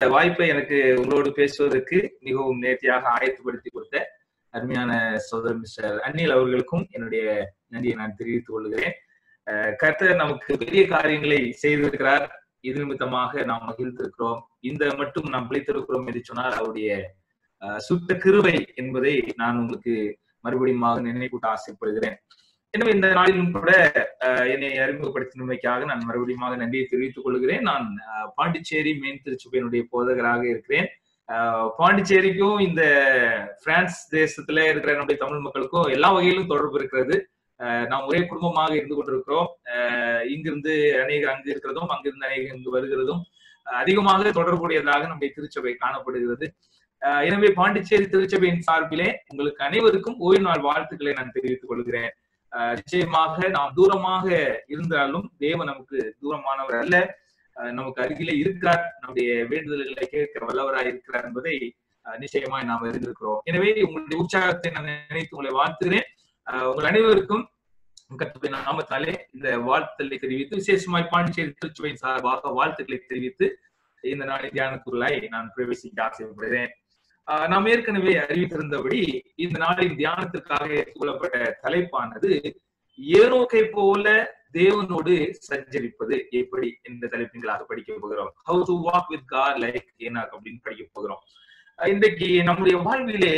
வாய்ப்பை எனக்கு உங்களோடு பேசுவதற்கு மிகவும் நேர்த்தியாக ஆயத்தப்படுத்தி கொடுத்த அருமையான சோதர் மிஸ்டர் அன்னில் அவர்களுக்கும் என்னுடைய நன்றியை நான் தெரிவித்துக் கொள்கிறேன் கர்த்தர் நமக்கு பெரிய காரியங்களை செய்திருக்கிறார் இது நிமித்தமாக நாம் மகிழ்ந்திருக்கிறோம் இந்த மட்டும் நாம் பிழைத்திருக்கிறோம் என்று சொன்னால் அவருடைய சுத்த கிருவை என்பதை நான் உங்களுக்கு மறுபடியும் நினைவூட்ட ஆசைப்படுகிறேன் எனவே இந்த நாளிலும் கூட என்னை அறிமுகப்படுத்தினமைக்காக நான் மறுபடியும் நன்றியை தெரிவித்துக் கொள்கிறேன் நான் பாண்டிச்சேரி மேன் திருச்சுப்பையினுடைய போதகராக இருக்கிறேன் பாண்டிச்சேரிக்கும் இந்த பிரான்ஸ் தேசத்துல இருக்கிற நம்முடைய தமிழ் மக்களுக்கும் எல்லா வகையிலும் தொடர்பு இருக்கிறது நாம் ஒரே குடும்பமாக இருந்து கொண்டிருக்கிறோம் இங்கிருந்து அநேக அங்கு இருக்கிறதும் அங்கிருந்து அநேக இங்கு வருகிறதும் அதிகமாக தொடர்புடையதாக நம்முடைய திருச்சபை காணப்படுகிறது எனவே பாண்டிச்சேரி திருச்சபையின் சார்பிலே உங்களுக்கு அனைவருக்கும் ஓய்வு நாள் வாழ்த்துக்களை நான் தெரிவித்துக் கொள்கிறேன் நிச்சயமாக நாம் தூரமாக இருந்தாலும் தேவன் நமக்கு தூரமானவர் அல்ல நமக்கு அருகிலே இருக்கிறார் நம்முடைய வேண்டுதல்களை கேட்க வல்லவராய் இருக்கிறார் என்பதை நிச்சயமாய் நாம் அறிந்திருக்கிறோம் எனவே உங்களுடைய உற்சாகத்தை நான் நினைத்து உங்களை வாழ்த்துகிறேன் உங்கள் அனைவருக்கும் கத்துடைய நாமத்தாலே இந்த வாழ்த்துக்களை தெரிவித்து விசேஷமாய் பாண்டிச்சேரி திருச்சுவையின் சார்பாக வாழ்த்துக்களை தெரிவித்து இந்த நாளின் தியானத்துக்குள்ளாய் நான் பிரவேசிக்க ஆசைப்படுகிறேன் நாம் ஏற்கனவே அறிவித்திருந்தபடி இந்த நாளின் தியானத்திற்காக ஏற்றுக்கொள்ளப்பட்ட தலைப்பானது ஏனோக்கை போல தேவனோடு சஞ்சரிப்பது எப்படி என்ற தலைப்பின்களாக படிக்க போகிறோம் how to walk with God like Enoch அப்படின்னு படிக்க போகிறோம் இன்றைக்கு நம்முடைய வாழ்விலே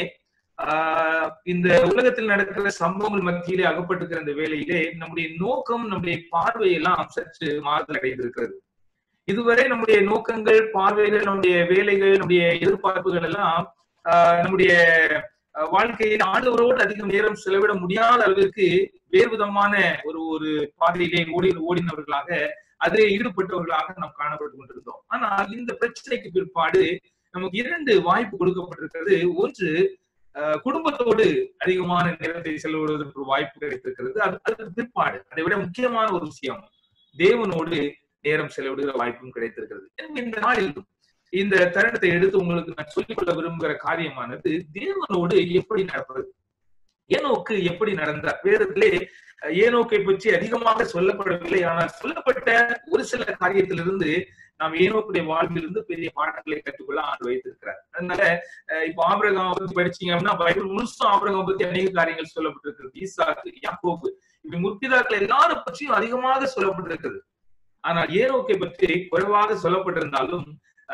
ஆஹ் இந்த உலகத்தில் நடக்கிற சம்பவங்கள் மத்தியிலே அகப்பட்டிருக்கிற இந்த வேலையிலே நம்முடைய நோக்கம் நம்முடைய பார்வையெல்லாம் சற்று மாறுதல் அடைந்திருக்கிறது இதுவரை நம்முடைய நோக்கங்கள் பார்வைகள் நம்முடைய வேலைகள் நம்முடைய எதிர்பார்ப்புகள் எல்லாம் நம்முடைய வாழ்க்கையில் ஆண்டவரோடு அதிகம் நேரம் செலவிட முடியாத அளவிற்கு வேறு விதமான ஒரு ஒரு பாதையிலே ஓடி ஓடினவர்களாக அதிலே ஈடுபட்டவர்களாக நாம் காணப்பட்டு கொண்டிருந்தோம் ஆனால் இந்த பிரச்சனைக்கு பிற்பாடு நமக்கு இரண்டு வாய்ப்பு கொடுக்கப்பட்டிருக்கிறது ஒன்று குடும்பத்தோடு அதிகமான நேரத்தை செலவிடுவதற்கு ஒரு வாய்ப்பு கிடைத்திருக்கிறது அது அது பிற்பாடு அதை விட முக்கியமான ஒரு விஷயம் தேவனோடு நேரம் செலவிடுகிற வாய்ப்பும் கிடைத்திருக்கிறது இந்த நாளில் இந்த தருணத்தை எடுத்து உங்களுக்கு நான் சொல்லிக்கொள்ள விரும்புகிற காரியமானது தேவனோடு எப்படி நடப்பது ஏனோக்கு எப்படி நடந்தார் வேதத்திலே ஏனோக்கை பற்றி அதிகமாக சொல்லப்படவில்லை ஆனால் சொல்லப்பட்ட ஒரு சில காரியத்திலிருந்து நாம் ஏனோக்குடைய வாழ்விலிருந்து பெரிய பாடங்களை கற்றுக்கொள்ள ஆண்டு வைத்திருக்கிறார் அதனால இப்ப ஆபிரகாம் பத்தி படிச்சீங்க அப்படின்னா பைபிள் முழுசும் ஆபிரகாம் பத்தி அநேக காரியங்கள் சொல்லப்பட்டிருக்கிறது ஈசாக்கு யாக்கோபு இப்படி முற்பிதாக்கள் எல்லாரும் பற்றியும் அதிகமாக சொல்லப்பட்டிருக்கிறது ஆனால் ஏனோக்கை பற்றி குறைவாக சொல்லப்பட்டிருந்தாலும்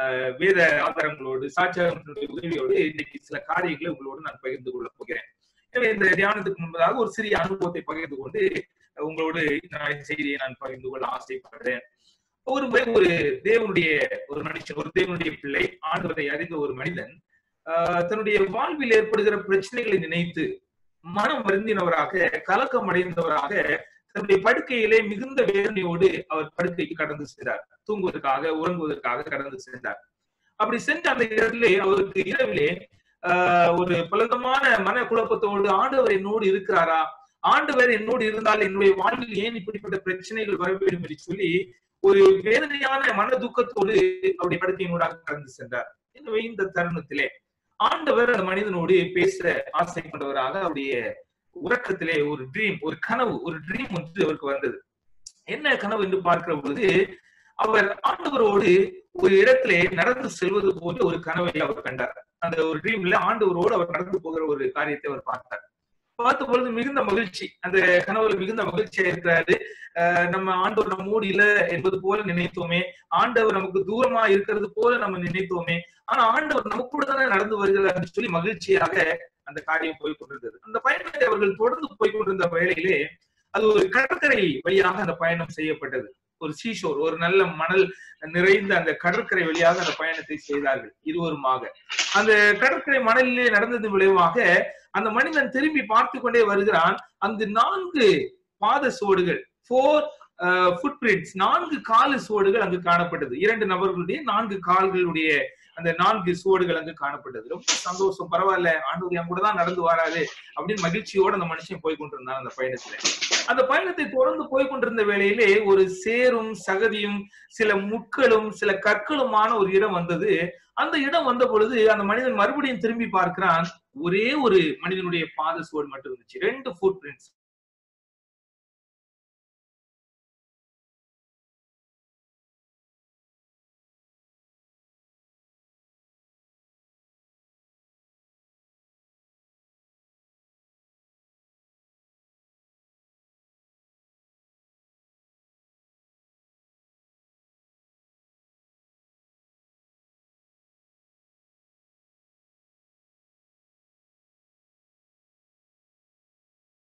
வேத ஆதாரங்களோடு சாட்சியங்களுடைய உதவியோடு இன்னைக்கு சில காரியங்களை உங்களோடு நான் பகிர்ந்து கொள்ள போகிறேன் எனவே இந்த தியானத்துக்கு முன்பதாக ஒரு சிறிய அனுபவத்தை பகிர்ந்து கொண்டு உங்களோடு இந்த செய்தியை நான் பகிர்ந்து கொள்ள ஆசைப்படுறேன் ஒரு முறை ஒரு தேவனுடைய ஒரு மனுஷன் ஒரு தேவனுடைய பிள்ளை ஆண்டவரை அறிந்த ஒரு மனிதன் தன்னுடைய வாழ்வில் ஏற்படுகிற பிரச்சனைகளை நினைத்து மனம் வருந்தினவராக கலக்கம் அடைந்தவராக தன்னுடைய படுக்கையிலே மிகுந்த வேதனையோடு அவர் படுக்கைக்கு கடந்து சென்றார் தூங்குவதற்காக உறங்குவதற்காக கடந்து சென்றார் அப்படி சென்ற அந்த இடத்திலே அவருக்கு இரவிலே ஆஹ் ஒரு பலவிதமான மன குழப்பத்தோடு ஆண்டவர் என்னோடு இருக்கிறாரா ஆண்டவர் என்னோடு இருந்தால் என்னுடைய வாழ்வில் ஏன் இப்படிப்பட்ட பிரச்சனைகள் வர வேண்டும் என்று சொல்லி ஒரு வேதனையான மன துக்கத்தோடு அவருடைய படுக்கையினூடாக கடந்து சென்றார் எனவே இந்த தருணத்திலே ஆண்டவர் அந்த மனிதனோடு பேச ஆசை கொண்டவராக அவருடைய உறக்கத்திலே ஒரு ட்ரீம் ஒரு கனவு ஒரு ட்ரீம் ஒன்று அவருக்கு வந்தது என்ன கனவு என்று பார்க்கிற பொழுது அவர் ஆண்டவரோடு ஒரு இடத்திலே நடந்து செல்வது போல ஒரு கனவை அவர் கண்டார் அந்த ஒரு ட்ரீம்ல ஆண்டவரோடு அவர் நடந்து போகிற ஒரு காரியத்தை அவர் பார்த்தார் பார்த்த பொழுது மிகுந்த மகிழ்ச்சி அந்த கனவுல மிகுந்த மகிழ்ச்சியா இருக்கிறாரு நம்ம ஆண்டவர் நம்மோடு இல்ல என்பது போல நினைத்தோமே ஆண்டவர் நமக்கு தூரமா இருக்கிறது போல நம்ம நினைத்தோமே ஆனா ஆண்டவர் நம்ம கூட தானே நடந்து வருகிறார் சொல்லி மகிழ்ச்சியாக அந்த காரியம் போய் கொண்டிருந்தது அந்த பயணத்தை அவர்கள் தொடர்ந்து போய் கொண்டிருந்த வேளையிலே அது ஒரு கடற்கரை வழியாக அந்த பயணம் செய்யப்பட்டது ஒரு சீஷோர் ஒரு நல்ல மணல் நிறைந்த அந்த கடற்கரை வழியாக அந்த பயணத்தை செய்தார்கள் இருவருமாக அந்த கடற்கரை மணலிலே நடந்தது விளைவாக அந்த மனிதன் திரும்பி பார்த்து கொண்டே வருகிறான் அந்த நான்கு பாத சுவடுகள் போர் ஃபுட் பிரிண்ட்ஸ் நான்கு கால சுவடுகள் அங்கு காணப்பட்டது இரண்டு நபர்களுடைய நான்கு கால்களுடைய அந்த நான்கு சுவடுகள் அங்கு காணப்பட்டது ரொம்ப சந்தோஷம் பரவாயில்ல ஆண்டவர் என் கூட தான் நடந்து வராது அப்படின்னு மகிழ்ச்சியோட அந்த மனுஷன் போய் கொண்டிருந்தான் அந்த பயணத்துல அந்த பயணத்தை தொடர்ந்து போய் கொண்டிருந்த வேளையிலே ஒரு சேரும் சகதியும் சில முட்களும் சில கற்களுமான ஒரு இடம் வந்தது அந்த இடம் வந்த பொழுது அந்த மனிதன் மறுபடியும் திரும்பி பார்க்கிறான் ஒரே ஒரு மனிதனுடைய பாத சுவடு மட்டும் இருந்துச்சு ரெண்டு ஃபுட் பிரிண்ட்ஸ்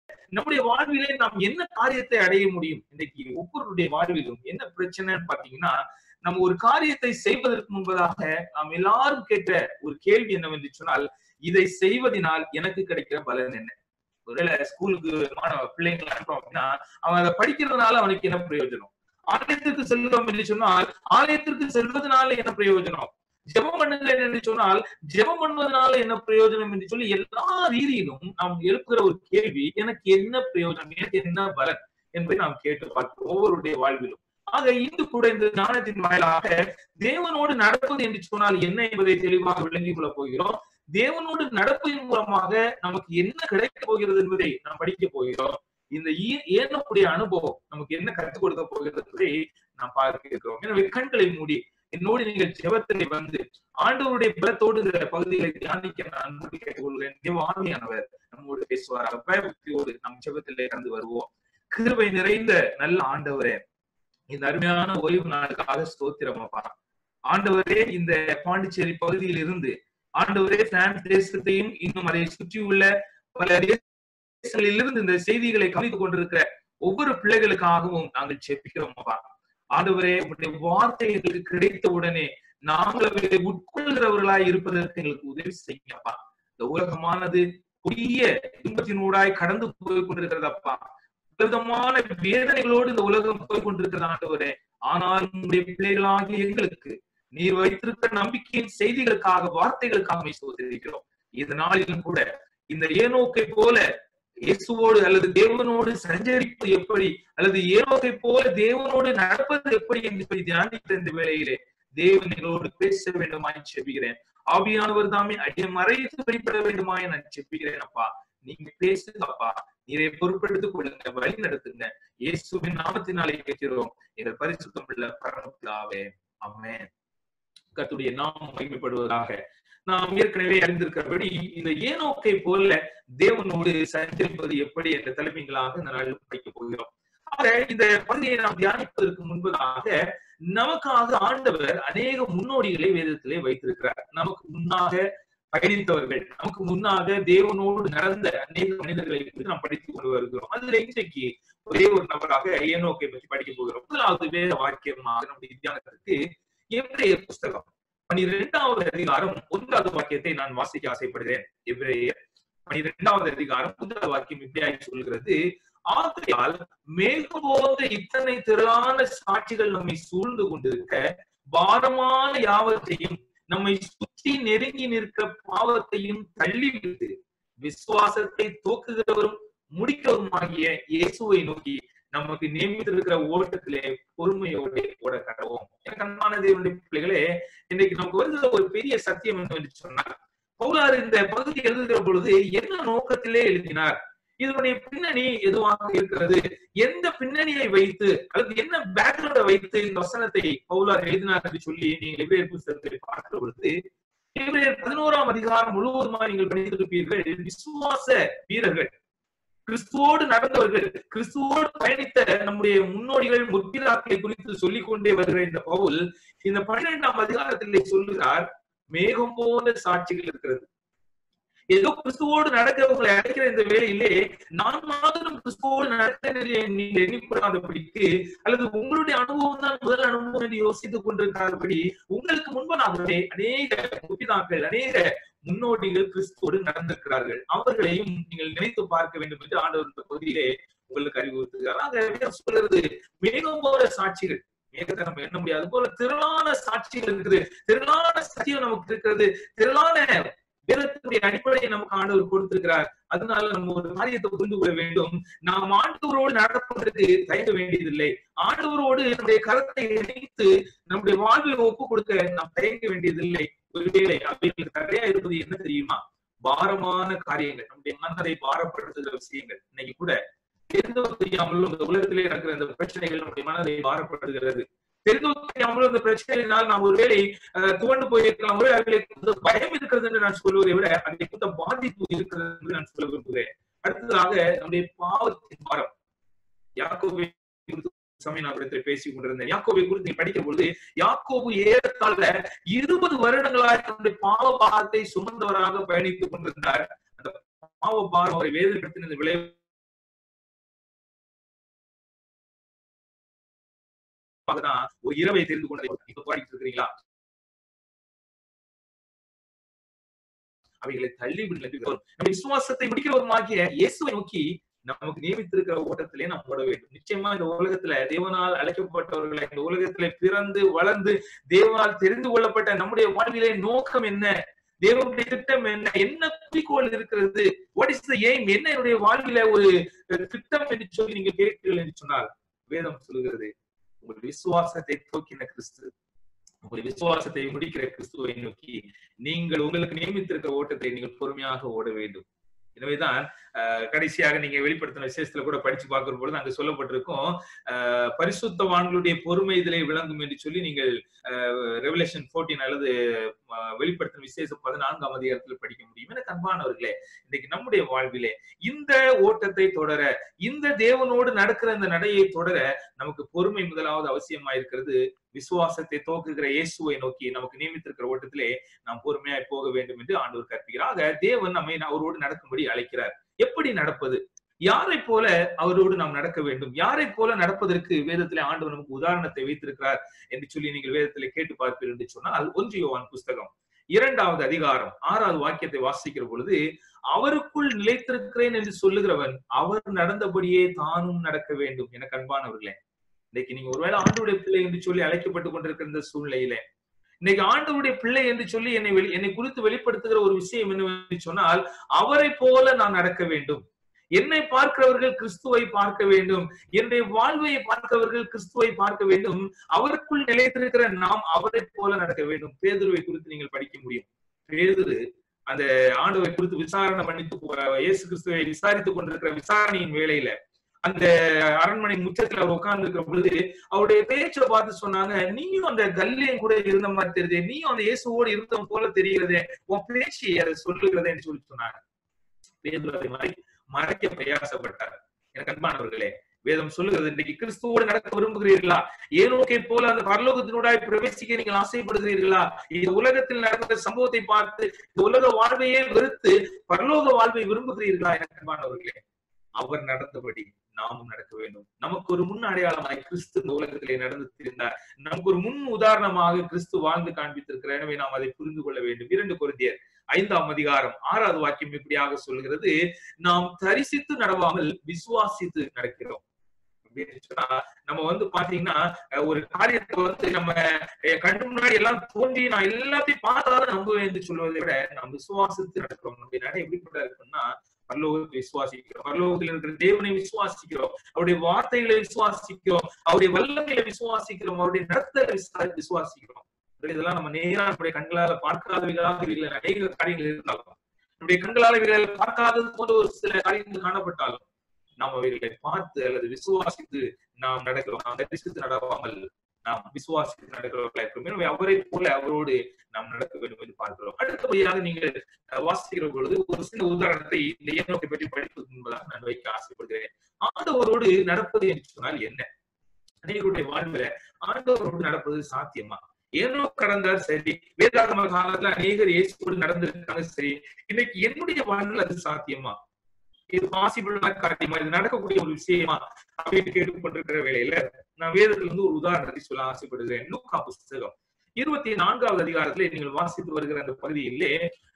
நம்முடைய வாழ்விலே நாம் என்ன காரியத்தை அடைய முடியும் இன்னைக்கு ஒவ்வொருடைய வாழ்விலும் என்ன பிரச்சனைன்னு பாத்தீங்கன்னா நம்ம ஒரு காரியத்தை செய்வதற்கு முன்பதாக நாம் எல்லாரும் கேட்ட ஒரு கேள்வி என்னவென்று சொன்னால் இதை செய்வதனால் எனக்கு கிடைக்கிற பலன் என்ன ஒருவேளை ஸ்கூலுக்கு மாணவ பிள்ளைங்களை அனுப்புறோம் அப்படின்னா அவன் அதை படிக்கிறதுனால அவனுக்கு என்ன பிரயோஜனம் ஆலயத்திற்கு செல்றோம் என்று சொன்னால் ஆலயத்திற்கு செல்வதனால என்ன பிரயோஜனம் ஜெபம் பண்ணுங்க என்று சொன்னால் ஜெபம் பண்ணுவதனால என்ன பிரயோஜனம் என்று சொல்லி எல்லா ரீதியிலும் நாம் எழுப்புகிற ஒரு கேள்வி எனக்கு என்ன பிரயோஜனம் எனக்கு என்ன பலன் என்பதை நாம் கேட்டு பார்க்கிறோம் ஒவ்வொருடைய வாழ்விலும் ஆக இன்று கூட இந்த ஞானத்தின் வாயிலாக தேவனோடு நடப்பது என்று சொன்னால் என்ன என்பதை தெளிவாக விளங்கிக் கொள்ள போகிறோம் தேவனோடு நடப்பதன் மூலமாக நமக்கு என்ன கிடைக்க போகிறது என்பதை நாம் படிக்க போகிறோம் இந்த ஏனக்கூடிய அனுபவம் நமக்கு என்ன கற்றுக் கொடுக்க போகிறது என்பதை நாம் பார்க்க இருக்கிறோம் எனவே கண்களை மூடி என்னோடு நீங்கள் ஜெபத்திலே வந்து ஆண்டவருடைய பலத்தோடு இந்த பகுதிகளை தியானிக்க நான் அன்பு கேட்டுக்கொள்கிறேன் தேவ ஆண்மையானவர் நம்மோடு பேசுவார் பயபக்தியோடு நம் ஜெபத்திலே கலந்து வருவோம் கிருபை நிறைந்த நல்ல ஆண்டவரே இந்த அருமையான ஓய்வு நாளுக்காக ஸ்தோத்திரம் அப்பா ஆண்டவரே இந்த பாண்டிச்சேரி பகுதியில் இருந்து ஆண்டவரே பிரான்ஸ் தேசத்தையும் இன்னும் அதை சுற்றியுள்ள பல தேசங்களிலிருந்து இந்த செய்திகளை கவனித்துக் கொண்டிருக்கிற ஒவ்வொரு பிள்ளைகளுக்காகவும் நாங்கள் செப்பிக்கிறோம் அப்பா ஆண்டவரே உங்களுடைய வார்த்தை எங்களுக்கு கிடைத்த உடனே நாங்கள் அவர்களை உட்கொள்கிறவர்களாய் இருப்பதற்கு எங்களுக்கு உதவி செய்யுங்கப்பா இந்த உலகமானது கொடிய துன்பத்தினூடாய் கடந்து போய் கொண்டிருக்கிறதப்பா விதமான வேதனைகளோடு இந்த உலகம் போய் கொண்டிருக்கிறது ஆண்டவரே ஆனால் உங்களுடைய பிள்ளைகளாகிய எங்களுக்கு நீர் வைத்திருக்கிற நம்பிக்கையின் செய்திகளுக்காக வார்த்தைகளுக்காக சோதரிக்கிறோம் இந்த நாளிலும் கூட இந்த ஏனோக்கை போல இயேசுவோடு அல்லது தேவனோடு சஞ்சரிப்பது எப்படி அல்லது ஏனோக்கை போல தேவனோடு நடப்பது எப்படி என்று சொல்லி தியானிக்கிற இந்த வேளையிலே தேவன் எங்களோடு பேச வேண்டுமாய் செப்புகிறேன் ஆவியானவர் தாமே அடிய மறைத்து வெளிப்பட வேண்டுமாய் நான் செப்புகிறேன் அப்பா நீங்க பேசுங்க அப்பா நீரை பொறுப்பெடுத்துக் கொள்ளுங்க வழி நடத்துங்க இயேசுவின் நாமத்தினாலே கேட்கிறோம் எங்கள் பரிசுத்தம் உள்ள பரமத்திலாவே அம்மே கத்துடைய நாம் மகிமைப்படுவதாக நாம் ஏற்கனவே அறிந்திருக்கிறபடி இந்த ஏனோக்கை போல தேவனோடு சஞ்சரிப்பது எப்படி என்ற தலைமைகளாக இந்த நாளில் படிக்க போகிறோம் ஆக இந்த பகுதியை நாம் தியானிப்பதற்கு முன்பதாக நமக்காக ஆண்டவர் அநேக முன்னோடிகளை வேதத்திலே வைத்திருக்கிறார் நமக்கு முன்னாக பயணித்தவர்கள் நமக்கு முன்னாக தேவனோடு நடந்த அநேக மனிதர்களை குறித்து நாம் படித்துக் கொண்டு வருகிறோம் அதுல இன்றைக்கு ஒரே ஒரு நபராக ஏனோக்கை பற்றி படிக்க போகிறோம் முதலாவது வேத வாக்கியமாக நம்முடைய தியானத்திற்கு எவ்ரேய புஸ்தகம் பனிரெண்டாவது அதிகாரம் ஒன்றாவது வாக்கியத்தை நான் வாசிக்க ஆசைப்படுகிறேன் எவ்ரேயர் பனிரெண்டாவது அதிகாரம் முதல் வாக்கியம் இப்படியாக சொல்கிறது ஆகையால் மேகம் போன்ற இத்தனை திரளான சாட்சிகள் நம்மை சூழ்ந்து கொண்டிருக்க பாரமான யாவத்தையும் நம்மை சுற்றி நெருங்கி நிற்க பாவத்தையும் தள்ளிவிட்டு விசுவாசத்தை தூக்குகிறவரும் முடிக்கிறவருமாகிய இயேசுவை நோக்கி நமக்கு நியமித்திருக்கிற ஓட்டத்திலே பொறுமையோடு ஓட கடவோம் எனக்கு அன்பான தேவனுடைய பிள்ளைகளே இன்னைக்கு நமக்கு வருகிற ஒரு பெரிய சத்தியம் என்று சொன்னார் பௌலார் இந்த பகுதி எழுதுகிற பொழுது என்ன நோக்கத்திலே எழுதினார் இதனுடைய பின்னணி எதுவாக இருக்கிறது எந்த பின்னணியை வைத்து அல்லது என்ன பேக்ரவுண்டை வைத்து இந்த வசனத்தை பவுலார் எழுதினார் என்று சொல்லி நீங்கள் எவ்வேறு புத்தகத்தை பார்க்கிற பொழுது எவ்வேறு பதினோராம் அதிகாரம் முழுவதுமாக நீங்கள் படித்திருப்பீர்கள் விசுவாச வீரர்கள் கிறிஸ்துவோடு நடந்தவர்கள் கிறிஸ்துவோடு பயணித்த நம்முடைய முன்னோடிகள் முற்பிதாக்களை குறித்து சொல்லிக் கொண்டே வருகிற இந்த பவுல் இந்த பன்னிரெண்டாம் அதிகாரத்திலே சொல்லுகிறார் மேகம் போன்ற சாட்சிகள் இருக்கிறது ஏதோ கிறிஸ்துவோடு நடக்கிறவங்களை அழைக்கிற இந்த வேலையிலே நான் மாத்திரம் கிறிஸ்துவோடு நடக்கிறேன் நீங்கள் எண்ணிக்கூடாதபடிக்கு அல்லது உங்களுடைய அனுபவம் தான் முதல் அனுபவம் என்று யோசித்துக் கொண்டிருக்காதபடி உங்களுக்கு முன்பனாகவே அநேக முப்பிதாக்கள் அநேக முன்னோடிகள் கிறிஸ்துவோடு நடந்திருக்கிறார்கள் அவர்களையும் நீங்கள் நினைத்து பார்க்க வேண்டும் என்று ஆண்டவர் இந்த பகுதியிலே உங்களுக்கு அறிவுறுத்துகிறார் ஆக சொல்றது மேகம் போல சாட்சிகள் மேகத்தை நம்ம எண்ண முடியாது போல திரளான சாட்சிகள் இருக்குது திரளான சத்தியம் நமக்கு இருக்கிறது திரளான வேதத்தினுடைய அடிப்படையை நமக்கு ஆண்டவர் கொடுத்திருக்கிறார் அதனால நம்ம ஒரு காரியத்தை புரிந்து கொள்ள வேண்டும் நாம் ஆண்டவரோடு நடப்பதற்கு தயங்க வேண்டியதில்லை ஆண்டவரோடு நம்முடைய கரத்தை இணைத்து நம்முடைய வாழ்வில் ஒப்பு கொடுக்க நாம் தயங்க வேண்டியதில்லை ஒருவேளை அவைகளுக்கு தடையா இருப்பது என்ன தெரியுமா பாரமான காரியங்கள் நம்முடைய மனதை பாரப்படுத்துகிற விஷயங்கள் இன்னைக்கு கூட தெரிந்தோ தெரியாமலும் இந்த உலகத்திலே நடக்கிற இந்த பிரச்சனைகள் நம்முடைய மனதை பாரப்படுகிறது தெரிந்தோ தெரியாமலும் இந்த பிரச்சனையினால் நாம் ஒருவேளை துவண்டு போயிருக்கலாம் ஒருவேளை அவர்களுக்கு பயம் இருக்கிறது என்று நான் சொல்வதை விட அதை குறித்த பாதிப்பு இருக்கிறது என்று நான் சொல்ல விரும்புகிறேன் அடுத்ததாக நம்முடைய பாவத்தின் பாரம் யாக்கோவை சமயநாபுரத்தில் பேசிக் கொண்டிருந்தேன் யாக்கோவை குறித்து நீ படிக்கும் பொழுது யாக்கோபு ஏறத்தாழ இருபது வருடங்களாக தன்னுடைய பாவ பாகத்தை சுமந்தவராக பயணித்துக் கொண்டிருந்தார் அந்த பாவ பாரம் அவரை வேதனைப்படுத்தினது விளைவு தான் ஒரு இரவை தெரிந்து கொண்டதை இப்ப போராடிட்டு இருக்கிறீங்களா அவைகளை தள்ளி விடுகிறோம் நம்ம விசுவாசத்தை முடிக்கிறவருமாகிய இயேசுவை நோக்கி நமக்கு நியமித்திருக்கிற ஓட்டத்திலே நாம் ஓட வேண்டும் நிச்சயமா இந்த உலகத்துல தேவனால் அழைக்கப்பட்டவர்களை இந்த உலகத்திலே பிறந்து வளர்ந்து தேவனால் தெரிந்து கொள்ளப்பட்ட நம்முடைய வாழ்விலே நோக்கம் என்ன தேவனுடைய திட்டம் என்ன என்ன குறிக்கோள் இருக்கிறது வாட் இஸ் த எய்ம் என்ன என்னுடைய வாழ்வில ஒரு திட்டம் என்று சொல்லி நீங்க கேட்கிறீர்கள் என்று சொன்னால் வேதம் சொல்லுகிறது உங்கள் விசுவாசத்தை தோக்கின கிறிஸ்து உங்கள் விசுவாசத்தை முடிக்கிற கிறிஸ்துவை நோக்கி நீங்கள் உங்களுக்கு நியமித்திருக்கிற ஓட்டத்தை நீங்கள் பொறுமையாக ஓட வேண்டும் எனவேதான் கடைசியாக நீங்க வெளிப்படுத்தின விசேஷத்துல கூட படிச்சு பார்க்கிற பொழுது அங்க சொல்லப்பட்டிருக்கும் பரிசுத்தவான்களுடைய பொறுமை இதிலே விளங்கும் என்று சொல்லி நீங்கள் ரெவலேஷன் போர்டீன் அல்லது வெளிப்படுத்தின விசேஷம் பதினான்காம் அதிகாரத்தில் படிக்க முடியும் என அன்பானவர்களே இன்னைக்கு நம்முடைய வாழ்விலே இந்த ஓட்டத்தை தொடர இந்த தேவனோடு நடக்கிற இந்த நடையை தொடர நமக்கு பொறுமை முதலாவது அவசியமா இருக்கிறது விசுவாசத்தை தோக்குகிற இயேசுவை நோக்கி நமக்கு நியமித்திருக்கிற ஓட்டத்திலே நாம் பொறுமையாய் போக வேண்டும் என்று ஆண்டவர் கற்பிக்கிறார் ஆக தேவன் நம்மை அவரோடு நடக்கும்படி அழைக்கிறார் எப்படி நடப்பது யாரை போல அவரோடு நாம் நடக்க வேண்டும் யாரை போல நடப்பதற்கு வேதத்திலே ஆண்டவர் நமக்கு உதாரணத்தை வைத்திருக்கிறார் என்று சொல்லி நீங்கள் வேதத்திலே கேட்டு பார்ப்பீர்கள் என்று சொன்னால் ஒன்று யோவான் புஸ்தகம் இரண்டாவது அதிகாரம் ஆறாவது வாக்கியத்தை வாசிக்கிற பொழுது அவருக்குள் நிலைத்திருக்கிறேன் என்று சொல்லுகிறவன் அவர் நடந்தபடியே தானும் நடக்க வேண்டும் என கண்பானவர்களே இன்னைக்கு நீங்க ஒருவேளை ஆண்டவருடைய பிள்ளை என்று சொல்லி அழைக்கப்பட்டு கொண்டிருக்கிற இந்த சூழ்நிலையில இன்னைக்கு ஆண்டவருடைய பிள்ளை என்று சொல்லி என்னை வெளி என்னை குறித்து வெளிப்படுத்துகிற ஒரு விஷயம் என்னவென்று சொன்னால் அவரை போல நான் நடக்க வேண்டும் என்னை பார்க்கிறவர்கள் கிறிஸ்துவை பார்க்க வேண்டும் என்னுடைய வாழ்வை பார்க்கிறவர்கள் கிறிஸ்துவை பார்க்க வேண்டும் அவருக்குள் நிலைத்திருக்கிற நாம் அவரை போல நடக்க வேண்டும் பேதுருவை குறித்து நீங்கள் படிக்க முடியும் பேதுரு அந்த ஆண்டவை குறித்து விசாரணை பண்ணிட்டு இயேசு கிறிஸ்துவை விசாரித்துக் கொண்டிருக்கிற விசாரணையின் வேலையில அந்த அரண்மனை முச்சத்துல அவர் உட்கார்ந்து இருக்கிற பொழுது அவருடைய பேச்சை பார்த்து சொன்னாங்க நீயும் அந்த கல்லியும் கூட இருந்த மாதிரி தெரியுது நீயும் அந்த இயேசுவோடு இருந்தவன் போல தெரிகிறதே உன் பேச்சு அதை சொல்லுகிறதேன்னு சொல்லி சொன்னாங்க பேதுரை மாதிரி மறைக்க பிரயாசப்பட்டார் எனக்கு அன்பானவர்களே வேதம் சொல்லுகிறது இன்னைக்கு கிறிஸ்துவோடு நடக்க விரும்புகிறீர்களா ஏனோக்கை போல அந்த பரலோகத்தினூடாய் பிரவேசிக்க நீங்கள் ஆசைப்படுகிறீர்களா இந்த உலகத்தில் நடந்த சம்பவத்தை பார்த்து இந்த உலக வாழ்வையே வெறுத்து பரலோக வாழ்வை விரும்புகிறீர்களா எனக்கு அன்பானவர்களே அவர் நடந்தபடி நாமும் நடக்க வேண்டும் நமக்கு ஒரு முன் அடையாளமாய் கிறிஸ்து இந்த உலகத்திலே நடந்து தெரிந்தார் நமக்கு ஒரு முன் உதாரணமாக கிறிஸ்து வாழ்ந்து காண்பித்திருக்கிறார் எனவே நாம் அதை புரிந்து கொள்ள வேண்டும் இரண்டு குருந்தியர் ஐந்தாம் அதிகாரம் ஆறாவது வாக்கியம் இப்படியாக சொல்கிறது நாம் தரிசித்து நடவாமல் விசுவாசித்து நடக்கிறோம் நம்ம வந்து பாத்தீங்கன்னா ஒரு காரியத்தை வந்து நம்ம கண்டு முன்னாடி எல்லாம் தோன்றி நான் எல்லாத்தையும் பார்த்தாதான் நம்புவேன் என்று சொல்வதை விட நாம் விசுவாசித்து நடக்கிறோம் நம்ம நடை எப்படிப்பட்ட இருக்குன்னா பரலோகத்தை விசுவாசிக்கிறோம் பரலோகத்தில் இருக்கிற தேவனை விசுவாசிக்கிறோம் அவருடைய வார்த்தைகளை விசுவாசிக்கிறோம் அவருடைய வல்லமையை விசுவாசிக்கிறோம் அவருடைய நடத்த விசுவாசிக்கிறோம் இதெல்லாம் நம்ம நேரா நம்முடைய கண்களால பார்க்காதவைகளாக இல்லை அநேக காரியங்கள் இருந்தாலும் நம்முடைய கண்களால் இவைகளை பார்க்காதது போன்ற ஒரு சில காரியங்கள் காணப்பட்டாலும் நாம் அவைகளை பார்த்து அல்லது விசுவாசித்து நாம் நடக்கிறோம் நாம் தரிசித்து நடவாமல் நாம் விசுவாசித்து நடக்கிறவர்களா இருக்கிறோம் எனவே அவரை போல அவரோடு நாம் நடக்க வேண்டும் என்று பார்க்கிறோம் அடுத்தபடியாக நீங்கள் வாசிக்கிற பொழுது ஒரு சில உதாரணத்தை இந்த ஏனோக்கை பற்றி படிப்பது என்பதாக நான் வைக்க ஆசைப்படுகிறேன் ஆண்டவரோடு நடப்பது என்று சொன்னால் என்ன அநேகருடைய வாழ்வில் ஆண்டவரோடு நடப்பது சாத்தியமா ஏனோ கடந்தார் சரி வேதாகம காலத்துல அநேகர் இயேசுவோடு நடந்திருக்காங்க சரி இன்னைக்கு என்னுடைய வாழ்வில் அது சாத்தியமா இது பாசிபிளா காரியமா இது நடக்கக்கூடிய ஒரு விஷயமா அப்படின்னு கேட்டுக்கொண்டிருக்கிற வேலையில நான் வேதத்துல இருந்து ஒரு உதாரணத்தை சொல்ல ஆசைப்படுகிறேன் லூக்கா புஸ்தகம் இருபத்தி நான்காவது அதிகாரத்துல நீங்கள் வாசித்து வருகிற அந்த பகுதியிலே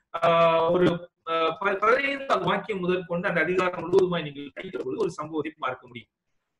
ஆஹ் ஒரு பதினைந்தாவது வாக்கியம் முதல் கொண்டு அந்த அதிகாரம் முழுவதுமாய் நீங்கள் கைக்கிற பொழுது ஒரு சம்பவத்தை பார்க்க முடியும்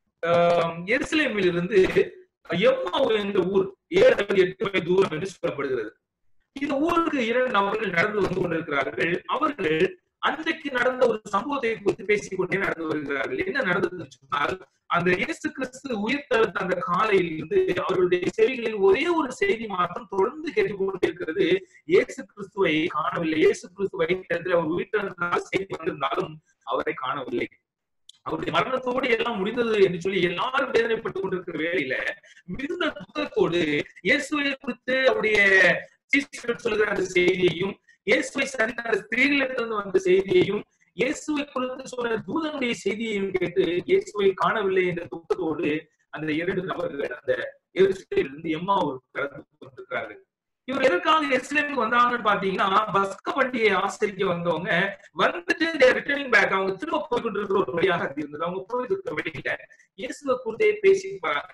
ஆஹ் எருசலேமில் இருந்து எம்மாவு என்ற ஊர் ஏழு எட்டு மைல் தூரம் என்று சொல்லப்படுகிறது இந்த ஊருக்கு இரண்டு நபர்கள் நடந்து வந்து கொண்டிருக்கிறார்கள் அவர்கள் அன்றைக்கு நடந்த ஒரு சம்பவத்தை குறித்து பேசிக் கொண்டே நடந்து வருகிறார்கள் என்ன நடந்தது சொன்னால் அந்த இயேசு கிறிஸ்து உயிர் தழுத்த அந்த காலையில் இருந்து அவர்களுடைய செவிகளில் ஒரே ஒரு செய்தி மாத்திரம் தொடர்ந்து கேட்டுக்கொண்டிருக்கிறது இயேசு கிறிஸ்துவை காணவில்லை இயேசு கிறிஸ்து வைத்திருந்த அவர் உயிர் தழுந்தால் செய்தி வந்திருந்தாலும் அவரை காணவில்லை அவருடைய மரணத்தோடு எல்லாம் முடிந்தது என்று சொல்லி எல்லாரும் வேதனைப்பட்டுக் கொண்டிருக்கிற வேலையில மிகுந்த துக்கத்தோடு இயேசுவை குறித்து அவருடைய சொல்லுகிற அந்த செய்தியையும் இயேசுவை சந்தித்த ஸ்திரீகளிடத்திலிருந்து வந்த செய்தியையும் இயேசுவை குறித்து சொன்ன தூதனுடைய செய்தியையும் கேட்டு இயேசுவை காணவில்லை என்ற துக்கத்தோடு அந்த இரண்டு நபர்கள் அந்த இருந்து எம்மாவூர் கடந்து கொண்டிருக்கிறார்கள் இவர் எதற்காக எஸ்லேமுக்கு வந்தாங்கன்னு பாத்தீங்கன்னா பஸ்க பண்டிகையை ஆசிரிக்க வந்தவங்க வந்துட்டு ரிட்டர்னிங் பேக் அவங்க திரும்ப போய் கொண்டிருக்கிற ஒரு வழியாக அது இருந்தது அவங்க போய் இருக்கிற வழியில இயேசுவை குறித்தே பேசி போறாங்க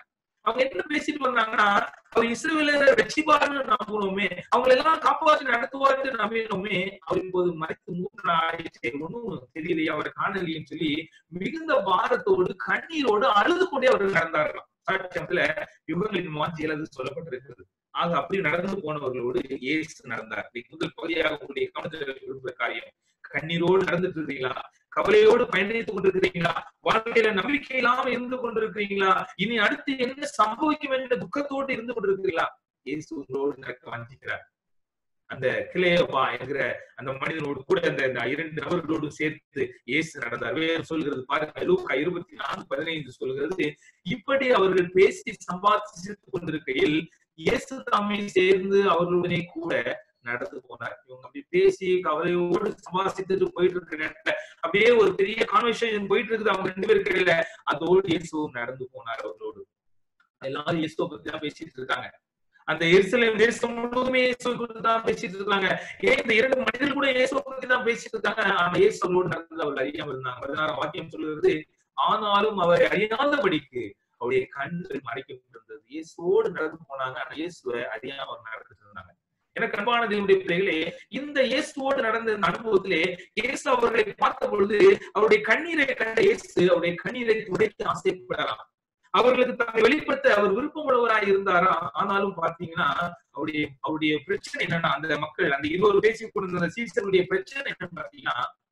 அவங்க என்ன பேசிட்டு வந்தாங்கன்னா அவர் இஸ்ரேலரை ரட்சிப்பார்னு நம்பணுமே அவங்களை எல்லாம் காப்பாற்றி நடத்துவார்னு நம்பினோமே அவர் இப்போது மறைத்து மூன்று நாள் ஆயிடுச்சு ஒன்னும் தெரியலையே அவர் காணலையும் சொல்லி மிகுந்த பாரத்தோடு கண்ணீரோடு அழுது கொண்டே அவர் நடந்தார்களாம் சாட்சியத்துல யுகங்களின் வாஞ்சியில் அது சொல்லப்பட்டிருக்கிறது ஆக அப்படி நடந்து போனவர்களோடு இயேசு நடந்தார் இன்னைக்கு முதல் பகுதியாக உங்களுடைய கவனத்தில் விரும்புகிற காரியம் கண்ணீரோடு நடந்துட்டு இருக்கீங்களா கவலையோடு பயணித்துக் கொண்டிருக்கிறீங்களா வாழ்க்கையில நம்பிக்கை இல்லாம இருந்து கொண்டிருக்கிறீங்களா இனி அடுத்து என்ன சம்பவிக்கும் என்ற துக்கத்தோடு இருந்து கொண்டிருக்கிறீங்களா இயேசு உங்களோடு நடக்க வாஞ்சிக்கிறார் அந்த கிளையப்பா என்கிற அந்த மனிதனோடு கூட அந்த அந்த இரண்டு நபர்களோடு சேர்த்து இயேசு நடந்தார் வேறு சொல்கிறது பாருங்க லூக்கா இருபத்தி நான்கு பதினைந்து சொல்கிறது இப்படி அவர்கள் பேசி சம்பாதித்துக் கொண்டிருக்கையில் இயேசு தாமே சேர்ந்து அவர்களுடனே கூட நடந்து போனார் இவங்க அப்படி பேசி கவலையோடு சம்பாதித்துட்டு போயிட்டு இருக்கிற நேரத்துல அப்படியே ஒரு பெரிய கான்வர்சேஷன் போயிட்டு இருக்குது அவங்க ரெண்டு பேருக்கு இடையில அதோடு இயேசுவும் நடந்து போனார் அவர்களோடு எல்லாரும் இயேசுவை பத்தி தான் பேசிட்டு இருக்காங்க அந்த எருசலேம் தேசம் முழுவதுமே இயேசுவை குறித்து தான் பேசிட்டு இருக்காங்க ஏன் இந்த இரண்டு மனிதர்கள் கூட இயேசுவை பத்தி தான் பேசிட்டு இருக்காங்க ஆனா இயேசு அவர்களோடு நடந்தது அவர் அறியாம இருந்தாங்க பதினாறாம் வாக்கியம் சொல்லுகிறது ஆனாலும் அவரை அறியாதபடிக்கு அவருடைய கண்கள் மறைக்கப்பட்டிருந்தது இயேசுவோடு நடந்து போனாங்க ஆனா இயேசுவை அறியாம அவர் நடந்துட்டு இருந்தாங்க எனக்கு அன்பான தேவனுடைய பிள்ளைகளே இந்த இயேசுவோடு நடந்த இந்த அனுபவத்திலே இயேசு அவர்களை பார்த்த பொழுது அவருடைய கண்ணீரை கண்ட இயேசு அவருடைய கண்ணீரை துடைக்க ஆசைப்படலாம் அவர்களுக்கு தன்னை வெளிப்படுத்த அவர் விருப்பமுள்ளவராய் இருந்தாரா ஆனாலும் பாத்தீங்கன்னா அவருடைய அவருடைய பிரச்சனை என்னன்னா அந்த மக்கள் அந்த இருவர் பேசி கொண்டிருந்த அந்த சீசனுடைய பிரச்சனை என்னன்னு பாத்தீங்கன்னா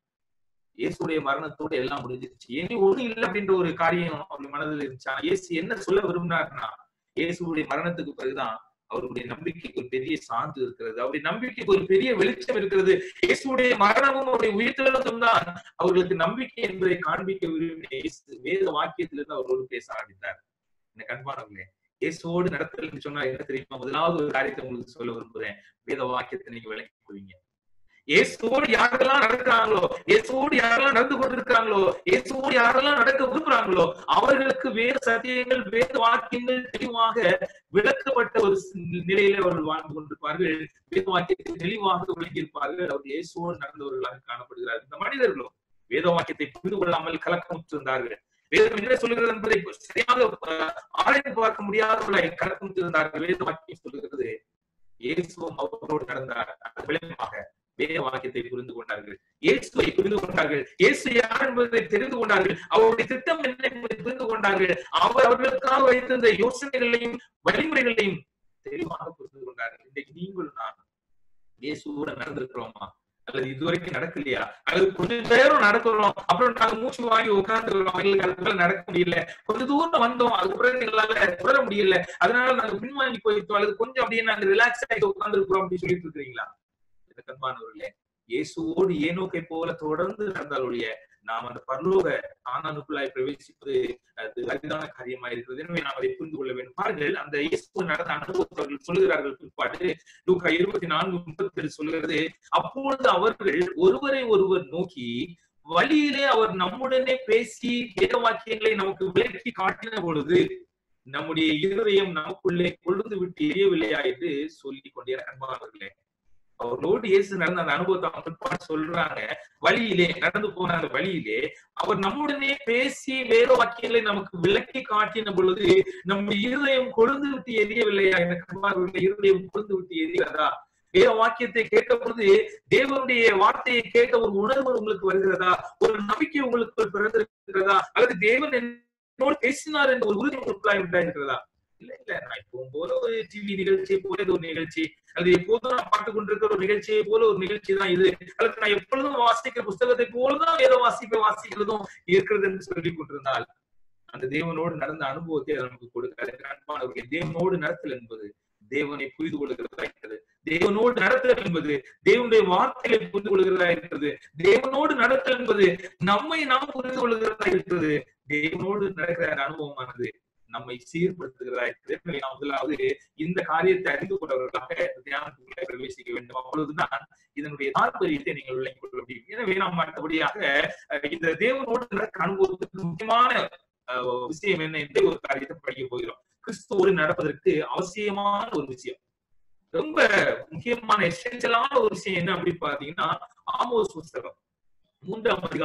இயேசுடைய மரணத்தோட எல்லாம் முடிஞ்சிருச்சு இனி ஒண்ணு இல்லை அப்படின்ற ஒரு காரியம் அவருடைய மனதில் இருந்துச்சு ஆனா இயேசு என்ன சொல்ல விரும்பினார்னா இயேசுடைய மரணத்துக்கு பிறகுதான் அவருடைய நம்பிக்கைக்கு ஒரு பெரிய சான்று இருக்கிறது அவருடைய நம்பிக்கைக்கு ஒரு பெரிய வெளிச்சம் இருக்கிறது இயேசுடைய மரணமும் அவருடைய உயிர்த்தெழுந்தும் தான் அவர்களுக்கு நம்பிக்கை என்பதை காண்பிக்க விரும்பிய இயேசு வேத வாக்கியத்திலிருந்து அவரோடு பேச ஆரம்பித்தார் எனக்கு அன்பானவர்களே இயேசுவோடு நடத்தல் சொன்னா என்ன தெரியுமா முதலாவது ஒரு காரியத்தை உங்களுக்கு சொல்ல விரும்புறேன் வேத வாக்கியத்தை நீங்க விளக்கி போவீங்க இயேசுவோடு யாரெல்லாம் நடக்கிறாங்களோ இயேசுவோடு யாரெல்லாம் நடந்து கொண்டிருக்கிறாங்களோ இயேசுவோடு யாரெல்லாம் நடக்க விரும்புறாங்களோ அவர்களுக்கு வேறு சத்தியங்கள் வேறு வாக்கியங்கள் தெளிவாக விளக்கப்பட்ட ஒரு நிலையில அவர்கள் வாழ்ந்து கொண்டிருப்பார்கள் வேத வாக்கியத்தை தெளிவாக விளங்கியிருப்பார்கள் அவர் இயேசுவோடு நடந்தவர்களாக காணப்படுகிறார்கள் இந்த மனிதர்களும் வேத வாக்கியத்தை புரிந்து கொள்ளாமல் கலக்கமுற்றிருந்தார்கள் வேதம் என்ன சொல்லுகிறது என்பதை சரியாக ஆராய்ந்து பார்க்க முடியாதவர்களை கலக்கமுற்றிருந்தார்கள் வேத வாக்கியம் சொல்லுகிறது இயேசுவும் அவரோடு நடந்தார் விளைவாக வேத வாக்கியத்தை புரிந்து கொண்டார்கள் இயேசுவை புரிந்து கொண்டார்கள் இயேசு யார் என்பதை தெரிந்து கொண்டார்கள் அவருடைய திட்டம் என்ன என்பதை புரிந்து கொண்டார்கள் அவர் அவர்களுக்காக வைத்திருந்த யோசனைகளையும் வழிமுறைகளையும் தெளிவாக புரிந்து கொண்டார்கள் இன்றைக்கு நீங்களும் நான் இயேசுவோட நடந்திருக்கிறோமா அல்லது இதுவரைக்கும் நடக்கலையா அல்லது கொஞ்ச நேரம் நடக்கிறோம் அப்புறம் நாங்க மூச்சு வாங்கி உட்கார்ந்துக்கிறோம் எங்களுக்கு அதுக்குள்ள நடக்க முடியல கொஞ்ச தூரம் வந்தோம் அதுக்கப்புறம் எங்களால தொடர முடியல அதனால நாங்க பின்வாங்கி போயிட்டோம் அல்லது கொஞ்சம் அப்படியே நாங்க ரிலாக்ஸ் ஆகிட்டு உட்கார்ந்துருக்கிறோம் அப்படின்னு சொல்லிட்டு இருக்கிறீங்களா கண்பானவர்களே இயேசுவோடு ஏனோக்கை போல தொடர்ந்து நடந்தாலுடைய நாம் அந்த பரலோக ஆனானுக்குள்ளாய் பிரவேசிப்பது அது அரிதான காரியமா இருக்கிறது எனவே நாம் அதை புரிந்து கொள்ள வேண்டும் பாருங்கள் அந்த இயேசு நடந்த அனுபவத்தை அவர்கள் சொல்லுகிறார்கள் பிற்பாடு லூக்கா இருபத்தி நான்கு முப்பத்தி ஏழு சொல்லுகிறது அப்பொழுது அவர்கள் ஒருவரை ஒருவர் நோக்கி வழியிலே அவர் நம்முடனே பேசி வேத வாக்கியங்களை நமக்கு விளக்கி காட்டின பொழுது நம்முடைய இருதயம் நமக்குள்ளே கொழுந்து விட்டு எரியவில்லையா என்று சொல்லிக் கொண்டே அன்பானவர்களே அவர்களோடு இயேசு நடந்த அந்த அனுபவத்தை அவங்க சொல்றாங்க வழியிலே நடந்து போன அந்த வழியிலே அவர் நம்முடனே பேசி வேத வாக்கியங்களை நமக்கு விளக்கி காட்டின பொழுது நம்முடைய இருதயம் கொழுந்து விட்டு எரியவில்லையா எனக்கு இருதயம் கொழுந்து விட்டு எரியறதா வேத வாக்கியத்தை கேட்ட பொழுது தேவனுடைய வார்த்தையை கேட்ட ஒரு உணர்வு உங்களுக்கு வருகிறதா ஒரு நம்பிக்கை உங்களுக்கு பிறந்திருக்கிறதா அல்லது தேவன் என்னோடு பேசினார் என்ற ஒரு உறுதி உங்களுக்குள்ளாய் உண்டாயிருக்கிறதா இல்ல இல்ல நான் இப்போ போல ஒரு டிவி நிகழ்ச்சியை போல ஒரு நிகழ்ச்சி அல்லது எப்போதும் நான் பார்த்து கொண்டிருக்கிற ஒரு நிகழ்ச்சியை போல ஒரு நிகழ்ச்சி தான் இது அல்லது நான் எப்பொழுதும் வாசிக்கிற புஸ்தகத்தை போலதான் ஏதோ வாசிக்க வாசிக்கிறதும் இருக்கிறது என்று சொல்லிக் கொண்டிருந்தால் அந்த தேவனோடு நடந்த அனுபவத்தை நமக்கு கொடுக்காது அன்பானவர்கள் தேவனோடு நடத்தல் என்பது தேவனை புரிந்து கொள்கிறதா இருக்கிறது தேவனோடு நடத்தல் என்பது தேவனுடைய வார்த்தைகளை புரிந்து கொள்கிறதா இருக்கிறது தேவனோடு நடத்தல் என்பது நம்மை நாம் புரிந்து கொள்கிறதா இருக்கிறது தேவனோடு நடக்கிற அனுபவமானது நம்மை சீர்படுத்துகிறதா இருக்கிறது முதலாவது இந்த காரியத்தை அறிந்து கொண்டவர்களாக தியானத்துக்குள்ளே பிரவேசிக்க வேண்டும் அப்பொழுதுதான் இதனுடைய தாற்பயத்தை நீங்கள் விளங்கிக் கொள்ள முடியும் எனவே நாம் அடுத்தபடியாக இந்த தேவனோடு நடக்க அனுபவத்துக்கு முக்கியமான விஷயம் என்ன என்று ஒரு காரியத்தை படிக்க போகிறோம் கிறிஸ்துவோடு நடப்பதற்கு அவசியமான ஒரு விஷயம் ரொம்ப முக்கியமான எசென்சியலான ஒரு விஷயம் என்ன அப்படின்னு பாத்தீங்கன்னா ஆமோஸ் புஸ்தகம் மூன்றாம் அதிகாரம்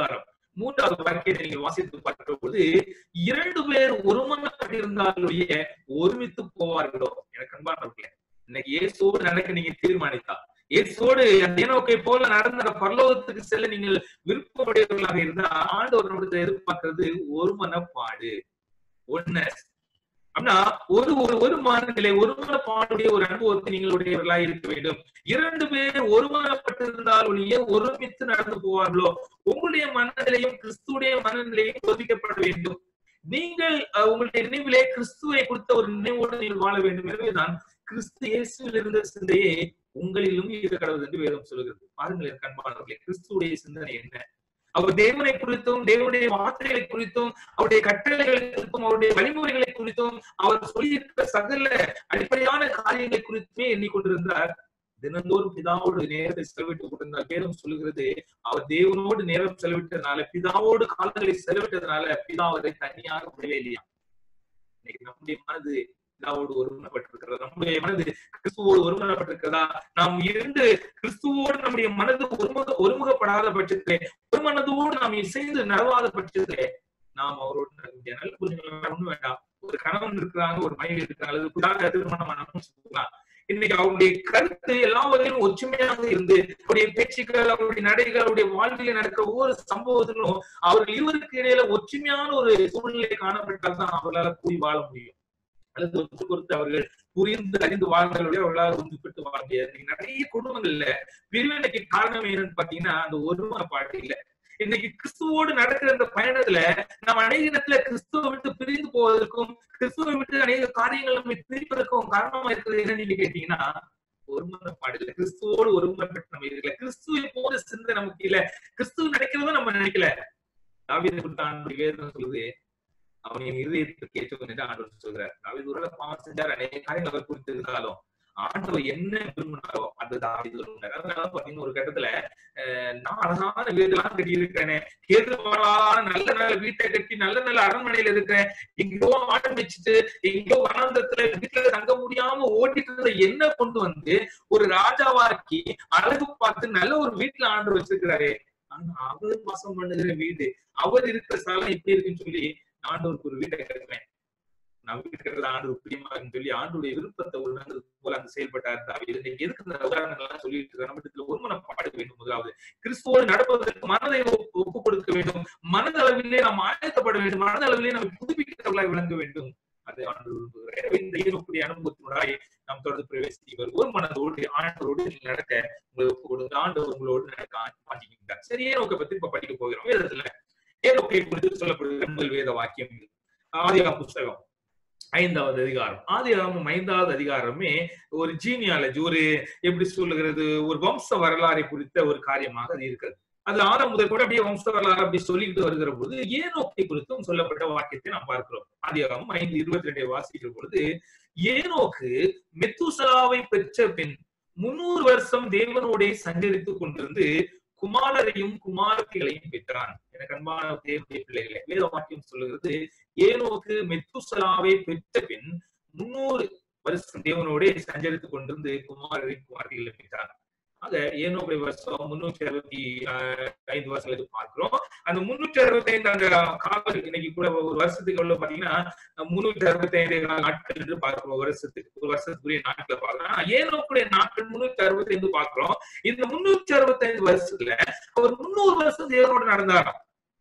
மூன்றாவது வாக்கியத்தை நீங்க வாசித்து பார்க்கிற பொழுது இரண்டு பேர் ஒருமனப்பட்டிருந்தாலுடைய ஒருமித்து போவார்களோ எனக்கு அன்பானவர்களே இன்னைக்கு இயேசுவோடு நடக்க நீங்க தீர்மானித்தா இயேசுவோடு அந்த ஏனோக்கை போல நடந்த அந்த பரலோகத்துக்கு செல்ல நீங்கள் விருப்பமுடையவர்களாக இருந்தா ஆண்டவர் நம்மிடத்துல எதிர்பார்க்கிறது ஒரு மனப்பாடு ஒன்னஸ் அப்படின்னா ஒரு ஒரு ஒரு மனநிலை ஒரு மனப்பாடுடைய ஒரு அனுபவத்தை நீங்கள் உடையவர்களாக இருக்க வேண்டும் இரண்டு பேர் ஒருமனப்பட்டிருந்தால் ஒழிய ஒருமித்து நடந்து போவார்களோ உங்களுடைய மனநிலையும் கிறிஸ்துடைய மனநிலையும் சோதிக்கப்பட வேண்டும் நீங்கள் அஹ், உங்களுடைய நினைவிலே கிறிஸ்துவை கொடுத்த ஒரு நினைவோடு நீங்கள் வாழ வேண்டும் எனவேதான் கிறிஸ்து இயேசுவில் இருந்த சிந்தையே உங்களிலும் இருக்க கடவுள் என்று வேதம் சொல்கிறது பாருங்களேன் கண்பானவர்களே கிறிஸ்துடைய சிந்தனை என்ன அவர் தேவனை குறித்தும் தேவனுடைய வார்த்தைகளை குறித்தும் அவருடைய கட்டளைகளை குறித்தும் அவருடைய வழிமுறைகளை குறித்தும் அவர் சொல்லியிருக்கிற சகல அடிப்படையான காரியங்களை குறித்துமே எண்ணிக்கொண்டிருந்தார் தினந்தோறும் பிதாவோடு நேரத்தை செலவிட்டுக் கொண்டிருந்தார் வேதம் சொல்லுகிறது அவர் தேவனோடு நேரம் செலவிட்டதுனால பிதாவோடு காலங்களை செலவிட்டதுனால பிதா அவரை தனியாக விடவே இல்லையா இன்னைக்கு நம்முடைய மனது பிதாவோடு ஒருமனப்பட்டிருக்கிறதா நம்முடைய மனது கிறிஸ்துவோடு ஒருமனப்பட்டிருக்கிறதா நாம் இரண்டு கிறிஸ்துவோடு நம்முடைய மனது ஒருமுக ஒருமுகப்படாத பட்சத்திலே ஒரு மனதோடு நாம் இசைந்து நடவாத பட்சத்திலே நாம் அவரோடு நடக்க முடியாது நல்ல புரிஞ்சுக்கலாம் ஒண்ணும் வேண்டாம் ஒரு கணவன் இருக்கிறாங்க ஒரு மனைவி இருக்கிறாங்க அல்லது புதாக திருமணம் ஆனவங்க சொல்லலாம் இன்னைக்கு அவருடைய கருத்து எல்லா வகையிலும் ஒற்றுமையாக இருந்து அவருடைய பேச்சுக்கள் அவருடைய நடைகள் அவருடைய வாழ்க்கையில நடக்கிற ஒவ்வொரு சம்பவத்திலும் அவர்கள் இருவருக்கு இடையில ஒற்றுமையான ஒரு சூழ்நிலை காணப்பட்டால் தான் அவர்களால் கூடி வாழ முடியும் அல்லது ஒத்து கொடுத்து அவர்கள் புரிந்து அறிந்து வாழ்ந்தவர்களே அவர்களால் ஒன்றுபட்டு வாழ முடியாது இன்னைக்கு நிறைய குடும்பங்கள்ல பிரிவினைக்கு காரணம் என்னன்னு பாத்தீங்கன்னா அந்த ஒருமனப்பாடு இல்ல இன்னைக்கு கிறிஸ்துவோடு நடக்கிற இந்த பயணத்துல நம்ம அநேக இடத்துல கிறிஸ்துவை விட்டு பிரிந்து போவதற்கும் கிறிஸ்துவை விட்டு அநேக காரியங்கள் நம்மை பிரிப்பதற்கும் காரணமா இருக்கிறது என்னன்னு நீங்க கேட்டீங்கன்னா ஒருமனப்பாடு இல்ல கிறிஸ்துவோடு ஒருமனப்பட்டு நம்ம இருக்கல கிறிஸ்துவை போல சிந்தை நமக்கு இல்ல கிறிஸ்துவ நினைக்கிறதும் நம்ம நினைக்கல தாவீதை குறித்து ஆண்டவர் வேதம் சொல்லுது அவன் என் இருதயத்திற்கு ஏற்றவன் என்று ஆண்டவர் சொல்கிறார் தாவீது ஒரு பாவம் செஞ்சார் அநேக காரியங்கள் அவர் குறித்து இருந்தாலும் ஆண்டவர் என்ன விரும்பினாரோ அது தாவீது விரும்பினார் அதனால பாத்தீங்கன்னா ஒரு கட்டத்துல அஹ், நான் அழகான வீடெல்லாம் கட்டி இருக்கிறேனே கேதுவான நல்ல நல்ல வீட்டை கட்டி நல்ல நல்ல அரண்மனையில இருக்கிறேன் எங்கேயோ ஆட்டம் வச்சுட்டு எங்கேயோ வனாந்தத்துல வீட்டுல தங்க முடியாம ஓட்டிட்டு இருந்த என்ன கொண்டு வந்து ஒரு ராஜாவாக்கி அழகு பார்த்து நல்ல ஒரு வீட்டுல ஆண்டு வச்சிருக்கிறாரு ஆனா அவர் வாசம் பண்ணுகிற வீடு அவர் இருக்கிற ஸ்தலம் இப்படி இருக்குன்னு சொல்லி ஆண்டவருக்கு ஒரு வீட்டை கட்டுவேன் நான் வீட்டு கட்டுறது ஆண்டு பிரியமா இருக்குன்னு சொல்லி ஆண்டுடைய விருப்பத்தை உணர்ந்தது போல அந்த செயல்பட்டார் தாவீது இன்னைக்கு எதுக்கு இந்த உதாரணங்கள் எல்லாம் சொல்லிட்டு இருக்க நம்ம இடத்துல ஒருமனப்பாடு வேண்டும் முதலாவது கிறிஸ்துவோடு நடப்பதற்கு மனதை ஒப்பு ஒப்புக் கொடுக்க வேண்டும் மனதளவிலே நாம் ஆயத்தப்பட வேண்டும் மனதளவிலே நம்ம புதுப்பிக்கிறவர்களாய் விளங்க வேண்டும் அதை ஆண்டு விரும்புகிறார் எனவே இந்த ஈரோப்புடைய அனுபவத்தினுடைய நாம் தொடர்ந்து பிரவேசிப்பவர் ஒரு மனதோடு ஆண்டவரோடு நீங்கள் நடக்க உங்களுக்கு ஒப்பு கொடுங்க ஆண்டவர் உங்களோடு நடக்க மாட்டிக்கிட்டார் சரி ஏனோக்கை பத்தி இப்ப படிக்க போகிறோம் வேதத்துல ஏனோக்கை குறித்து சொல்லப்படுகிற முதல் வேத வாக்கியம் இது. ஆதியாகம புஸ்தகம் ஐந்தாவது அதிகாரம் ஆதியாகமம் ஐந்தாவது அதிகாரமே ஒரு ஜீனியாலஜி ஒரு எப்படி சொல்லுகிறது ஒரு வம்ச வரலாறை குறித்த ஒரு காரியமாக அது இருக்கிறது அதுல ஆறாம் முதல் கூட அப்படியே வம்ச வரலாறு அப்படி சொல்லிக்கிட்டு வருகிற பொழுது ஏனோக்கை குறித்தும் சொல்லப்பட்ட வாக்கியத்தை நாம் பார்க்கிறோம் ஆதியாகமம் ஐந்து இருபத்தி ரெண்டை வாசிக்கிற பொழுது ஏனோக்கு மெத்துசலாவை பெற்ற பின் முன்னூறு வருஷம் தேவனோடே சஞ்சரித்துக் கொண்டிருந்து குமாரரையும் குமாரத்திகளையும் பெற்றான் எனக்கு அன்பான தேவனுடைய பிள்ளைகளே வேத வாக்கியம் சொல்லுகிறது ஏனோக்கு மெத்துசலாவை பெற்ற பின் முன்னூறு வருஷம் தேவனோடே சஞ்சரித்துக் கொண்டிருந்து குமாரரையும் குமாரத்திகளை பெற்றான் ஆக ஏனோடைய வருஷம் முன்னூற்றி அறுபத்தி ஆஹ், ஐந்து வருஷங்களுக்கு பார்க்கிறோம் அந்த முன்னூற்றி அறுபத்தி ஐந்து அந்த காவல் இன்னைக்கு கூட ஒரு வருஷத்துக்கு உள்ள பாத்தீங்கன்னா முன்னூற்றி அறுபத்தி ஐந்து நாட்கள் என்று பார்க்கிறோம் ஒரு வருஷத்துக்கு ஒரு வருஷத்துக்குரிய நாட்களை பார்க்கிறோம் ஆனா ஏனோக்குடைய நாட்கள் முன்னூற்றி அறுபத்தி ஐந்து பார்க்கிறோம் இந்த முன்னூற்றி அறுபத்தி ஐந்து வருஷத்துல அவர் முன்னூறு வருஷம் தேவனோடு நடந்தாராம்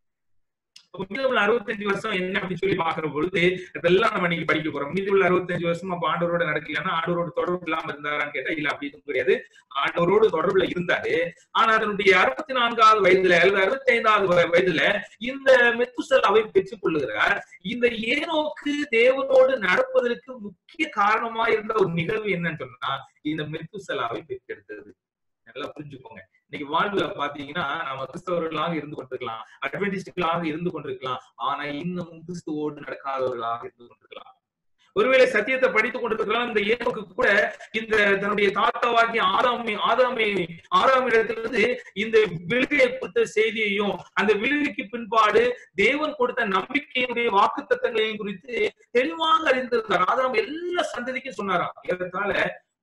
அப்ப மீதி உள்ள அறுபத்தஞ்சு வருஷம் என்ன அப்படின்னு சொல்லி பாக்குற பொழுது இதெல்லாம் நம்ம இன்னைக்கு படிக்க போறோம் மீதி உள்ள அறுபத்தஞ்சு வருஷம் அப்ப ஆண்டவரோட நடக்கலன்னா ஆண்டவரோட தொடர்பு இல்லாம இருந்தாரான்னு கேட்டா இல்ல அப்படி எதுவும் கிடையாது ஆண்டவரோடு தொடர்புல இருந்தாரு ஆனா அதனுடைய அறுபத்தி நான்காவது வயதுல அல்லது அறுபத்தி ஐந்தாவது வயதுல இந்த மெத்துசலாவை பெற்றுக் கொள்ளுகிறார் இந்த ஏனோக்கு தேவனோடு நடப்பதற்கு முக்கிய காரணமா இருந்த ஒரு நிகழ்வு என்னன்னு சொன்னா இந்த மெத்துசலாவை பெற்றெடுத்தது நல்லா புரிஞ்சுக்கோங்க இன்னைக்கு வாழ்வுல பாத்தீங்கன்னா நம்ம கிறிஸ்தவர்களாக இருந்து கொண்டிருக்கலாம் அட்வென்டிஸ்டுகளாக இருந்து கொண்டிருக்கலாம் ஆனா இன்னமும் கிறிஸ்துவோடு நடக்காதவர்களாக இருந்து கொண்டிருக்கலாம் ஒருவேளை சத்தியத்தை படித்துக் கொண்டிருக்கலாம் இந்த ஏனோக்கு கூட இந்த தன்னுடைய தாத்தாவாகிய ஆதாமி ஆதாமி ஆறாம் இடத்திலிருந்து இந்த விழுகையை கொடுத்த செய்தியையும் அந்த விழுகைக்கு பின்பாடு தேவன் கொடுத்த நம்பிக்கையுடைய வாக்கு குறித்து தெளிவாக அறிந்திருந்தார் ஆதாம் எல்லா சந்ததிக்கும் சொன்னாராம் ஏறத்தாழ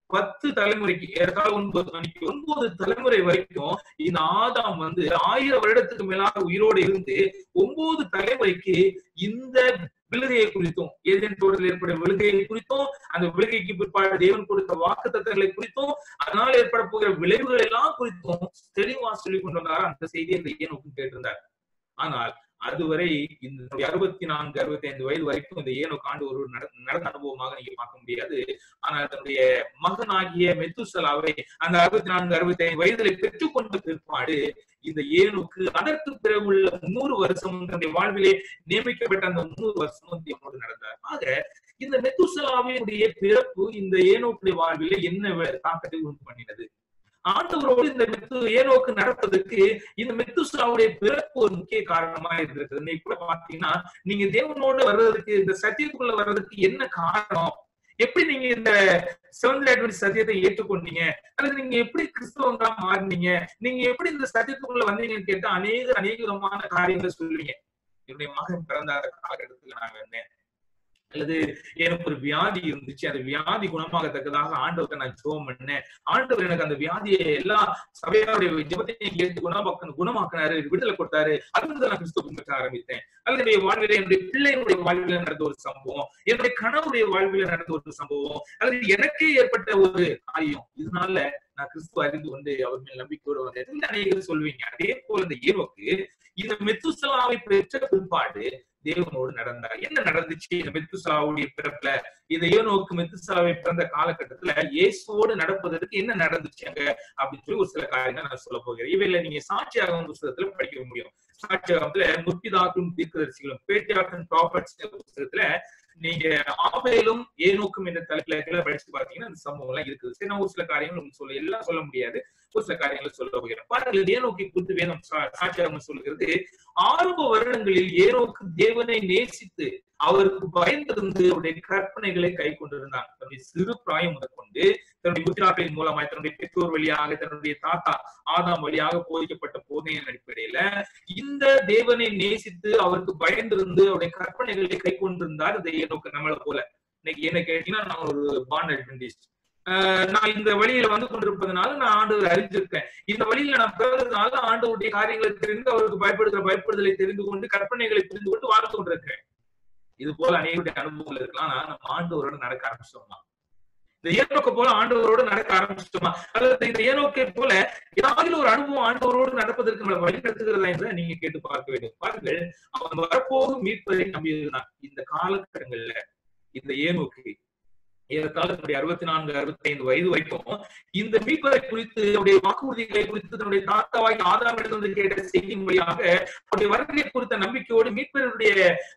பத்து தலைமுறைக்கு ஏறத்தாழ ஒன்பது மணிக்கு ஒன்பது தலைமுறை வரைக்கும் இந்த ஆதாம் வந்து ஆயிரம் வருடத்துக்கு மேலாக உயிரோடு இருந்து ஒன்பது தலைமுறைக்கு இந்த விழுகையை குறித்தும் ஏதேன் தோட்டத்தில் ஏற்பட விழுகையை குறித்தும் அந்த விழுகைக்கு பிற்பாடு தேவன் கொடுத்த வாக்கு தத்தங்களை குறித்தும் அதனால் ஏற்பட போகிற விளைவுகள் எல்லாம் குறித்தும் தெளிவா சொல்லி கொண்டு வந்தார் அந்த செய்தியை அந்த ஏனோக்கும் கேட்டிருந்தார் ஆனால் அதுவரை இந்த அறுபத்தி நான்கு அறுபத்தி ஐந்து வயது வரைக்கும் இந்த ஏனோக்கு ஆண்டு ஒரு நடந்த அனுபவமாக நீங்க பார்க்க முடியாது ஆனால் தன்னுடைய மகனாகிய மெத்துசலாவை அந்த அறுபத்தி நான்கு அறுபத்தி ஐந்து வயதில் பெற்றுக்கொண்ட பிற்பாடு இந்த ஏனுக்கு அதற்கு பிறகு உள்ள முன்னூறு வருஷம் தன்னுடைய வாழ்விலே நியமிக்கப்பட்ட அந்த முன்னூறு வருஷமும் தேவனோடு நடந்தார் ஆக இந்த மெத்துசலாவினுடைய பிறப்பு இந்த ஏனோக்குடைய வாழ்விலே என்ன தாக்கத்தை உண்டு பண்ணினது ஆண்டவரோடு இந்த மெத்து ஏனோக்கு நடப்பதற்கு இந்த மெத்துசாவுடைய பிறப்பு ஒரு முக்கிய காரணமா இருந்திருக்கு இன்னைக்கு கூட பாத்தீங்கன்னா நீங்க தேவனோடு வர்றதுக்கு இந்த சத்தியத்துக்குள்ள வர்றதுக்கு என்ன காரணம் எப்படி நீங்க இந்த செவன்த் அட்வென்ட் சத்தியத்தை ஏற்றுக்கொண்டீங்க அல்லது நீங்க எப்படி கிறிஸ்தவங்களா மாறினீங்க நீங்க எப்படி இந்த சத்தியத்துக்குள்ள வந்தீங்கன்னு கேட்டா அநேக அநேக விதமான காரியங்களை சொல்லுவீங்க என்னுடைய மகன் பிறந்த அந்த காலகட்டத்துல நான் வந்தேன் அல்லது எனக்கு ஒரு வியாதி இருந்துச்சு அந்த வியாதி குணமாகத்தக்கதாக ஆண்டவர்கிட்ட நான் ஜோம் பண்ணேன் ஆண்டவர் எனக்கு அந்த வியாதியை எல்லா சபையாருடைய ஜபத்தையும் கேட்டு குணமாக்க குணமாக்கினாரு விடுதலை கொடுத்தாரு அதுல நான் கிறிஸ்துவ பின்பற்ற ஆரம்பித்தேன் அல்லது என்னுடைய வாழ்வில என்னுடைய பிள்ளைகளுடைய வாழ்வில நடந்த ஒரு சம்பவம் என்னுடைய கணவருடைய வாழ்வில நடந்த ஒரு சம்பவம் அல்லது எனக்கே ஏற்பட்ட ஒரு காரியம் இதனால நான் கிறிஸ்துவ அறிந்து கொண்டு அவர் மேல் நம்பிக்கையோடு வந்தேன் அநேகர் சொல்வீங்க அதே போல இந்த ஈரோக்கு இந்த மெத்துசலாவை பெற்ற பிற்பாடு தேவனோடு நடந்தார் என்ன நடந்துச்சு இந்த மெத்துசாவுடைய பிறப்புல இந்த ஏனோக்கு மெத்துசாவை பிறந்த காலகட்டத்துல இயேசுவோடு நடப்பதற்கு என்ன நடந்துச்சு அங்க அப்படின்னு சொல்லி ஒரு சில காரியங்கள் நான் சொல்ல போகிறேன் இவையில நீங்க சாட்சியாகும் புத்தகத்துல படிக்க முடியும் சாட்சியாகத்துல முற்பிதாக்கும் தீர்க்கதரிசிகளும் பேட்டியாக்கும் ப்ராபர்ட்ஸ் புத்தகத்துல நீங்க ஆபேலும் ஏனோக்கும் என்ற தலைப்புல படிச்சு பாத்தீங்கன்னா அந்த சம்பவம் எல்லாம் இருக்குது சரி நான் ஒரு சில காரியங்கள் உங்களுக்கு சொல்ல எல்லாம் சொல்ல முடியாது ஒரு சில காரியங்களை சொல்ல போகிறேன் பாருங்கள் ஏனோக்கை குறித்து வேதம் சாட்சியாக சொல்கிறது ஆரம்ப வருடங்களில் ஏனோக்கு தேவனை நேசித்து அவருக்கு பயந்திருந்து அவருடைய கற்பனைகளை கை கொண்டிருந்தார் தன்னுடைய சிறு பிராயம் முதற்கொண்டு தன்னுடைய முத்திராக்களின் மூலமாய் தன்னுடைய பெற்றோர் வழியாக தன்னுடைய தாத்தா ஆதாம் வழியாக போதிக்கப்பட்ட போதையின் அடிப்படையில இந்த தேவனை நேசித்து அவருக்கு பயந்திருந்து அவருடைய கற்பனைகளை கை கொண்டிருந்தார் இந்த ஏனோக்கு நம்மளை போல இன்னைக்கு என்ன கேட்டீங்கன்னா நான் ஒரு பாண்ட் அட்வென்டிஸ்ட் நான் இந்த வழியில வந்து கொண்டிருப்பதனால நான் ஆண்டவர் அறிஞ்சிருக்கேன் இந்த வழியில நான் பிறந்ததுனால ஆண்டவருடைய காரியங்களை தெரிந்து அவருக்கு பயப்படுகிற பயப்படுதலை தெரிந்து கொண்டு கற்பனைகளை புரிந்து கொண்டு வாழ்ந்து கொண்டிருக்கேன் இது போல அநேகருடைய அனுபவங்கள் இருக்கலாம் ஆனா நம்ம ஆண்டவரோட நடக்க ஆரம்பிச்சோம்னா இந்த ஏனோக்கை போல ஆண்டவரோடு நடக்க ஆரம்பிச்சிட்டோமா அல்லது இந்த ஏனோக்கை போல ஏதாவது ஒரு அனுபவம் ஆண்டவரோடு நடப்பதற்கு நம்மளை வழிநடத்துகிறதா என்று நீங்க கேட்டு பார்க்க வேண்டும் பாருங்கள் அவன் வரப்போகும் மீட்பதை நம்பியிருந்தான் இந்த காலகட்டங்கள்ல இந்த ஏனோக்கு ஏறத்தாழ தன்னுடைய அறுபத்தி நான்கு அறுபத்தி ஐந்து வயது வரைக்கும் இந்த மீட்பரை குறித்து அவருடைய வாக்குறுதிகளை குறித்து தன்னுடைய தாத்தாவாகி ஆதாரமிடந்து கேட்ட செய்தியின் வழியாக அவருடைய வருகையை குறித்த நம்பிக்கையோடு மீட்பருடைய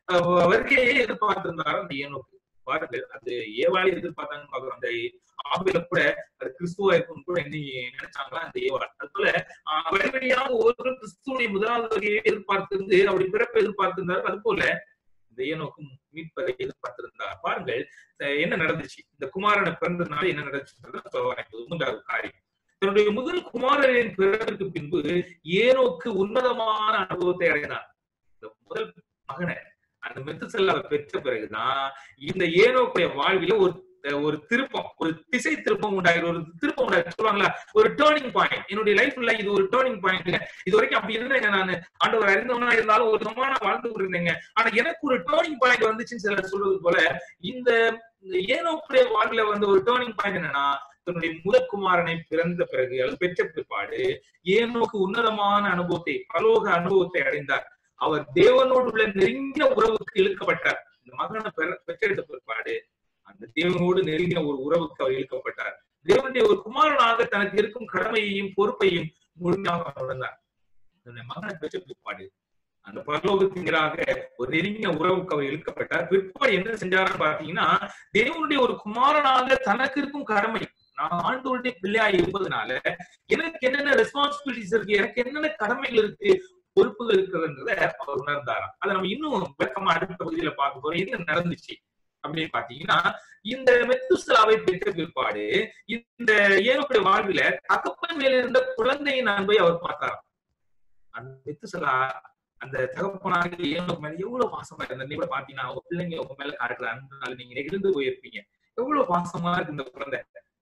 வருகையை எதிர்பார்த்திருந்தார் அந்த ஏனோக்கு பாருங்கள் அது ஏவாளி எதிர்பார்த்தாங்க பாக்குறோம் அந்த ஆபில கூட அது கிறிஸ்துவா இருக்கும் கூட என்ன நினைச்சாங்களா அந்த ஏவாள் அது போல வழிவழியாக ஒவ்வொரு கிறிஸ்துவனுடைய முதலாவது வகையை எதிர்பார்த்திருந்து அவருடைய பிறப்பை எதிர்பார்த்திருந்தார் அது போல இந்த ஏனோக்கும் மீட்பதை எதிர்பார்த்திருந்தார் பாருங்கள் என்ன நடந்துச்சு இந்த குமாரனை பிறந்ததுனால என்ன நடந்துச்சு மூன்றாவது காரியம் தன்னுடைய முதல் குமாரனின் பிறகு பின்பு ஏனோக்கு உன்னதமான அனுபவத்தை அடைந்தான் இந்த முதல் மகனை அந்த மெத்துசெல்லாவை பெற்ற பிறகுதான் இந்த ஏனோக்குடைய வாழ்வில ஒரு ஒரு திருப்பம் ஒரு திசை திருப்பம் உண்டாயிரு ஒரு திருப்பம் உண்டாயிரு சொல்லுவாங்களா ஒரு டேர்னிங் பாயிண்ட் என்னுடைய லைஃப்ல இது ஒரு டேர்னிங் பாயிண்ட் இது வரைக்கும் அப்படி இருந்தேங்க நான் ஆண்டவர் அறிந்தவனா இருந்தாலும் ஒரு விதமான வாழ்ந்து கொண்டிருந்தேங்க ஆனா எனக்கு ஒரு டேர்னிங் பாயிண்ட் வந்துச்சுன்னு சிலர் சொல்வது போல இந்த ஏனோக்குடைய வாழ்வில வந்து ஒரு டேர்னிங் பாயிண்ட் என்னன்னா தன்னுடைய முதற்குமாரனை பிறந்த பிறகு அல்லது பெற்ற பிற்பாடு ஏனோக்கு உன்னதமான அனுபவத்தை பலோக அனுபவத்தை அடைந்தார் அவர் தேவனோடு உள்ள நெருங்கிய உறவுக்கு இழுக்கப்பட்டார் இந்த மகனை பெற்றெடுத்த பிற்பாடு அந்த தேவனோடு நெருங்கின ஒரு உறவுக்கு அவர் இழுக்கப்பட்டார் தேவனுடைய ஒரு குமாரனாக தனக்கு இருக்கும் கடமையையும் பொறுப்பையும் முழுமையாக உணர்ந்தார் மகனை பெற்ற பிற்பாடு அந்த பரலோகத்தினராக ஒரு நெருங்கிய உறவுக்கு அவர் இழுக்கப்பட்டார் பிற்பாடு என்ன செஞ்சாருன்னு பாத்தீங்கன்னா தேவனுடைய ஒரு குமாரனாக தனக்கு இருக்கும் கடமை நான் ஆண்டோருடைய பிள்ளையா இருப்பதனால எனக்கு என்னென்ன ரெஸ்பான்சிபிலிட்டிஸ் இருக்கு எனக்கு என்னென்ன கடமைகள் இருக்கு பொறுப்புகள் இருக்கிறதுன்றத அவர் உணர்ந்தாராம் அதை நம்ம இன்னும் விளக்கமா அடுத்த பகுதியில பார்க்க போறோம் என்ன நடந்துச்சு அப்படின்னு பாத்தீங்கன்னா இந்த மெத்துசலாவை பெற்ற பிற்பாடு இந்த ஏனுடைய வாழ்வில தகப்பன் மேல இருந்த குழந்தையின் அன்பை அவர் பார்த்தாராம் அந்த மெத்துசலா அந்த தகப்பனாக ஏனோக்கு மேல எவ்வளவு பாசமா இருந்த நீ கூட பாத்தீங்கன்னா உங்க பிள்ளைங்க உங்க மேல காட்டுற அன்புனால நீங்க நெகிழ்ந்து போயிருப்பீங்க எவ்வளவு பாசமா இருக்கு இந்த குழந்தை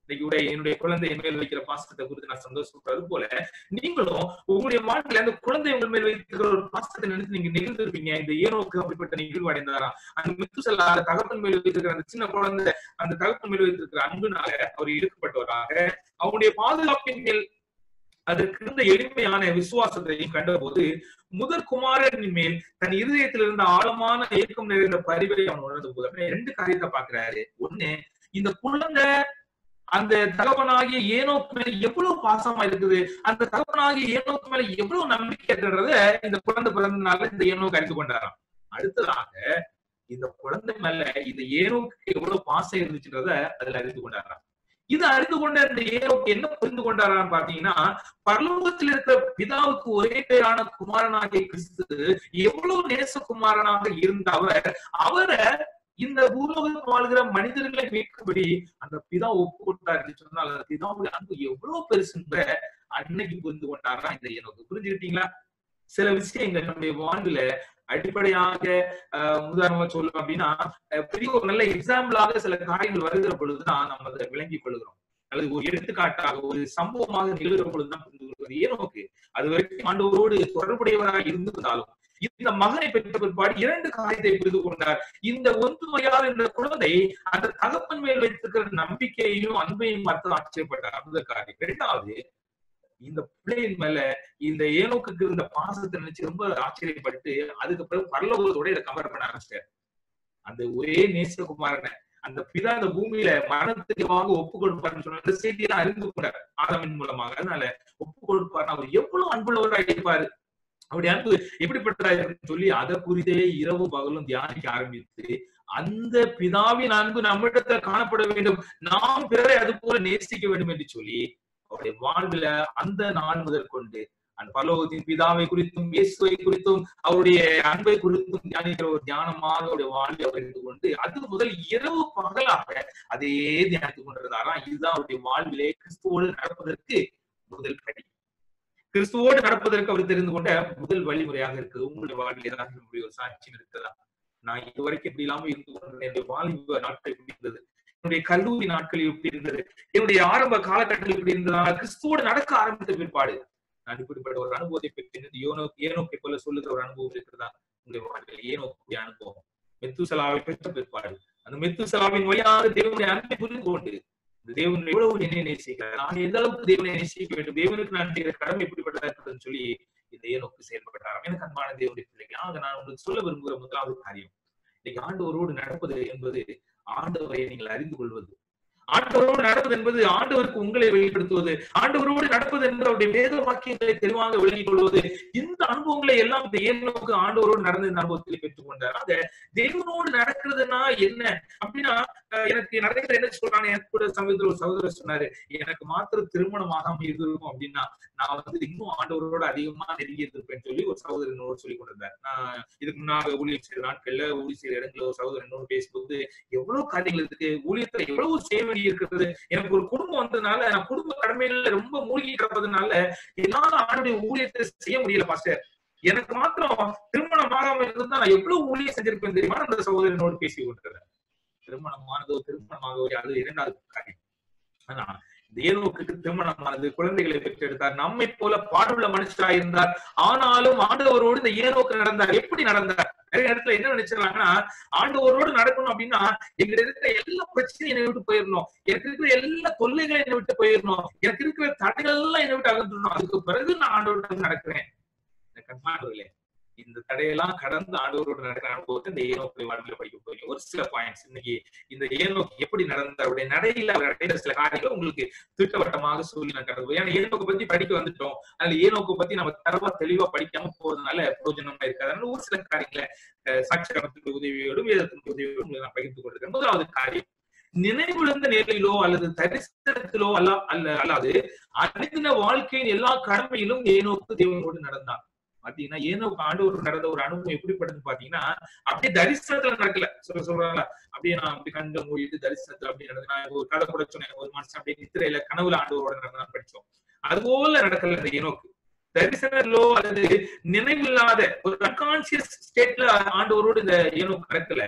இன்னைக்கு கூட என்னுடைய குழந்தை என் மேல் வைக்கிற பாசத்தை குறித்து நான் சந்தோஷப்படுறது போல நீங்களும் உங்களுடைய வாழ்க்கையில அந்த குழந்தை உங்கள் மேல் வைத்திருக்கிற ஒரு பாசத்தை நினைத்து நீங்க நிகழ்ந்திருப்பீங்க இந்த ஏனோக்கு அப்படிப்பட்ட நிகழ்வு அடைந்தாரா அந்த மித்துசல்லா அந்த தகப்பன் மேல் வைத்திருக்கிற அந்த சின்ன குழந்தை அந்த தகப்பன் மேல் வைத்திருக்கிற அன்புனால அவர் இழுக்கப்பட்டவராக அவருடைய பாதுகாப்பின் மேல் அதற்கு இருந்த எளிமையான விசுவாசத்தையும் கண்டபோது முதற் குமாரனின் மேல் தன் இருதயத்தில் இருந்த ஆழமான ஏக்கம் நிறைந்த பரிவை அவன் உணர்ந்த போது அப்படின்னு ரெண்டு காரியத்தை பாக்குறாரு ஒண்ணு இந்த குழந்தை அந்த தகப்பனாகிய ஏனோக்கு மேல எவ்வளவு பாசமா இருக்குது அந்த தகப்பனாகிய ஏனோக்கு மேல எவ்வளவு நம்பிக்கை இருக்குன்றத இந்த குழந்தை பிறந்தனால இந்த ஏனோக்கு அறிந்து கொண்டாராம் அடுத்ததாக இந்த குழந்தை மேல இந்த ஏனோக்கு எவ்வளவு பாசம் இருந்துச்சுன்றத அதுல அறிந்து கொண்டாராம் இது அறிந்து கொண்ட இந்த ஏனோக்கு என்ன புரிந்து கொண்டாரான்னு பாத்தீங்கன்னா பரலோகத்தில் இருக்கிற பிதாவுக்கு ஒரே பேரான குமாரனாகிய கிறிஸ்து எவ்வளவு நேசகுமாரனாக இருந்த அவர் அவரை இந்த பூலோகத்தில் வாழ்கிற மனிதர்களை மீட்கும்படி அந்த பிதா ஒப்பு கொடுத்தார் என்று சொன்னால் அந்த பிதாவுடைய அன்பு எவ்வளவு பெருசுன்ற அன்னைக்கு புரிந்து கொண்டாரா இந்த எனக்கு புரிஞ்சுக்கிட்டீங்களா சில விஷயங்கள் நம்முடைய வாழ்வுல அடிப்படையாக அஹ், உதாரணமா சொல்லணும் அப்படின்னா அஹ், பெரிய ஒரு நல்ல எக்ஸாம்பிளாக சில காரியங்கள் வருகிற பொழுதுதான் நம்ம அதை விளங்கிக் கொள்கிறோம் அல்லது ஒரு எடுத்துக்காட்டாக ஒரு சம்பவமாக நிகழ்கிற பொழுதுதான் புரிந்து கொள்வது ஏனோக்கு அது வரைக்கும் ஆண்டவரோடு தொடர்புடையவராக இருந்திருந்தாலும் இந்த மகனை பெற்ற பிற்பாடு இரண்டு காரியத்தை புரிந்து கொண்டார் இந்த ஒன்றுமையார் என்ற குழந்தை அந்த தகப்பன் மேல் வைத்திருக்கிற நம்பிக்கையையும் அன்பையும் பார்த்து ஆச்சரியப்பட்டார் அந்த காரியம் இரண்டாவது இந்த பிள்ளையின் மேல இந்த ஏனோக்கு இருந்த பாசத்தை நினைச்சு ரொம்ப ஆச்சரியப்பட்டு அதுக்கு பிறகு பரலோகத்தோட இதை கம்பேர் பண்ண ஆரம்பிச்சிட்டார் அந்த ஒரே நேசகுமாரனை அந்த பிதா இந்த பூமியில மரணத்துக்கு வாங்க ஒப்பு கொடுப்பாருன்னு சொன்ன அந்த செய்தியெல்லாம் அறிந்து கொண்டார் ஆதாமின் மூலமாக அதனால ஒப்பு கொடுப்பார் அவர் எவ்வளவு அன்புள்ளவராக இருப்பாரு அவருடைய அன்பு எப்படிப்பட்டதா இருக்குன்னு சொல்லி அதை குறித்தே இரவு பகலும் தியானிக்க ஆரம்பித்து அந்த பிதாவின் அன்பு நம்மிடத்துல காணப்பட வேண்டும் நாம் பிறரை அது போல நேசிக்க வேண்டும் என்று சொல்லி அவருடைய வாழ்வுல அந்த நாள் முதல் கொண்டு அந்த பரலோகத்தின் பிதாவை குறித்தும் இயேசுவை குறித்தும் அவருடைய அன்பை குறித்தும் தியானிக்கிற ஒரு தியானமாக அவருடைய வாழ்வை அவர் இருந்து கொண்டு அது முதல் இரவு பகலாக அதே தியானித்துக் கொண்டிருந்தாராம் இதுதான் அவருடைய வாழ்விலே கிறிஸ்துவோடு நடப்பதற்கு முதல் படி கிறிஸ்துவோடு நடப்பதற்கு அவர் தெரிந்து கொண்ட முதல் வழிமுறையாக இருக்குது உங்களுடைய வாழ்வில் ஏதாவது நம்முடைய ஒரு சாட்சியம் இருக்குதா நான் இதுவரைக்கும் இப்படி இல்லாம இருந்து கொண்டேன் என்னுடைய வாலிப நாட்கள் எப்படி இருந்தது என்னுடைய கல்லூரி நாட்கள் எப்படி இருந்தது என்னுடைய ஆரம்ப காலகட்டங்கள் எப்படி இருந்ததா கிறிஸ்துவோடு நடக்க ஆரம்பித்த பிற்பாடு நான் இப்படிப்பட்ட ஒரு அனுபவத்தை பெற்று ஏனோ ஏனோக்கை போல சொல்லுகிற ஒரு அனுபவம் இருக்கிறதா உங்களுடைய வாழ்க்கையில் ஏனோக்குடைய அனுபவம் மெத்துசலாவை பெற்ற பிற்பாடு அந்த மெத்துசலாவின் வழியாக தேவனுடைய அன்பை புரிந்து கொண்டு இந்த தேவன் எவ்வளவு என்னை நேசிக்கிறார் நான் எந்த அளவுக்கு தேவனை நேசிக்க வேண்டும் தேவனுக்கு நான் செய்கிற கடமை எப்படிப்பட்டதா இருக்குதுன்னு சொல்லி இந்த ஏனோக்கு செயல்பட்டாராம் எனக்கு அன்பான தேவனுடைய பிள்ளைகள் ஆக நான் உங்களுக்கு சொல்ல விரும்புகிற முதலாவது காரியம் இன்னைக்கு ஆண்டவரோடு நடப்பது என்பது ஆண்டவரை நீங்கள் அறிந்து கொள்வது ஆண்டவரோடு நடப்பது என்பது ஆண்டவருக்கு உங்களை வெளிப்படுத்துவது ஆண்டவரோடு நடப்பது என்பது அவருடைய வேத வாக்கியங்களை தெளிவாக விளங்கிக் கொள்வது இந்த அனுபவங்களை எல்லாம் இந்த ஏனோக்கு ஆண்டவரோடு நடந்த இந்த அனுபவத்தில் பெற்றுக் கொண்டார் அந்த தேவனோடு நடக்கிறதுனா என்ன அப்படின்னா அஹ் எனக்கு நிறைய பேர் என்ன சொல்றாங்க எனக்கு கூட சமயத்துல ஒரு சகோதரர் சொன்னாரு எனக்கு மாத்திரம் திருமணம் ஆகாம இருந்திருக்கும் அப்படின்னா நான் வந்து இன்னும் ஆண்டவரோட அதிகமா நெருங்கி இருந்திருப்பேன்னு சொல்லி ஒரு சகோதரர் இன்னொரு சொல்லி கொண்டிருந்தார் நான் இதுக்கு முன்னாக ஊழியர் செய்த நாட்கள்ல ஊழியர் செய்த இடங்கள்ல ஒரு சகோதரர் இன்னொரு பேசும்போது எவ்வளவு காரியங்கள் இருக்கு ஊழியத்துல எவ்வளவு செய்ய வேண்டி இருக்கிறது எனக்கு ஒரு குடும்பம் வந்ததுனால நான் குடும்ப கடமைகள்ல ரொம்ப மூழ்கி கிடப்பதுனால என்னால ஆண்டுடைய ஊழியத்தை செய்ய முடியல பாஸ்டர் எனக்கு மாத்திரம் திருமணம் ஆகாம இருந்தா நான் எவ்வளவு ஊழியம் செஞ்சிருப்பேன் தெரியுமா அந்த சகோதரனோடு பேசி கொண்டிருக்கிறேன் திருமணமானதோ திருமணமாகவோ அது இரண்டாவது காரியம் ஆனா இந்த ஏனோக்கு திருமணமானது குழந்தைகளை பெற்றெடுத்தார் நம்மை போல பாடுள்ள மனுஷரா இருந்தார் ஆனாலும் ஆண்டவரோடு இந்த ஏனோக்கு நடந்தார் எப்படி நடந்தார் நிறைய இடத்துல என்ன நினைச்சிடலாங்கன்னா ஆண்டவரோடு நடக்கணும் அப்படின்னா எங்க இருக்கிற எல்லா பிரச்சனையும் என்னை விட்டு போயிடணும் எனக்கு இருக்கிற எல்லா தொல்லைகளும் என்னை விட்டு போயிடணும் எனக்கு இருக்கிற தடைகள் எல்லாம் என்னை விட்டு அகற்றணும் அதுக்கு பிறகு நான் ஆண்டவரோடு நடக்கிறேன் கர்மாண்டவர்களே இந்த தடையெல்லாம் கடந்து ஆண்டவரோடு நடக்கிற அனுபவத்தை இந்த ஏனோக்கு வாழ்வில் படிக்க போறீங்க ஒரு சில பாயிண்ட்ஸ் இன்னைக்கு இந்த ஏனோக்கு எப்படி நடந்த அவருடைய நடையில அவர் அடைந்த சில காரியங்கள் உங்களுக்கு திட்டவட்டமாக சொல்லி நான் கடந்து போய் ஏன்னா ஏனோக்கு பத்தி படிக்க வந்துட்டோம் அதுல ஏனோக்கு பத்தி நம்ம தரவா தெளிவா படிக்காம போறதுனால பிரயோஜனமா இருக்காது அதனால ஒரு சில காரியங்களை சாட்சியகத்தின் உதவியோடும் வேதத்தின் உதவியோடும் நான் பகிர்ந்து கொண்டிருக்கேன் முதலாவது காரியம் நினைவிழந்த நிலையிலோ அல்லது தரிசனத்திலோ அல்ல அல்ல அல்லாது அனைத்தின வாழ்க்கையின் எல்லா கடமையிலும் ஏனோக்கு தேவனோடு நடந்தான் பாத்தீங்கன்னா ஏனோ ஆண்டவர் நடந்த ஒரு அனுபவம் எப்படிப்பட்டதுன்னு பாத்தீங்கன்னா அப்படியே தரிசனத்துல நடக்கல சொல்ல சொல்றாங்களா அப்படியே நான் அப்படி கண்ட மூடிட்டு தரிசனத்துல அப்படி நடந்து நான் ஒரு கதை கூட சொன்னேன் ஒரு மனுஷன் அப்படியே நித்திரையில கனவுல ஆண்டவரோட நடந்தான் படிச்சோம் அது போல நடக்கல இந்த ஏனோக்கு தரிசனத்திலோ அல்லது நினைவில்லாத ஒரு அன்கான்சியஸ் ஸ்டேட்ல ஆண்டவரோடு இந்த ஏனோக்கு நடக்கல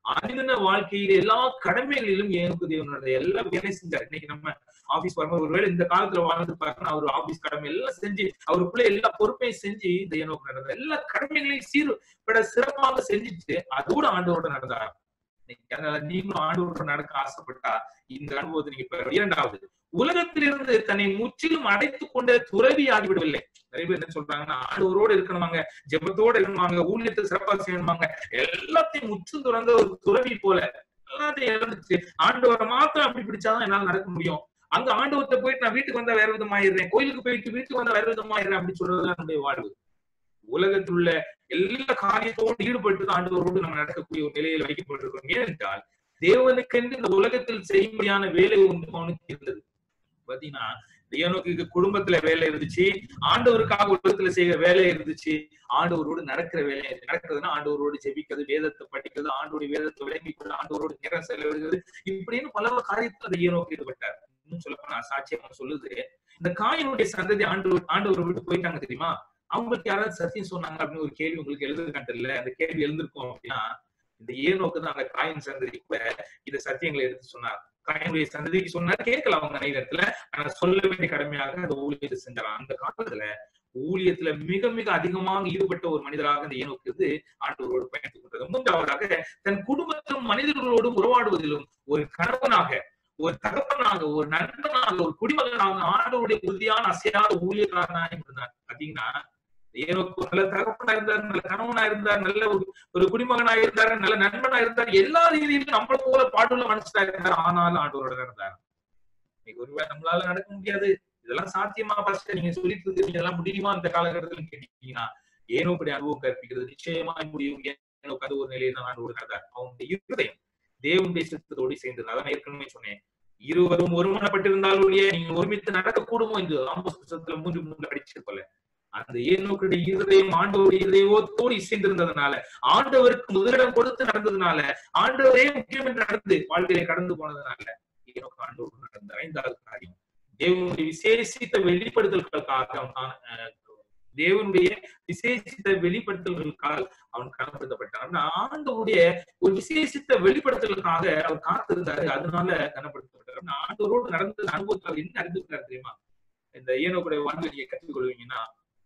அனுதின வாழ்க்கையில எல்லா கடமைகளிலும் ஏனுக்கு தேவனோட எல்லா வேலை செஞ்சார் இன்னைக்கு நம்ம ஆபீஸ் வரும்போது ஒருவேளை இந்த காலத்துல வாழ்ந்து பார்க்கணும் அவர் ஆபீஸ் கடமை எல்லாம் செஞ்சு அவருக்குள்ள எல்லா பொறுப்பையும் செஞ்சு இந்த ஏனோக்கு நடந்தார் எல்லா கடமைகளையும் சீர்பட சிறப்பாக செஞ்சுட்டு அதோட ஆண்டோட நடந்தார் இன்னைக்கு அதனால நீங்களும் ஆண்டோட நடக்க ஆசைப்பட்டா இந்த அனுபவத்தை நீங்க பெற இரண்டாவது உலகத்திலிருந்து தன்னை முற்றிலும் அடைத்துக் கொண்ட துறவி ஆகிவிடவில்லை நிறைய பேர் என்ன சொல்றாங்கன்னா ஆண்டவரோடு இருக்கணுமாங்க ஜெபத்தோடு இருக்கணுமாங்க ஊழியத்தை சிறப்பாக செய்யணுமாங்க எல்லாத்தையும் முற்றும் துறந்த ஒரு துறவி போல எல்லாத்தையும் இழந்துச்சு ஆண்டவரை மாத்திரம் அப்படி பிடிச்சாதான் என்னால நடக்க முடியும் அங்க ஆண்டவத்தை போயிட்டு நான் வீட்டுக்கு வந்தா வேற விதமாயிடுறேன் கோயிலுக்கு போயிட்டு வீட்டுக்கு வந்தா வேற விதமாயிடுறேன் அப்படின்னு சொல்றதுதான் என்னுடைய வாழ்வு உலகத்தில் உள்ள எல்லா காரியத்தோடு ஈடுபட்டு ஆண்டவரோடு நம்ம நடக்கக்கூடிய ஒரு நிலையில் வைக்கப்பட்டிருக்கிறோம் ஏனென்றால் தேவனுக்கென்று இந்த உலகத்தில் செய்யும்படியான வேலை ஒன்று அவனுக்கு இருந்தது பாத்தீங்கன்னா தேவனுக்கு குடும்பத்துல வேலை இருந்துச்சு ஆண்டவருக்காக உலகத்துல செய்கிற வேலை இருந்துச்சு ஆண்டவரோடு நடக்கிற வேலை நடக்கிறதுனா ஆண்டவரோடு ஜெபிக்கிறது வேதத்தை படிக்கிறது ஆண்டோடைய வேதத்தை விளங்கி கொண்டு ஆண்டவரோடு நேரம் செலவிடுகிறது இப்படின்னு பல காரியத்துல அந்த ஈனோக்கு ஈடுபட்டார் இன்னும் சொல்ல போனா சாட்சியம் சொல்லுது இந்த காயினுடைய சந்ததி ஆண்டு ஆண்டவர் விட்டு போயிட்டாங்க தெரியுமா அவங்களுக்கு யாராவது சத்தியம் சொன்னாங்க அப்படின்னு ஒரு கேள்வி உங்களுக்கு எழுதுருக்கான்னு தெரியல அந்த கேள்வி எழுந்திருக்கும் அப்படின்னா இந்த ஏனோக்கு தான் அந்த காயின் சந்ததி கூட இந்த சத்தியங்களை எடுத்து சொன்னார் காயினுடைய சந்ததிக்கு சொன்னார் கேட்கல அவங்க நேரத்துல ஆனா சொல்ல வேண்டிய கடமையாக அந்த ஊழியத்தை செஞ்சாராம் அந்த காலத்துல ஊழியத்துல மிக மிக அதிகமாக ஈடுபட்ட ஒரு மனிதராக இந்த ஏனோக்கு இருந்து ஆண்டவரோடு பயணித்துக் கொண்டது மூன்றாவதாக தன் குடும்பத்திலும் மனிதர்களோடும் உறவாடுவதிலும் ஒரு கணவனாக ஒரு தகப்பனாக ஒரு நண்பனாக ஒரு குடிமகனாக ஆண்டவருடைய உறுதியான அசையாத ஊழியக்காரனாக இருந்தார் பாத்தீங்கன்னா ஏனோக்கு நல்ல தகப்பனா இருந்தார் நல்ல கணவனா இருந்தார் நல்ல ஒரு ஒரு குடிமகனா இருந்தார் நல்ல நண்பனா இருந்தார் எல்லா ரீதியிலும் நம்மள போல பாட்டுள்ள மனுஷனா இருந்தார் ஆனாலும் ஆண்டவரோட நடந்தார் ஒருவேளை நம்மளால நடக்க முடியாது இதெல்லாம் சாத்தியமா ஃபர்ஸ்ட் நீங்க சொல்லிட்டு இருக்கீங்க இதெல்லாம் முடியுமா இந்த காலகட்டத்தில் கேட்டீங்கன்னா ஏனோ இப்படி அனுபவம் கற்பிக்கிறது நிச்சயமா முடியும் ஏனோ அது ஒரு நிலையில தான் ஆண்டோடு நடந்தார் அவனுடைய இருதயம் தேவனுடைய சித்தத்தோடு சேர்ந்தது அதான் ஏற்கனவே சொன்னேன் இருவரும் ஒருமனப்பட்டிருந்தாலும் நீங்க ஒருமித்து நடக்கக்கூடுமோ என்று ஆம்பஸ் புத்தகத்துல மூன்று மூன்று படிச்சிருக்கல அந்த ஏனோக்குடைய இருதயம் ஆண்டவருடைய இதயத்தோடு இசைந்திருந்ததுனால ஆண்டவருக்கு முதலிடம் கொடுத்து நடந்ததுனால ஆண்டவரே முக்கியம் என்று நடந்து வாழ்க்கையை கடந்து போனதுனால ஏனோக்கு ஆண்டவர் நடந்த ஐந்தாவது காரியம் தேவனுடைய விசேஷித்த வெளிப்படுத்தல்களுக்காக அவன் தேவனுடைய விசேஷித்த வெளிப்படுத்தல்களுக்காக அவன் கனப்படுத்தப்பட்டான் ஆண்டவருடைய ஒரு விசேஷித்த வெளிப்படுத்தலுக்காக அவர் காத்திருந்தாரு அதனால கனப்படுத்தப்பட்டார் ஆண்டவரோடு நடந்த அனுபவத்தில் அவர் என்ன அறிந்துட்டார் தெரியுமா இந்த ஏனோக்குடைய வாழ்வை நீங்க கற்றுக்கொள்வீங்கன்னா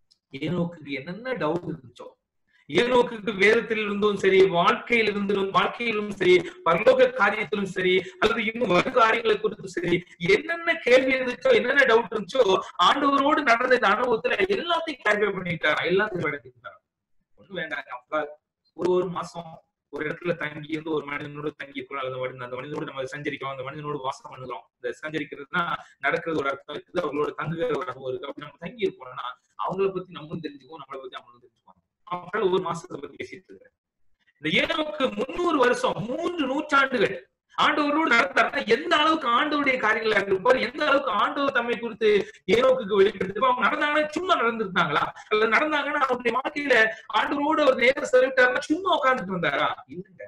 ஏனோக்கு என்னென்ன டவுட் இருந்துச்சோ ஏனோக்கு வேதத்தில் இருந்தும் சரி வாழ்க்கையில் இருந்தும் வாழ்க்கையிலும் சரி பரலோக காரியத்திலும் சரி அல்லது இன்னும் வரு காரியங்களை குறித்தும் சரி என்னென்ன கேள்வி இருந்துச்சோ என்னென்ன டவுட் இருந்துச்சோ ஆண்டவரோடு நடந்த இந்த அனுபவத்துல எல்லாத்தையும் கிளாரிஃபை பண்ணிட்டாரா எல்லாத்தையும் நடத்திட்டாரா ஒண்ணும் வேண்டாங்க அப்பா ஒரு ஒரு மாசம் ஒரு இடத்துல தங்கி இருந்து ஒரு மனிதனோடு தங்கி இருக்கிறோம் அந்த மனிதன் அந்த மனிதனோடு நம்ம சஞ்சரிக்கிறோம் அந்த மனிதனோடு வாசம் பண்ணுகிறோம் இந்த சஞ்சரிக்கிறதுனா நடக்கிறது ஒரு அர்த்தம் இருக்குது அவங்களோட தங்குகிற ஒரு அனுபவம் இருக்கு அப்படி நம்ம தங்கி இருக்கோம்னா அவங்கள பத்தி நம்மளும் தெரிஞ்சுக்குவோம் நம்மளை பத்தி அவங்களும் தெரிஞ்சுக்குவோம் மக்கள் ஒரு மாசத்தை பத்தி பேசிட்டு இருக்கிறேன் இந்த ஏனோக்கு முன்னூறு வருஷம் மூன்று நூற்றாண்டுகள் ஆண்டவரோடு நடந்தாருன்னா எந்த அளவுக்கு ஆண்டவருடைய காரியங்களா இருப்பார் எந்த அளவுக்கு ஆண்டவர் தம்மை குறித்து ஏனோக்கு வெளிப்படுத்தி அவங்க நடந்தாங்கன்னா சும்மா நடந்திருந்தாங்களா அல்லது நடந்தாங்கன்னா அவருடைய வாழ்க்கையில ஆண்டவரோடு ஒரு நேரம் செலவிட்டாருன்னா சும்மா உட்கார்ந்துட்டு இருந்தாரா இல்லைங்க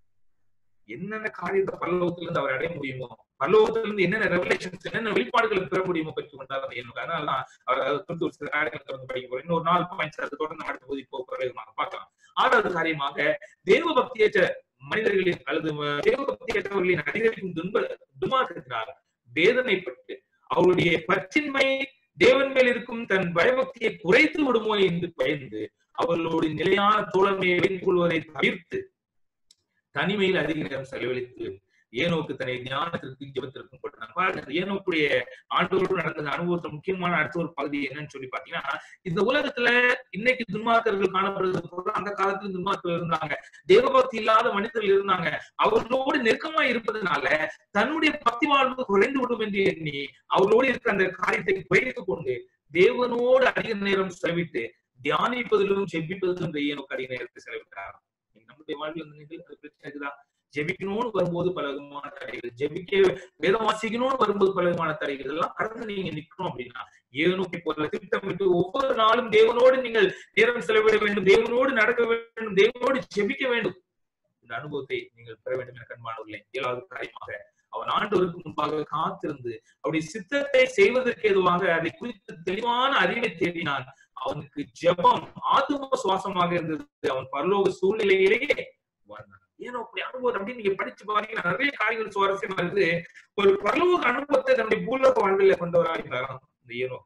என்னென்ன காரியத்தை பல்லவத்துல இருந்து அவர் அடைய முடியுமோ பல்லவத்துல இருந்து என்னென்ன ரெவலேஷன்ஸ் என்னென்ன வெளிப்பாடுகளை பெற முடியுமோ பெற்று கொண்டார் எனக்கு அதனாலதான் அவர் குறித்து ஒரு சில காரியங்களை தொடர்ந்து படிக்க போறோம் இன்னொரு நாலு பாயிண்ட்ஸ் அது தொடர்ந்து அடுத்த போது இப்போ பார்க்கலாம் ஆறாவது காரியமாக தேவ பக்தியற்ற மனிதர்களின் அல்லது தேவ பக்தியற்றவர்களின் அதிகரிக்கும் துன்ப துமாக்கத்தினால் வேதனைப்பட்டு அவருடைய பற்றின்மை தேவன் மேல் இருக்கும் தன் பயபக்தியை குறைத்து விடுமோ என்று பயந்து அவர்களோடு நிலையான தோழமையை வைத்துக் கொள்வதை தவிர்த்து தனிமையில் அதிக நேரம் செலவழித்து ஏனோக்கு தன்னை ஞானத்திற்கும் ஜெபத்திற்கும் போட்டாங்க ஏனோக்குடைய ஆண்டோடு நடந்த அனுபவத்துல முக்கியமான அடுத்த ஒரு பகுதி என்னன்னு சொல்லி பாத்தீங்கன்னா இந்த உலகத்துல இன்னைக்கு துன்மார்க்கர்கள் காணப்படுறது போல அந்த காலத்துல துன்மார்க்கர்கள் இருந்தாங்க தேவபக்தி இல்லாத மனிதர்கள் இருந்தாங்க அவர்களோடு நெருக்கமா இருப்பதனால தன்னுடைய பக்தி வாழ்வு குறைந்து விடும் என்று எண்ணி அவர்களோடு இருக்கிற அந்த காரியத்தை குறைத்துக் கொண்டு தேவனோடு அதிக நேரம் செலவிட்டு தியானிப்பதிலும் செபிப்பதிலும் இந்த ஏனோக்கு அதிக நேரத்தை செலவிட்டாராம் நம்முடைய வாழ்வில் அந்த நிகழ்வு பிரச்சனை இருக்குதா ஜெபிக்கணும்னு வரும்போது பல விதமான தடைகள் ஜெபிக்க வேதம் வாசிக்கணும்னு வரும்போது பல விதமான தடைகள் இதெல்லாம் கடந்து நீங்க நிக்கணும் அப்படின்னா ஏனோக்கி போல திட்டமிட்டு ஒவ்வொரு நாளும் தேவனோடு நீங்கள் நேரம் செலவிட வேண்டும் தேவனோடு நடக்க வேண்டும் தேவனோடு ஜெபிக்க வேண்டும் இந்த அனுபவத்தை நீங்கள் பெற வேண்டும் என கண்மானவில்லை ஏழாவது காரியமாக அவன் ஆண்டவருக்கு முன்பாக காத்திருந்து அவருடைய சித்தத்தை செய்வதற்கு எதுவாக அதை குறித்து தெளிவான அறிவை தேடினான் அவனுக்கு ஜெபம் ஆத்ம சுவாசமாக இருந்தது அவன் பரலோக சூழ்நிலையிலேயே வாழ்ந்தான் ஏனோ அப்படி அனுபவம் அப்படின்னு நீங்க படிச்சு பாத்தீங்கன்னா நிறைய காரியங்கள் சுவாரஸ்யமா இருக்குது ஒரு பரலோக அனுபவத்தை தன்னுடைய பூலோக வாழ்வில் கொண்டவராக இருந்தாராம் இந்த ஏனோ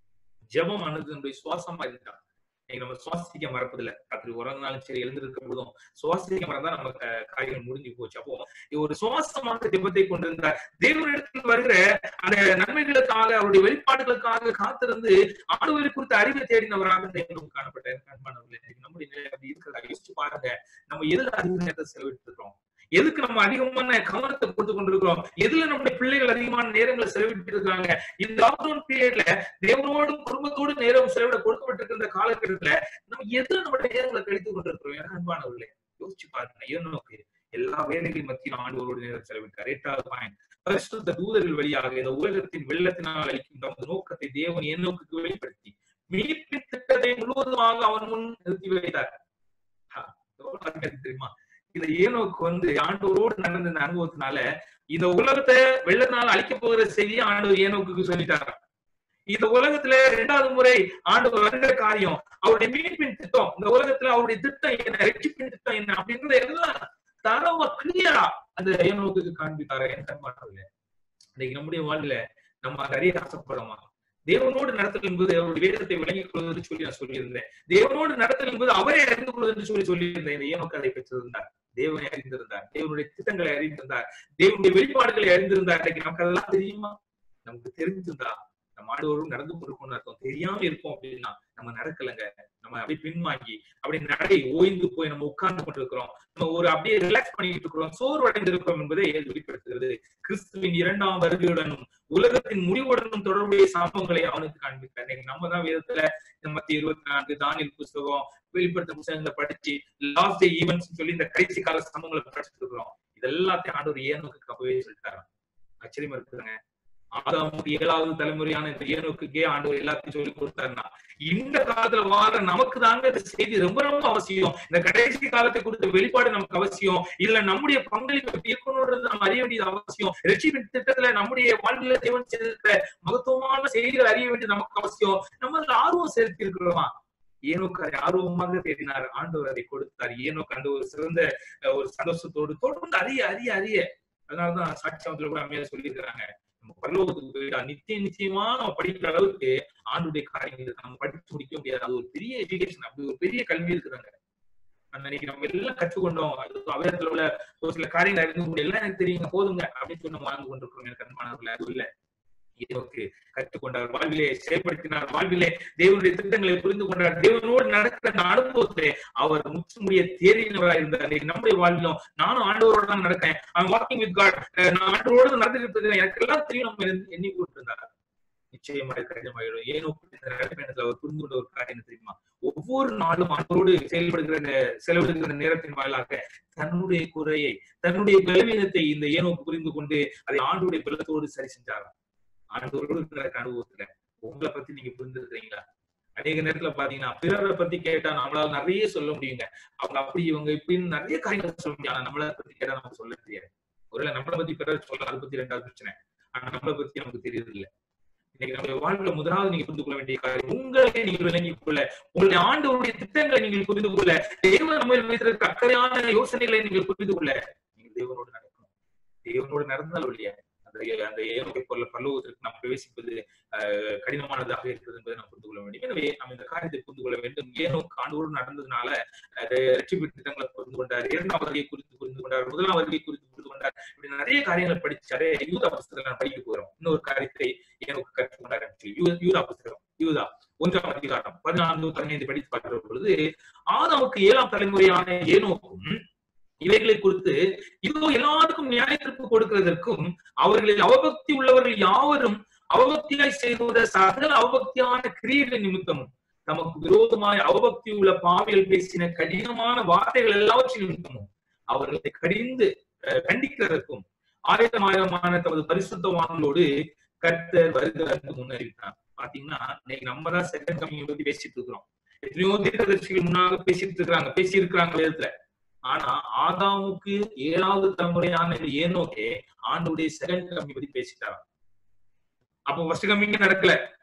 ஜெபம் ஆனது நம்முடைய சுவாசமா இருந்தா இன்னைக்கு நம்ம சுவாசிக்க மறப்பதில்லை ராத்திரி உறங்கினாலும் சரி எழுந்திருக்க போதும் சுவாசிக்க மறந்தா நம்ம க- காரியங்கள் முடிஞ்சு போச்சு அப்போ ஒரு சுவாசமாக ஜெபத்தை கொண்டிருந்தார் தேவனிடத்தில் வருகிற அந்த நன்மைகளுக்காக அவருடைய வெளிப்பாடுகளுக்காக காத்திருந்து ஆண்டவரை குறித்த அறிவை தேடினவராக தேவனும் காணப்பட்ட அன்பானவர்களே இன்னைக்கு நம்முடைய நிலை அப்படி இருக்கிறதா யோசிச்சு பாருங்க நம்ம எதுல அதிக நேரத்தை செலவிட்டு இருக்கிறோம் எதுக்கு நம்ம அதிகமான கவனத்தை கொடுத்து கொண்டிருக்கிறோம் எதுல நம்முடைய பிள்ளைகள் அதிகமான நேரங்களை செலவிட்டு இருக்காங்க இந்த லாக்டவுன் பீரியட்ல தேவனோடும் குடும்பத்தோடு நேரம் செலவிட கொடுக்கப்பட்டிருக்கிற இந்த காலகட்டத்துல நம்ம எதுல நம்முடைய நேரங்களை கழித்து கொண்டிருக்கிறோம் எனக்கு அன்பானவர்களே யோசிச்சு பாருங்க ஏனோக்கு எல்லா வேலைகளின் மத்தியில் ஆண்டவரோடு நேரம் செலவிட்டார் எட்டாவது பாயிண்ட் பரிசுத்த தூதர்கள் வழியாக இந்த உலகத்தின் வெள்ளத்தினால் அளிக்கும் தமது நோக்கத்தை தேவன் என்னோக்கு வெளிப்படுத்தி மீட்பின் திட்டத்தை முழுவதுமாக அவன் முன் நிறுத்தி வைத்தார் ஆ, எவ்வளவு அருமையா இருக்கு தெரியுமா இந்த ஏனோக்கு வந்து ஆண்டவரோடு நடந்த இந்த அனுபவத்தினால இந்த உலகத்தை வெள்ளத்தினால் அழிக்க போகிற செய்தியை ஆண்டவர் ஏனோக்கு சொல்லிட்டாராம் இந்த உலகத்துல இரண்டாவது முறை ஆண்டவர் வருகிற காரியம் அவருடைய மீட்பின் திட்டம் இந்த உலகத்துல அவருடைய திட்டம் என்ன ரட்சிப்பின் திட்டம் என்ன அப்படின்றத எல்லாம் தரவ கிளியரா அந்த ஏனோக்கு காண்பித்தார என்ன மாற்றவில்லை இன்னைக்கு நம்முடைய வாழ்வுல நம்ம அதை அறிய ஆசைப்படமா தேவனோடு நடத்தல் என்பது அவருடைய வேதத்தை விளங்கிக் கொள்வது சொல்லி நான் சொல்லியிருந்தேன் தேவனோடு நடத்தல் என்பது அவரை அறிந்து கொள்வது என்று சொல்லி சொல்லியிருந்தேன் இந்த ஏனோக்கு அதை பெற்றிருந்தார் தேவனை அறிந்திருந்தார் தேவனுடைய திட்டங்களை அறிந்திருந்தார் தேவனுடைய வெளிப்பாடுகளை அறிந்திருந்தார் இன்னைக்கு நமக்கு அதெல்லாம் தெரியுமா நமக்கு தெரிஞ்சிருந்தா நம்ம ஆண்டவரும் நடந்து கொண்டிருக்கோம்னு அர்த்தம் தெரியாம இருக்கோம் அப்படின்னா நம்ம நடக்கலைங்க நம்ம அப்படியே பின்வாங்கி அப்படி நடை ஓய்ந்து போய் நம்ம உட்கார்ந்து கொண்டிருக்கிறோம் நம்ம ஒரு அப்படியே ரிலாக்ஸ் பண்ணிட்டு இருக்கிறோம் சோர்வடைந்து இருக்கிறோம் என்பதை இது வெளிப்படுத்துகிறது கிறிஸ்துவின் இரண்டாம் வருகையுடனும் உலகத்தின் முடிவுடனும் தொடர்புடைய சம்பவங்களை அவனுக்கு காண்பித்தார் இன்னைக்கு நம்ம தான் வேதத்துல இந்த மத்திய இருபத்தி நான்கு தானியல் புஸ்தகம் வெளிப்படுத்த புத்தகங்களை படிச்சு லாஸ்ட் டே ஈவென்ட்ஸ் சொல்லி இந்த கடைசி கால சம்பவங்களை படிச்சுட்டு இருக்கிறோம் இது எல்லாத்தையும் ஆண்டவர் ஏனோக்கு அப்பவே சொல்லிட்டாராம் ஆச்சரியமா இருக்குதுங்க ஆதாமுக்கு ஏழாவது தலைமுறையான இந்த ஏனோக்குக்கே ஆண்டவர் எல்லாத்தையும் சொல்லி கொடுத்தாருன்னா இந்த காலத்துல வாழ நமக்கு தாங்க இந்த செய்தி ரொம்ப ரொம்ப அவசியம் இந்த கடைசி காலத்தை குறித்த வெளிப்பாடு நமக்கு அவசியம் இல்ல நம்முடைய பங்களிப்பு எப்படி இருக்கணும்ன்றது நம்ம அறிய வேண்டியது அவசியம் ரட்சிப்பின் திட்டத்துல நம்முடைய வாழ்க்கையில தேவன் செய்திருக்கிற மகத்துவமான செய்திகள் அறிய வேண்டியது நமக்கு அவசியம் நம்ம அதுல ஆர்வம் செலுத்தி இருக்கிறோமா ஏனோக்கு அதை ஆர்வமாக தேடினார் ஆண்டவர் அதை கொடுத்தார் ஏனோக்கு அந்த ஒரு சிறந்த அஹ், ஒரு சந்தோஷத்தோடு தொடர்ந்து அறிய அறிய அறிய அதனாலதான் சாட்சியத்துல கூட அம்மையா சொல்லியிருக்கிறாங்க நம்ம பரலோகத்துக்கு போயிட்டா நிச்சய நிச்சயமா நம்ம படிக்கிற அளவுக்கு ஆண்டுடைய காரியங்கள் நம்ம படிச்சு முடிக்க முடியாது அது ஒரு பெரிய எஜுகேஷன் அப்படி ஒரு பெரிய கல்வி இருக்குதாங்க நான் நினைக்கிறேன் நம்ம எல்லாம் கற்றுக்கொண்டோம் அது அவையத்துல உள்ள ஒரு சில காரியங்கள் அறிந்து கொண்டு எல்லாம் எனக்கு தெரியுங்க போதுங்க அப்படின்னு சொல்லி நம்ம வாழ்ந்து கொண்டிருக்கிறோம் எனக்கு அன்பானவர்கள் அது இல்ல ஏனோக்கு கற்றுக்கொண்டார் வாழ்விலே செயல்படுத்தினார் வாழ்விலே தேவனுடைய திட்டங்களை புரிந்து கொண்டார் தேவனோடு நடக்கிற அந்த அனுபவத்தை அவர் முற்றுமுடிய தேறினவராக இருந்தார் இன்னைக்கு நம்முடைய வாழ்விலும் நானும் ஆண்டவரோட தான் நடக்கிறேன் அவன் வாக்கிங் வித் காட் நான் ஆண்டவரோடு நடந்துட்டு இருக்கிறேன் எனக்கு எல்லாம் தெரியும் நம்ம எண்ணி- எண்ணி போட்டிருந்தார் நிச்சயமாக கடினமாயிடும் ஏனோ இந்த நடப்பயணத்துல அவர் புரிந்து கொண்ட ஒரு காரியம் என்ன தெரியுமா ஒவ்வொரு நாளும் ஆண்டவரோடு செயல்படுகிற நே- செலவிடுகிற நேரத்தின் வாயிலாக தன்னுடைய குறையை தன்னுடைய பலவீனத்தை இந்த ஏனோக்கு புரிந்து கொண்டு அதை ஆண்டோடைய பலத்தோடு சரி செஞ்சாராம் ஆண்டவரோடு இருக்கிற அனுபவத்துல உங்களை பத்தி நீங்க புரிஞ்சிருக்கிறீங்களா அநேக நேரத்துல பாத்தீங்கன்னா பிறரை பத்தி கேட்டா நம்மளால நிறைய சொல்ல முடியுங்க அவங்க அப்படி இவங்க இப்படின்னு நிறைய காரியங்கள் சொல்ல முடியும் ஆனா நம்மளை பத்தி கேட்டா நமக்கு சொல்ல தெரியாது ஒருவேளை நம்மளை பத்தி பிறர் சொல்ல அதை பத்தி ரெண்டாவது பிரச்சனை ஆனா நம்மளை பத்தி நமக்கு தெரியுது இல்ல இன்னைக்கு நம்முடைய வாழ்க்கையில முதலாவது நீங்க புரிந்து கொள்ள வேண்டிய காரியம் உங்களை நீங்கள் விளங்கிக் கொள்ள உங்களுடைய ஆண்டவருடைய திட்டங்களை நீங்கள் புரிந்து கொள்ள தேவன் நம்ம வைத்திருக்க அக்கறையான யோசனைகளை நீங்கள் புரிந்து கொள்ள நீங்கள் தேவனோடு நடக்கணும் தேவனோடு நடந்தால் இல்லையா அந்த அந்த ஏனுடைய பொருள் பல்லவத்திற்கு நாம் பிரவேசிப்பது அஹ், கடினமானதாக இருக்கிறது என்பதை நாம் புரிந்து கொள்ள வேண்டும் எனவே நாம் இந்த காரியத்தை புரிந்து கொள்ள வேண்டும் ஏனோ ஆண்டோடு நடந்ததுனால ரட்சிப்பு திட்டங்களை புரிந்து கொண்டார் இரண்டாம் வருகை குறித்து புரிந்து கொண்டார் முதலாம் வருகை குறித்து புரிந்து கொண்டார் இப்படி நிறைய காரியங்களை படிச்சாரு யூதா புஸ்தகத்தை நான் படிக்க போறோம் இன்னொரு காரியத்தை எனக்கு கற்றுக்கொண்டார் actually. யூ- யூதா புஸ்தகம் யூதா ஒன்றாம் அதிகாரம் பதினான்கு பதினைந்து படித்து பார்க்கிற பொழுது ஆதாமுக்கு ஏழாம் தலைமுறையான ஏனோக்கும் இவைகளை குறித்து இதோ எல்லாருக்கும் நியாய தீர்ப்பு கொடுக்கிறதற்கும் அவர்களில் அவபக்தி உள்ளவர்கள் யாவரும் அவபக்தியாய் செய்துவத சகல அவபக்தியான கிரியைகள் நிமித்தமும் தமக்கு விரோதமாய் அவபக்தி உள்ள பாவியல் பேசின கடினமான வார்த்தைகள் எல்லாவற்றின் நிமித்தமும் அவர்களை கடிந்து அஹ், கண்டிக்கிறதற்கும் ஆயிரம் ஆயிரமான தமது பரிசுத்தவான்களோடு கர்த்தர் வருகிறார் முன்னறிவித்தார் பாத்தீங்கன்னா இன்னைக்கு நம்ம தான் செகண்ட் கம்மிங் பத்தி பேசிட்டு இருக்கிறோம் எத்தனையோ தீர்க்கதரிசிகள் முன்னாக பேசிட்டு இருக்கிறாங்க பேசி இருக்கிறாங்க வேதத்துல ஆனா ஆதாமுக்கு ஏழாவது தலைமுறையான இந்த ஏனோக்கே ஆண்டுடைய செகண்ட் கம்மி பத்தி பேசிட்டாராம் அப்போ ஃபர்ஸ்ட் கம்மிங்க நடக்கல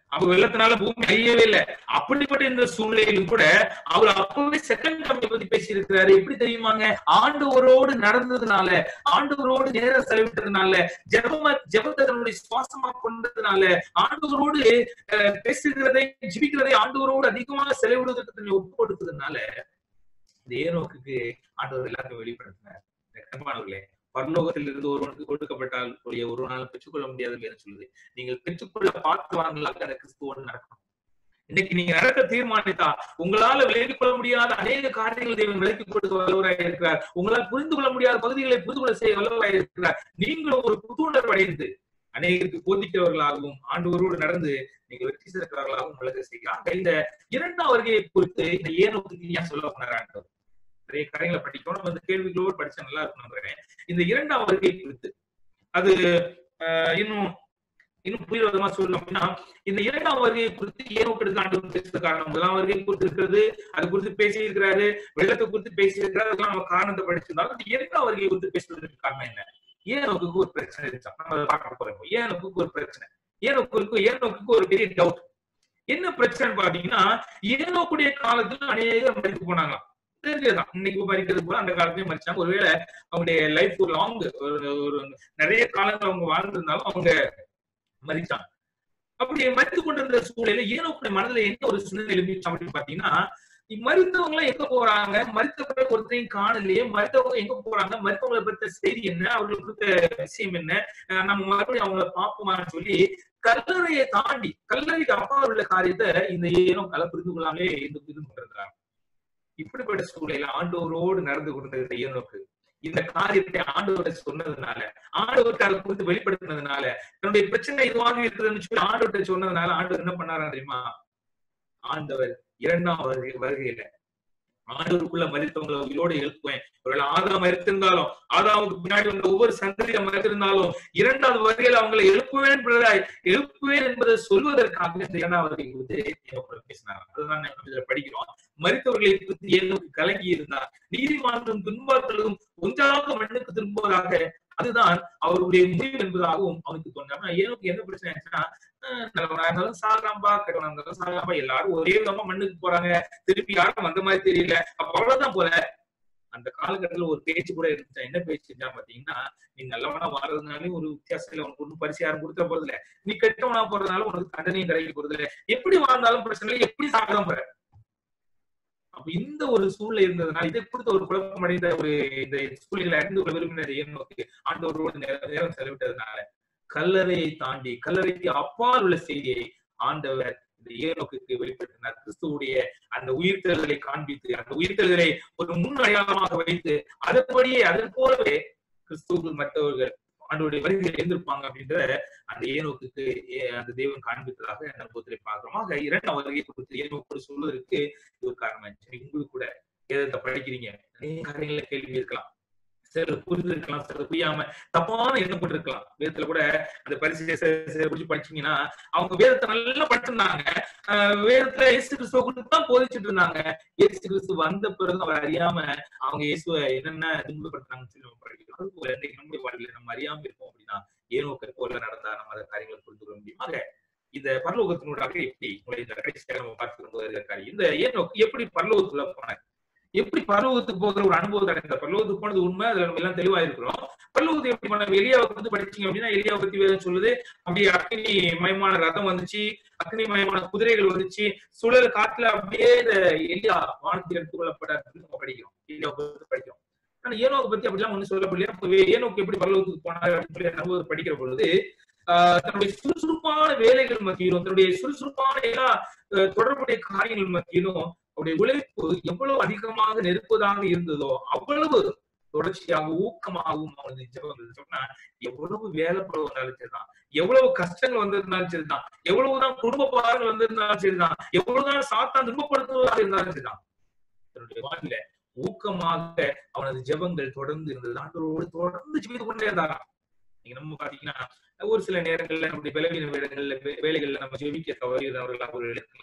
அப்ப வெள்ளத்தினால பூமி அழியவே இல்லை அப்படிப்பட்ட இந்த சூழ்நிலையிலும் கூட அவர் அப்பவே செகண்ட் கமிட்டி பத்தி பேசி இருக்கிறாரு எப்படி தெரியுமாங்க ஆண்டவரோடு நடந்ததுனால ஆண்டவரோடு நேரம் செலவிட்டதுனால ஜெபமா ஜெபத்தை தன்னுடைய சுவாசமா கொண்டதுனால ஆண்டவரோடு அஹ், பேசுகிறதை ஜிபிக்கிறதை ஆண்டவரோடு அதிகமாக செலவிடுவதற்கு தன்னை ஒப்பு கொடுத்ததுனால இந்த ஏனோக்குக்கு ஆண்டவர் எல்லாத்தையும் வெளிப்படுத்தினார் கண்பானவர்களே பரலோகத்தில் இருந்து ஒருவனுக்கு கொடுக்கப்பட்டால் ஒழிய ஒரு நாள் பெற்றுக்கொள்ள முடியாது என்று சொல்லுது நீங்கள் பெற்றுக்கொள்ள பார்த்து வாங்கலாக அந்த கிறிஸ்துவோடு நடக்கணும் இன்னைக்கு நீங்க நடக்க தீர்மானித்தா உங்களால விலகிக் கொள்ள முடியாத அநேக காரியங்கள் தேவன் விலக்கிக் கொடுக்க வல்லவராக இருக்கிறார் உங்களால் புரிந்து கொள்ள முடியாத பகுதிகளை புரிந்து கொள்ள செய்ய வல்லவராக இருக்கிறார் நீங்களும் ஒரு புத்துணர்வு அடைந்து அநேகருக்கு போதிக்கிறவர்களாகவும் ஆண்டவரோடு நடந்து நீங்க வெற்றி சிறக்கிறவர்களாகவும் உங்களுக்கு செய்யலாம் இந்த இரண்டாம் வருகையை குறித்து இந்த ஏனோக்கு ஏன் சொல்ல போனார் நிறைய காரியங்களை படிக்கணும் நம்ம இந்த கேள்விகளோடு படிச்சா நல்லா இருக்கும் நம்புறேன் இந்த இரண்டாம் வருகை குறித்து அது ஆஹ், இன்னும் இன்னும் புரியுற விதமா சொல்லணும் அப்படின்னா இந்த இரண்டாம் வருகையை குறித்து ஏனோக்கெடுத்து ஆண்டு பேசுறது காரணம் முதலாம் வருகை குறித்து இருக்கிறது அது குறித்து பேசி இருக்கிறாரு வெள்ளத்தை குறித்து பேசி இருக்கிறாரு அதெல்லாம் நம்ம காரணத்தை படிச்சிருந்தாலும் இந்த இரண்டாம் வருகையை குறித்து பேசுறதுக்கு காரணம் என்ன ஏனோக்கு ஒரு பிரச்சனை இருந்துச்சா நம்ம அதை பார்க்க போறோம் ஏனோக்கு ஒரு பிரச்சனை ஏனோக்கு ஏனோக்கு ஒரு பெரிய டவுட் என்ன பிரச்சனை பாத்தீங்கன்னா ஏனோக்குடைய காலத்துல அநேகர் மறித்து போனாங்களாம் தெரிஞ்சதுதான் இன்னைக்கு மறிக்கிறது போல அந்த காலத்துலயும் மறிச்சாங்க ஒருவேளை அவங்களுடைய லைஃப் ஒரு லாங் ஒரு ஒரு நிறைய காலங்கள் அவங்க வாழ்ந்திருந்தாலும் அவங்க மறிச்சாங்க அப்படி மறித்து கொண்டிருந்த சூழ்நிலையில ஏனோக்குடைய மனதுல என்ன ஒரு சிந்தனை எழுப்பிச்சு அப்படின்னு பாத்தீங்கன்னா மருத்துவங்க எல்லாம் எங்க போறாங்க மருத்துவ ஒருத்தரையும் காணலையே மருத்துவங்க எங்க போறாங்க மருத்துவங்களை பத்த செய்தி என்ன அவங்களுக்கு கொடுத்த விஷயம் என்ன அஹ் நம்ம மறுபடியும் அவங்கள பார்ப்போமான்னு சொல்லி கல்லறையை தாண்டி கல்லறைக்கு அப்பால் உள்ள காரியத்தை இந்த ஏனோ கலை புரிந்து கொள்ளாமலே இந்த புரிந்து கொண்டிருக்கிறாங்க இப்படிப்பட்ட சூழ்நிலையில ஆண்டவரோடு நடந்து கொண்டிருந்த ஏனோக்கு இந்த காரியத்தை ஆண்டவரை சொன்னதுனால ஆண்டவர்கிட்ட அதை குறித்து வெளிப்படுத்தினதுனால தன்னுடைய பிரச்சனை இதுவாக இருக்குதுன்னு சொல்லி ஆண்டவர்கிட்ட சொன்னதுனால ஆண்டவர் என்ன பண்ணாரா தெரியுமா ஆண்டவர் இரண்டாம் வருகை வருகையில ஆண்டவருக்குள்ள மறித்தவங்களை உயிரோடு எழுப்புவேன் ஒருவேளை ஆதாம் மறித்திருந்தாலும் ஆதாமுக்கு பின்னாடி வந்த ஒவ்வொரு சந்ததியை மறித்திருந்தாலும் இரண்டாவது வருகையில அவங்களை எழுப்புவேன் என்பதாய் எழுப்புவேன் என்பதை சொல்வதற்காக இந்த இரண்டாம் வருகை குறித்து ஏனோக்கு பேசினார் அதுதான் நம்ம இதுல படிக்கிறோம் மறித்தவர்களை குறித்து ஏனோக்கு கலங்கி இருந்தார் நீதிமான்களும் துன்பார்களும் ஒன்றாக மண்ணுக்கு திரும்புவதாக அதுதான் அவருடைய முடிவு என்பதாகவும் அவனுக்கு தோன்றாம ஏனோக்கு என்ன பிரச்சனை ஆச்சுன்னா அஹ் நல்லவனா இருந்தாலும் சாகாம்பா கெட்டவனா இருந்தாலும் சாகாம்பா எல்லாரும் ஒரே விதமா மண்ணுக்கு போறாங்க திருப்பி யாரும் வந்த மாதிரி தெரியல அப்ப அவ்வளவுதான் போல அந்த காலகட்டத்துல ஒரு பேச்சு கூட இருந்துச்சா என்ன பேச்சு இருந்தா பாத்தீங்கன்னா நீ நல்லவனா வாழ்றதுனாலே ஒரு வித்தியாசம் இல்லை உனக்கு ஒன்றும் பரிசு யாரும் கொடுத்த போறது இல்ல நீ கெட்டவனா போறதுனால உனக்கு தண்டனையும் கிடைக்க போறது இல்ல எப்படி வாழ்ந்தாலும் பிரச்சனை இல்லை எப்படி சாகாம போற அப்ப இந்த ஒரு சூழ்நிலை இருந்ததுனால இதை குறித்த ஒரு குழப்பம் அடைந்த ஒரு இந்த சூழ்நிலை அறிந்து கொள்ள விரும்பினர் ஏனோக்கு ஆண்டவரோடு நேரம் நேரம் செலவிட்டதுனால கல்லறையை தாண்டி கல்லறைக்கு அப்பால் உள்ள செய்தியை ஆண்டவர் இந்த ஏனோக்கு வெளிப்படுத்தினார் கிறிஸ்துவுடைய அந்த உயிர்த்தெழுதலை காண்பித்து அந்த உயிர்த்தெழுதலை ஒரு முன் அடையாளமாக வைத்து அதன்படியே அதன் போலவே கிறிஸ்துவுக்கு மற்றவர்கள் ஆண்டோடைய வருகையில் இருந்திருப்பாங்க அப்படின்ற அந்த ஏனோக்கு அந்த தெய்வம் காண்பித்ததாக அனுபவத்திலே பார்க்கிறோம் ஆக இரண்டாம் வருகை குறித்து ஏனோக்கு சொல்வதற்கு இது ஒரு காரணம் உங்களுக்கு கூட வேதத்தை படிக்கிறீங்க நிறைய காரியங்கள கேள்வி இருக்கலாம் சிலர் புரிந்து இருக்கலாம் சிலர் புரியாம தப்பான எண்ணம் கொண்டிருக்கலாம் வேதத்துல கூட அந்த பரிசு குறிச்சு படிச்சீங்கன்னா அவங்க வேதத்தை நல்லா படிச்சிருந்தாங்க ஆஹ் வேதத்துல இயேசு கிறிஸ்துவ குறித்து தான் போதிச்சுட்டு இருந்தாங்க இயேசு கிறிஸ்து வந்த பிறகு அவர் அறியாம அவங்க இயேசுவை என்னென்ன துன்பப்படுத்துறாங்கன்னு சொல்லி நம்ம படிக்கிறோம் அது போல இன்னைக்கு நம்முடைய வாழ்க்கையில நம்ம அறியாம இருக்கோம் அப்படின்னா ஏனோக்க போல நடந்தா நம்ம அந்த காரியங்களை புரிந்து கொள்ள முடியும் ஆக இந்த பரலோகத்தினூடாக எப்படி உங்களை இந்த கடைசியாக நம்ம பார்த்து போது காரியம் இந்த ஏனோக்கு எப்படி பரலோகத்துக்குள்ள போனார் எப்படி பரலோகத்துக்கு போகிற ஒரு அனுபவத்தை அடைந்த பரலோகத்துக்கு போனது உண்மை அதுல நம்ம எல்லாம் தெளிவா இருக்கிறோம் பரலோகத்தை எப்படி பண்ண எலியாவை வந்து படிச்சீங்க அப்படின்னா எலியாவை பத்தி வேதம் சொல்லுது அப்படியே அக்னி மயமான ரதம் வந்துச்சு அக்னி மயமான குதிரைகள் வந்துச்சு சுழல் காட்டுல அப்படியே இந்த எலியா வானத்தில் எடுத்துக் கொள்ளப்பட்டார் நம்ம படிக்கிறோம் எலியாவை பத்தி படிக்கிறோம் ஆனா ஏனோக்கு பத்தி அப்படிலாம் ஒண்ணு சொல்லப்படலையா ஏனோக்கு எப்படி பரலோகத்துக்கு போனார் அப்படின்னு சொல்லி அனுபவம் படிக்கிற பொழுது ஆஹ் தன்னுடைய சுறுசுறுப்பான வேலைகள் மத்தியிலும் தன்னுடைய சுறுசுறுப்பான எல்லா தொடர்புடைய காரியங்கள் மத்தியிலும் அவருடைய உழைப்பு எவ்வளவு அதிகமாக நெருப்பதாக இருந்ததோ அவ்வளவு தொடர்ச்சியாக ஊக்கமாகவும் அவனது ஜபங்கள் சொன்னா எவ்வளவு வேலை படம் வந்தாலும் சரிதான் எவ்வளவு கஷ்டங்கள் வந்திருந்தாலும் சரிதான் எவ்வளவுதான் குடும்ப பாரங்கள் வந்திருந்தாலும் சரிதான் எவ்வளவுதான் சாத்தான் துன்பப்படுத்துவதாக இருந்தாலும் சரிதான் தன்னுடைய வாழ்க்கையில ஊக்கமாக அவனது ஜெபங்கள் தொடர்ந்து இருந்தது ஆண்டவரோடு தொடர்ந்து ஜெபித்து கொண்டே இருந்தாராம் நீங்க நம்ம பாத்தீங்கன்னா ஒரு சில நேரங்கள்ல நம்முடைய பலவீன வேலைகள்ல வேலைகள்ல நம்ம ஜெபிக்க தவறுகிறவர்களாக ஒரு இருக்கலாம்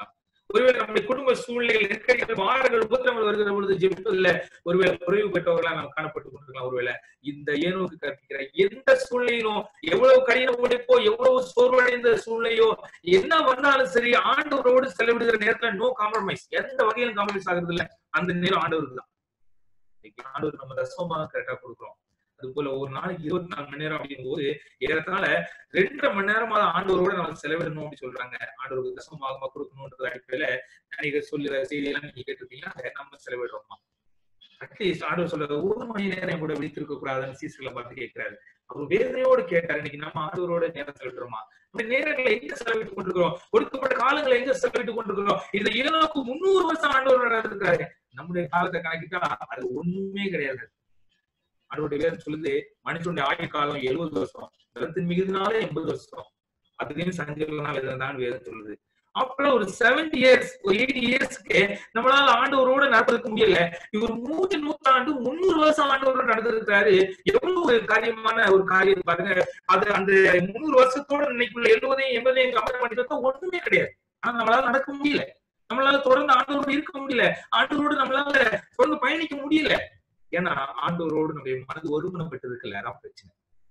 ஒருவேளை நம்முடைய குடும்ப சூழ்நிலைகள் நெருக்கடிகள் மாறுகள் உபத்திரங்கள் வருகிற பொழுது ஜெபிப்பதில் ஒருவேளை குறைவு பெற்றவர்களா நாம் காணப்பட்டு கொண்டிருக்கலாம் ஒருவேளை இந்த ஏனோக்கு கற்பிக்கிற எந்த சூழ்நிலையிலும் எவ்வளவு கடின உழைப்போ எவ்வளவு சோர்வடைந்த சூழ்நிலையோ என்ன வந்தாலும் சரி ஆண்டவரோடு செலவிடுகிற நேரத்துல நோ காம்ப்ரமைஸ் எந்த வகையிலும் காம்ப்ரமைஸ் ஆகுறது இல்ல அந்த நேரம் ஆண்டவருக்கு தான் இன்னைக்கு ஆண்டவர் நம்ம தசமமாக கரெக்டா கொடுக்குறோம் அது போல ஒரு நாளைக்கு இருபத்தி நாலு மணி நேரம் அப்படிங்கும் போது ஏறத்தாழ ரெண்டரை மணி நேரமா ஆண்டவரோட நம்ம செலவிடணும் அப்படின்னு சொல்றாங்க ஆண்டவருக்கு தசமமாக கொடுக்கணும்ன்றது அடிப்படையில நீங்க சொல்லுற செய்தியெல்லாம் நீங்க கேட்டிருக்கீங்க அதை நம்ம செலவிடுறோமா அட்லீஸ்ட் ஆண்டவர் சொல்றது ஒரு மணி நேரம் கூட விழித்திருக்க கூடாதுன்னு சீசர்களை பார்த்து கேட்கிறாரு அவர் வேதனையோடு கேட்டார் இன்னைக்கு நம்ம ஆண்டவரோட நேரம் செலவிடுறோமா இந்த நேரங்களை எங்க செலவிட்டு கொண்டிருக்கிறோம் கொடுக்கப்பட்ட காலங்களை எங்க செலவிட்டு கொண்டிருக்கிறோம் இந்த ஏழாக்கு முன்னூறு வருஷம் ஆண்டவர் நடந்திருக்காரு நம்முடைய காலத்தை கணக்கிட்டா அது ஒண்ணுமே கிடையாது அதனுடைய வேதம் சொல்லுது மனுஷனுடைய ஆயுள் காலம் எழுபது வருஷம் பலத்தின் மிகுதினாலே எண்பது வருஷம் அதுலயும் சஞ்சலனால் இருந்தான்னு வேதம் சொல்லுது அப்புறம் ஒரு செவன்டி இயர்ஸ் ஒரு எயிட்டி இயர்ஸ்க்கு நம்மளால ஆண்டவரோட நடந்திருக்க முடியல இவர் மூன்று நூற்றாண்டு முன்னூறு வருஷம் ஆண்டவரோட நடந்திருக்காரு எவ்வளவு ஒரு காரியமான ஒரு காரியம் பாருங்க அது அந்த முன்னூறு வருஷத்தோட இன்னைக்குள்ள எழுபதையும் எண்பதையும் கம்பேர் பண்ணிட்டு ஒண்ணுமே கிடையாது ஆனா நம்மளால நடக்க முடியல நம்மளால தொடர்ந்து ஆண்டவரோடு இருக்க முடியல ஆண்டவரோடு நம்மளால தொடர்ந்து பயணிக்க முடியல ஏன்னா ஆண்டவரோடு நம்முடைய மனது ஒருமனப்பட்டிருக்கல அதான் பிரச்சனை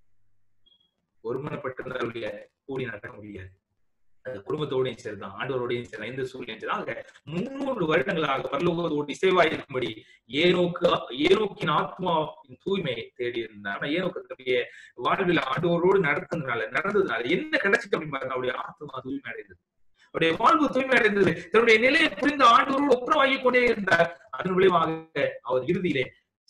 ஒருமனப்பட்டிருந்தாருடைய கூடி நடக்க முடியாது அது குடும்பத்தோடையும் சரிதான் ஆண்டவரோடையும் சரி எந்த சூழ்நிலையும் சரி ஆக முன்னூறு வருடங்களாக பரலோகத்தோடு இசைவாயிருக்கும்படி ஏனோக்கு ஏனோக்கின் ஆத்மாவின் தூய்மையை தேடி இருந்தார் ஆனா ஏனோக்கு தன்னுடைய வாழ்வில் ஆண்டவரோடு நடந்ததுனால நடந்ததுனால என்ன கிடைச்சிட்டு அப்படின்னு பாருங்க அவருடைய ஆத்மா தூய்மை அடைந்தது அவருடைய வாழ்வு தூய்மை அடைந்தது தன்னுடைய நிலையை புரிந்து ஆண்டவரோடு ஒப்புரவாகி கொண்டே இருந்தார் அதன் விளைவாக அவர் இறுதியிலே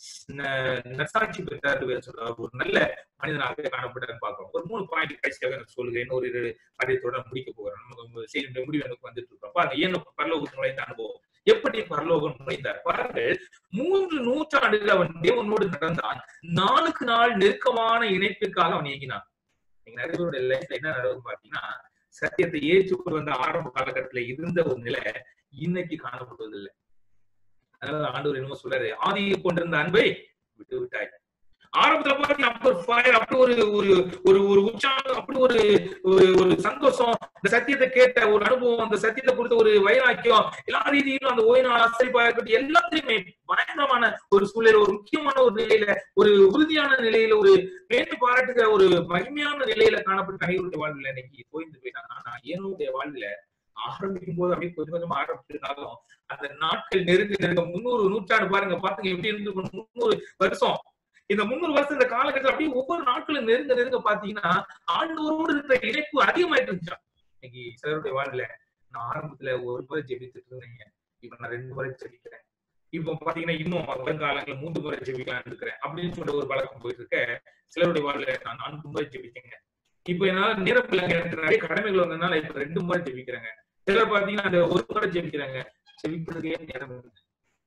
நசாட்சி பெற்றார் சொல்றார் ஒரு நல்ல மனிதனாக காணப்பட்டார் பார்க்கிறோம் ஒரு மூணு பாயிண்ட் கடைசியாக எனக்கு சொல்லுகிறேன் ஒரு இரு காரியத்தோட முடிக்க போகிறேன் நமக்கு செய்தி முடிவு எனக்கு வந்துட்டு இருக்கோம் பாருங்க ஏன் பரலோகத்து நுழைந்த அனுபவம் எப்படி பரலோகம் நுழைந்தார் பாருங்கள் மூன்று நூற்றாண்டுகள் அவன் தேவனோடு நடந்தான் நாளுக்கு நாள் நெருக்கமான இணைப்பிற்காக அவன் இயங்கினான் நீங்க நிறைய பேருடைய லைஃப்ல என்ன நடக்கும் பாத்தீங்கன்னா சத்தியத்தை ஏற்றுக்கொண்டு வந்த ஆரம்ப காலகட்டத்துல இருந்த ஒரு நிலை இன்னைக்கு காணப்படுவதில்லை அதனால ஆண்டவர் என்னமோ சொல்றாரு ஆதியை கொண்டிருந்த அன்பை விட்டு விட்டாய் ஆரம்பத்துல பாத்தீங்கன்னா அப்படி ஒரு ஃபயர் அப்படி ஒரு ஒரு ஒரு ஒரு உற்சாகம் அப்படி ஒரு ஒரு ஒரு சந்தோஷம் இந்த சத்தியத்தை கேட்ட ஒரு அனுபவம் அந்த சத்தியத்தை குறித்த ஒரு வைராக்கியம் எல்லா ரீதியிலும் அந்த ஓய்வு ஆசிரிப்பா இருக்கட்டும் எல்லாத்தையுமே பயங்கரமான ஒரு சூழ்நிலை ஒரு முக்கியமான ஒரு நிலையில ஒரு உறுதியான நிலையில ஒரு மேட்டு பாராட்டுகிற ஒரு மகிமையான நிலையில காணப்பட்ட அனைவருடைய வாழ்வில் இன்னைக்கு போயிருந்து போயிட்டாங்க ஆனா என்னுடைய வாழ்வில் ஆரம்பிக்கும் போது அப்படியே கொஞ்சம் கொஞ்சமா ஆரம்பிச்சிருந்தாலும் அந்த நாட்கள் நெருங்க நெருங்க முன்னூறு நூற்றாண்டு பாருங்க பாத்துங்க எப்படி இருந்து முன்னூறு வருஷம் இந்த முன்னூறு வருஷம் இந்த காலகட்டத்தில் அப்படியே ஒவ்வொரு நாட்களும் நெருங்க நெருங்க பாத்தீங்கன்னா ஆண்டவரோடு இருக்கிற இணைப்பு அதிகமாயிட்டு இருந்துச்சா இன்னைக்கு சிலருடைய வாழ்ல நான் ஆரம்பத்துல ஒரு முறை ஜெபித்துட்டு இருந்தேங்க இப்ப நான் ரெண்டு முறை ஜெபிக்கிறேன் இப்போ பாத்தீங்கன்னா இன்னும் வருங்காலங்களில் மூன்று முறை ஜெபிக்கலாம் இருக்கிறேன் அப்படின்னு சொல்ற ஒரு பழக்கம் போயிட்டு இருக்க சிலருடைய வாழ்ல நான் நான்கு முறை ஜெபித்தேங்க இப்ப என்னால நேரம் இல்லைங்க எனக்கு நிறைய கடமைகள் வந்ததுனால இப்ப ரெண்டு முறை ஜெபிக்கிறேங்க சிலர் பாத்தீங்கன்னா அந்த ஒரு முறை ஜெபிக்கிறாங்க ஜெபிக்கிறதுக்கே நேரம் இல்லை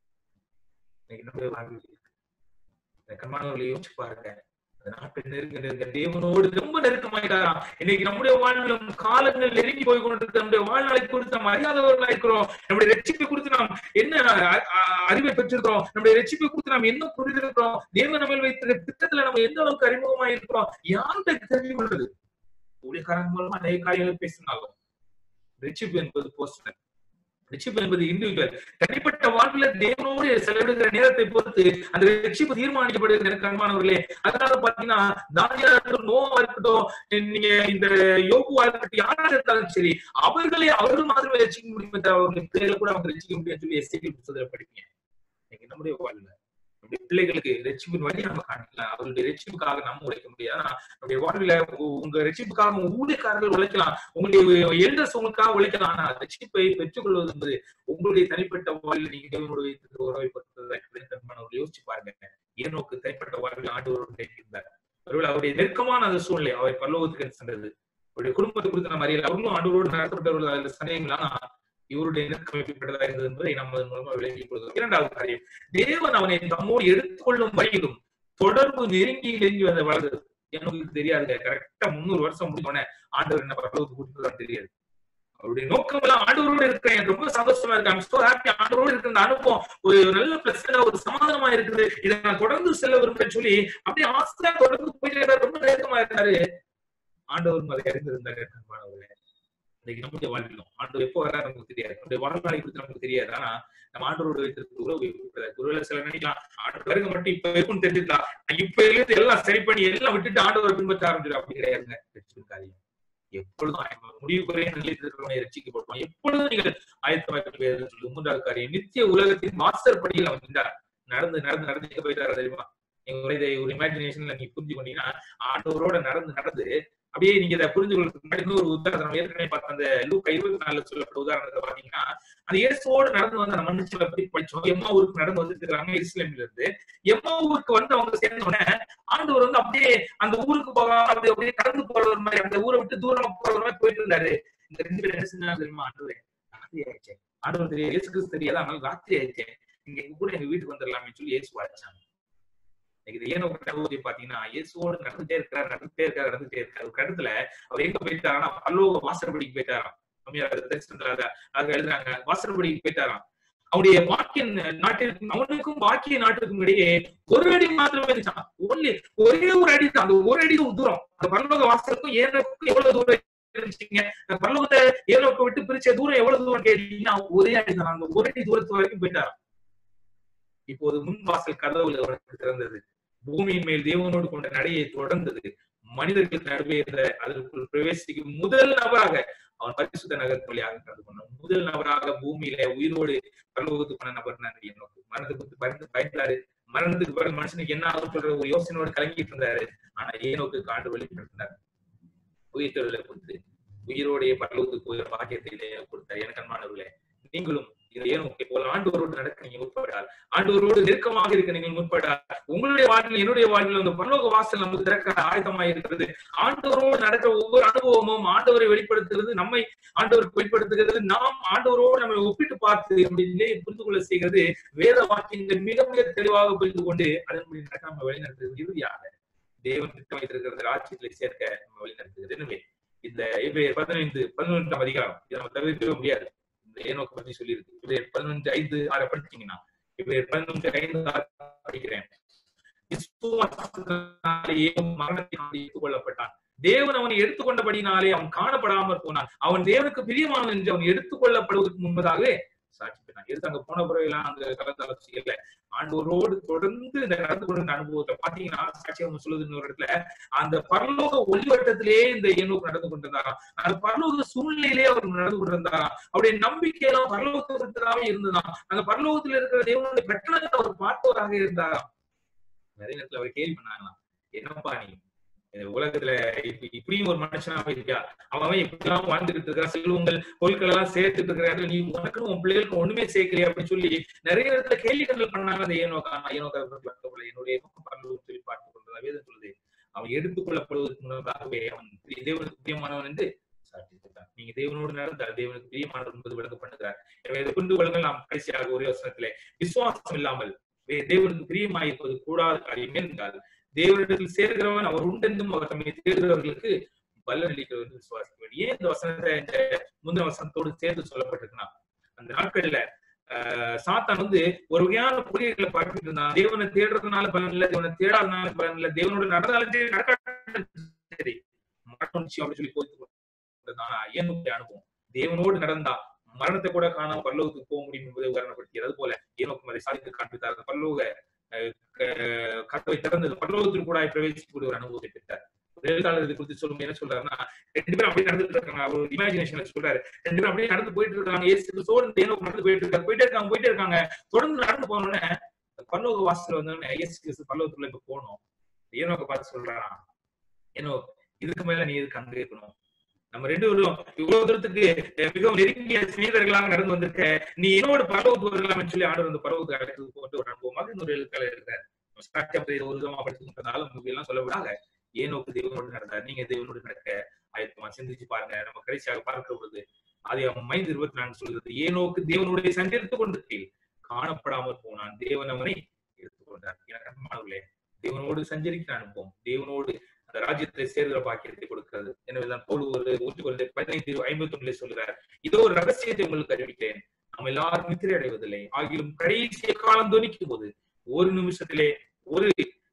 இன்னைக்கு நம்முடைய வாழ்வில் கண்மானவர்களை யோசிச்சு பாருங்க நாட்கள் நெருங்க நெருங்க தேவனோடு ரொம்ப நெருக்கமாயிட்டாராம் இன்னைக்கு நம்முடைய வாழ்விலும் காலங்கள் நெருங்கி போய் கொண்டிருக்க நம்முடைய வாழ்நாளை குறித்து நாம் அறியாதவர்களா இருக்கிறோம் நம்முடைய ரட்சிப்பை குறித்து நாம் என்ன அறிவை பெற்றிருக்கிறோம் நம்முடைய ரட்சிப்பை குறித்து நாம் என்ன புரிந்திருக்கிறோம் தேவ நம்ம வைத்திருக்க திட்டத்துல நம்ம எந்த அளவுக்கு அறிமுகமா இருக்கிறோம் யார்கிட்ட தெரிஞ்சு கொள்வது ஊழியக்காரங்க மூலமா நிறைய காரியங்கள் பேசினாலும் ரட்சிப்பு என்பது போஸ்டர் ரட்சிப்பு என்பது இண்டிவிஜுவல் தனிப்பட்ட வாழ்வில் தேவனோடு செலவிடுகிற நேரத்தை பொறுத்து அந்த ரட்சிப்பு தீர்மானிக்கப்படுகிற கண்மானவர்களே அதனால பாத்தீங்கன்னா தானியா இருக்கட்டும் நோவா இருக்கட்டும் நீங்க இந்த யோகுவா இருக்கட்டும் யாரா இருந்தாலும் சரி அவர்களே அவர்கள் மாத்திரமே ரசிக்க முடியும் அவர்கள் பிள்ளைகளை கூட அவங்க ரசிக்க முடியும் சொல்லி எஸ்டி புத்தகத்தில் படிப்பீங்க இன்னைக்கு நம்முடைய வாழ்வில் நம்முடைய பிள்ளைகளுக்கு ரட்சிப்பின் வழி நம்ம காணலாம் அவருடைய ரட்சிப்புக்காக நம்ம உழைக்க முடியாது ஆனா நம்முடைய வாழ்வில் உங்க ரட்சிப்புக்காக ஊழியக்காரர்கள் உழைக்கலாம் உங்களுடைய எல்டர்ஸ் உங்களுக்காக உழைக்கலாம் ஆனா ரட்சிப்பை பெற்றுக்கொள்வது என்பது உங்களுடைய தனிப்பட்ட வாழ்வில் நீங்க தேவனோடு வைத்து உறவை பொறுத்தவர்கள் யோசிச்சு பாருங்க ஏனோக்கு தனிப்பட்ட வாழ்வில் ஆண்டவரோடு இருந்தார் ஒருவேளை அவருடைய நெருக்கமான அந்த சூழ்நிலை அவரை பல்லவத்துக்கு சென்றது அவருடைய குடும்பத்தை குறித்து நம்ம அறியல அவர்களும் ஆண்டவரோடு நடத்தப்பட்டவர்கள் அதில் சந்தேகங்கள் ஆனா இவருடைய நெருக்கம் எப்படிப்பட்டதா இருந்தது என்பதை நம்ம மூலமா விளங்கிக் கொள்கிறோம் இரண்டாவது காரியம் தேவன் அவனை தம்மோடு எடுத்துக்கொள்ளும் வரையிலும் தொடர்பு நெருங்கி நெருங்கி வந்த வளர்ந்தது எனக்கு தெரியாதுங்க கரெக்டா முன்னூறு வருஷம் முடிஞ்சோடனே ஆண்டவர் என்ன பரலோகத்து கூட்டிட்டு தெரியாது அவருடைய நோக்கம் எல்லாம் ஆண்டவரோடு இருக்கிறேன் எனக்கு ரொம்ப சந்தோஷமா இருக்கு ஐம் சோ ஹாப்பி ஆண்டவரோடு இருக்கிற அந்த அனுபவம் ஒரு நல்ல பிளஸா ஒரு சமாதானமா இருக்குது இதை நான் தொடர்ந்து செல்ல விரும்புறேன் சொல்லி அப்படியே ஆசையா தொடர்ந்து போயிட்டு ரொம்ப நெருக்கமா இருந்தாரு ஆண்டவரும் அதை அறிந்திருந்தாரு மாணவர்களே இன்னைக்கு நம்முடைய வாழ்விலும் ஆண்டு எப்போ வர நமக்கு தெரியாது நம்முடைய வாழ்நாளை குறித்து நமக்கு தெரியாது ஆனா நம்ம ஆண்டோரோட வைத்திருக்க உறவு எப்படிப்பட்டது? ஒருவேளை சில நினைக்கலாம் ஆண்டு வருக மட்டும் இப்ப இருக்கும்னு தெரிஞ்சுக்கலாம் நான் இப்ப இருந்து எல்லாம் சரி பண்ணி எல்லாம் விட்டுட்டு ஆண்டவரை பின்பற்ற ஆரம்பிச்சிடும் அப்படி கிடையாதுங்க ரட்சிப்பின் எப்பொழுதும் ஆயத்தமாக முடிவு குறைய நிலைத்திருக்கிறவனை ரட்சிக்கப்படுவான் எப்பொழுதும் நீங்கள் ஆயத்தமாக சொல்லி மூன்றாவது காரியம் நித்திய உலகத்தின் மாஸ்டர் படியில் அவன் நின்றார் நடந்து நடந்து நடந்து எங்க போயிட்டாரு தெரியுமா நீங்க ஒரு இதை ஒரு இமேஜினேஷன்ல நீங்க புரிஞ்சு கொண்டீங்கன்னா ஆண்டவரோட நடந்து நடந்து அப்படியே நீங்க இதை புரிஞ்சு கொள்றதுக்கு முன்னாடி இன்னொரு உதாரணம் ஏற்கனவே பார்த்த அந்த லூக் இருபத்தி நாலுல சொல்லப்பட்ட உதாரணத்தை பாத்தீங்கன்னா அந்த இயேசுவோடு நடந்து வந்த அந்த மனுஷங்களை பத்தி படிச்சோம் எம்மா ஊருக்கு நடந்து வந்துட்டு இருக்காங்க இஸ்லாமில இருந்து எம்மா ஊருக்கு வந்து அவங்க சேர்ந்த உடனே ஆண்டவர் வந்து அப்படியே அந்த ஊருக்கு போகாம அப்படி அப்படியே கடந்து போற ஒரு மாதிரி அந்த ஊரை விட்டு தூரமா போற ஒரு மாதிரி போயிட்டு இருந்தாரு இந்த ரெண்டு பேரும் என்ன செஞ்சாங்க தெரியுமா ஆண்டவரே ராத்திரி ஆயிடுச்சு ஆண்டவர் தெரியும் இயேசு கிறிஸ்து தெரியாது அதனால ராத்திரி ஆயிடுச்சு நீங்க எங்க கூட எங்க வீட்டுக்கு வந்துடலாமே சொல்லி இயேசு வாடிச்சாங்க இன்னைக்கு இது ஏன் அனுபவத்தை பாத்தீங்கன்னா இயேசுவோடு நடந்துட்டே இருக்காரு நடந்துட்டே இருக்காரு நடந்துட்டே இருக்காரு ஒரு இடத்துல அவர் எங்க போயிட்டாராம் பல்லோக வாசற்படிக்கு போயிட்டாராம் அது எழுதுறாங்க வாசற்படிக்கு போயிட்டாராம் அவருடைய வாக்கிய நாட்டிற்கும் அவனுக்கும் வாக்கிய நாட்டிற்கும் இடையே ஒரு அடி மாத்திரமே இருந்துச்சான் ஒன்லி ஒரே ஒரு அடி தான் அந்த ஒரு அடி தூரம் அந்த பரலோக வாசலுக்கும் ஏனக்கும் எவ்வளவு தூரம் இருந்துச்சுங்க அந்த பரலோகத்தை ஏனோக்க விட்டு பிரிச்ச தூரம் எவ்வளவு தூரம் கேட்டீங்கன்னா ஒரே அடி தான் அந்த ஒரு அடி தூரத்து வரைக்கும் போயிட்டாராம் இப்போது முன் வாசல் கதவுல அவனுக்கு திறந்தது பூமியின் மேல் தேவனோடு கொண்ட நடையை தொடர்ந்தது மனிதர்களுக்கு நடுவே இருந்த அதற்குள் பிரவேசிக்கும் முதல் நபராக அவன் பரிசுத்த நகரத்து வழியாக கடந்து கொண்டான் முதல் நபராக பூமியில உயிரோடு பரலோகத்துக்கு போன நபர் நன்றி நோக்கு மரணத்தை குறித்து பயந்து பயந்தாரு மரணத்துக்கு பிறகு மனுஷனுக்கு என்ன ஆகும் சொல்ற ஒரு யோசனையோடு கலங்கிட்டு இருந்தாரு ஆனா ஏனோக்கு காண்டு வெளிப்படுத்தினார் உயிர் தொழிலை கொடுத்து உயிரோடைய பரலோகத்துக்கு போய் பாக்கியத்தை கொடுத்தார் எனக்கு அன்பானவர்களே நீங்களும் இதை ஏனோக்கை போல ஆண்டவரோடு நடக்க நீங்க முற்படால் ஆண்டவரோடு நெருக்கமாக இருக்க நீங்கள் முற்படால் உங்களுடைய வாழ்வில் என்னுடைய வாழ்வில் அந்த பரலோக வாசல் நமக்கு திறக்க ஆயத்தமாக இருக்கிறது ஆண்டவரோடு நடக்கிற ஒவ்வொரு அனுபவமும் ஆண்டவரை வெளிப்படுத்துகிறது நம்மை ஆண்டவருக்கு வெளிப்படுத்துகிறது நாம் ஆண்டவரோடு நம்மை ஒப்பிட்டு பார்த்து நம்முடைய நிலையை புரிந்து கொள்ள செய்கிறது வேத வாக்கியங்கள் மிக மிக தெளிவாக புரிந்து கொண்டு அதன்படி நடக்க நம்ம வழிநடத்துகிறது இறுதியாக தேவன் திட்டம் வைத்திருக்கிறது ராஜ்யத்தை சேர்க்க நம்ம வழிநடத்துகிறது எனவே இந்த பதினைந்து பதினொன்றாம் அதிகாரம் இதை நம்ம தவிர்க்கவே முடியாது இந்த ஏனோக்கு பத்தி சொல்லியிருக்கு இவர் பதினொன்று ஐந்து ஆறு படிச்சீங்கன்னா இவர் பதினொன்று ஐந்து ஆறு படிக்கிறேன் மரணத்தினாலே ஏற்றுக்கொள்ளப்பட்டான் தேவன் அவனை எடுத்துக்கொண்டபடினாலே அவன் காணப்படாமல் போனான் அவன் தேவனுக்கு பிரியமானவன் என்று அவன் எடுத்துக்கொள்ளப்படுவதற்கு முன்பதாகவே சாட்சி பெற்றான் எதுக்கு அங்க போன பிறகுலாம் அந்த கலந்தாலோசிக்கல ஆண்டவரோடு தொடர்ந்து இந்த நடந்து கொண்ட அனுபவத்தை பாத்தீங்கன்னா சாட்சி அவங்க சொல்லுது இன்னொரு இடத்துல அந்த பரலோக ஒளிவட்டத்திலேயே இந்த ஏனோக்கு நடந்து கொண்டிருந்தாராம் அந்த பரலோக சூழ்நிலையிலே அவர் நடந்து கொண்டிருந்தாராம் அவருடைய நம்பிக்கையெல்லாம் பரலோகத்திற்காகவே இருந்ததாம் அந்த பரலோகத்தில் இருக்கிற தேவனுடைய பிரச்சனை அவர் பார்த்தவராக இருந்தாராம் நிறைய நேரத்துல அவர் கேள்வி பண்ணாங்களாம் என்னப்பா நீ உலகத்துல இப்படியும் ஒரு மனுஷனா இருக்கியா அவன் இப்படிலாம் வாழ்ந்துகிட்டு இருக்கிறான் செல்வங்கள் பொருட்கள் எல்லாம் சேர்த்துட்டு இருக்கிற நீ உனக்கு உன் பிள்ளைகளுக்கு ஒண்ணுமே சேர்க்கலையா அப்படின்னு சொல்லி நிறைய இடத்துல கேள்விகள் பண்ணாங்க அந்த ஏனோக்கா ஏனோக்கா என்னுடைய பரலோகம் சொல்லி பார்த்து கொண்டதா வேதம் சொல்லுது அவன் எடுத்துக்கொள்ளப்படுவதற்கு முன்னதாகவே அவன் தேவனுக்கு பிரியமானவன் என்று சாட்சித்தார் நீங்க தேவனோடு நடந்தால் தேவனுக்கு பிரியமானவர் என்பது விளங்க பண்ணுகிறார் எனவே இதை புரிந்து கொள்ளுங்கள் நாம் கடைசியாக ஒரே வசனத்திலே விசுவாசம் இல்லாமல் தேவனுக்கு பிரியமாயிருப்பது கூடாத காரியம் என்றால் தேவனிடத்தில் சேர்கிறவன் அவர் உண்டென்றும் அவர் தம்மை தேடுகிறவர்களுக்கு பலன் அளிக்கிறவர் விசுவாசிக்க வேண்டும் ஏன் இந்த வசனத்தை இந்த முந்தின வசனத்தோடு சேர்த்து சொல்லப்பட்டிருக்குன்னா அந்த நாட்கள்ல ஆஹ் சாத்தான் வந்து ஒரு வகையான பொறிகளை பரப்பிட்டு இருந்தான் தேவனை தேடுறதுனால பலன் இல்லை தேவனை தேடாதனால பலன் இல்லை தேவனோட நடந்தாலும் சரி நடக்காத சரி மரணம் அப்படின்னு சொல்லி போயிட்டு ஏன் அனுபவம் தேவனோடு நடந்தா மரணத்தை கூட காணாம பல்லோகத்துக்கு போக முடியும் என்பதை உதாரணப்படுத்தியது அது போல ஏனோக்கும் அதை சாதித்து காண்பித்தார் பல்லோக கதவை திறந்தது பல்லோகத்தில் கூட பிரவேசிக்கக்கூடிய ஒரு அனுபவத்தை பெற்றார் எழுத்தாளர் இது குறித்து சொல்லும் என்ன சொல்றாருன்னா ரெண்டு பேரும் அப்படியே நடந்துட்டு இருக்காங்க அவர் இமேஜினேஷன்ல சொல்றாரு ரெண்டு பேரும் அப்படியே நடந்து போயிட்டு இருக்காங்க ஏசு சோழன் தேனோக்கு நடந்து போயிட்டு இருக்காங்க போயிட்டே இருக்காங்க போயிட்டே இருக்காங்க தொடர்ந்து நடந்து போனோடனே பல்லோக வாசல் வந்தோடனே இயேசு கிறிஸ்து பல்லோகத்துல இப்ப போகணும் ஏனோக்க பார்த்து சொல்றாரா ஏனோ இதுக்கு மேல நீ இதுக்கு அங்க இருக்கணும் நம்ம ரெண்டு பேரும் இவ்வளவு தூரத்துக்கு மிகவும் நெருங்கிய சிநேகர்களாக நடந்து வந்திருக்க நீ என்னோட பரவத்து வரலாம்னு சொல்லி ஆண்டவர் வந்து பரவத்து அழைத்து கொண்டு ஒரு அனுபவமாக இன்னொரு எழுத்தாளர் இருக்கிறார் ஒரு விதமா படிச்சுக்கிறதுனால உங்களுக்கு எல்லாம் சொல்ல விடாங்க ஏனோக்கு தேவனோடு நடந்தார் நீங்க தேவனோடு நடக்க ஆயத்தமா சிந்திச்சு பாருங்க நம்ம கடைசியாக பார்க்க பொழுது அது அவன் மைந்து இருபத்தி நான்கு சொல்கிறது ஏனோக்கு தேவனுடைய சஞ்சரித்துக் கொண்டிருக்கையில் காணப்படாமல் போனான் தேவன் அவனை எடுத்துக்கொண்டார் எனக்கு அன்பானவர்களே தேவனோடு சஞ்சரிக்கிற அனுபவம் தேவனோடு அந்த ராஜ்யத்தை சேர்கிற பாக்கியத்தை கொடுக்கிறது எனவேதான் போல் ஒரு ஊற்றுக்கொண்டு பதினைந்து ஐம்பத்தி ஒன்றுல சொல்கிறார் இதோ ஒரு ரகசியத்தை உங்களுக்கு அறிவிக்கிறேன் நாம் எல்லாரும் நித்திரை அடைவதில்லை ஆகிலும் கடைசிய காலம் துணிக்கும் போது ஒரு நிமிஷத்திலே ஒரு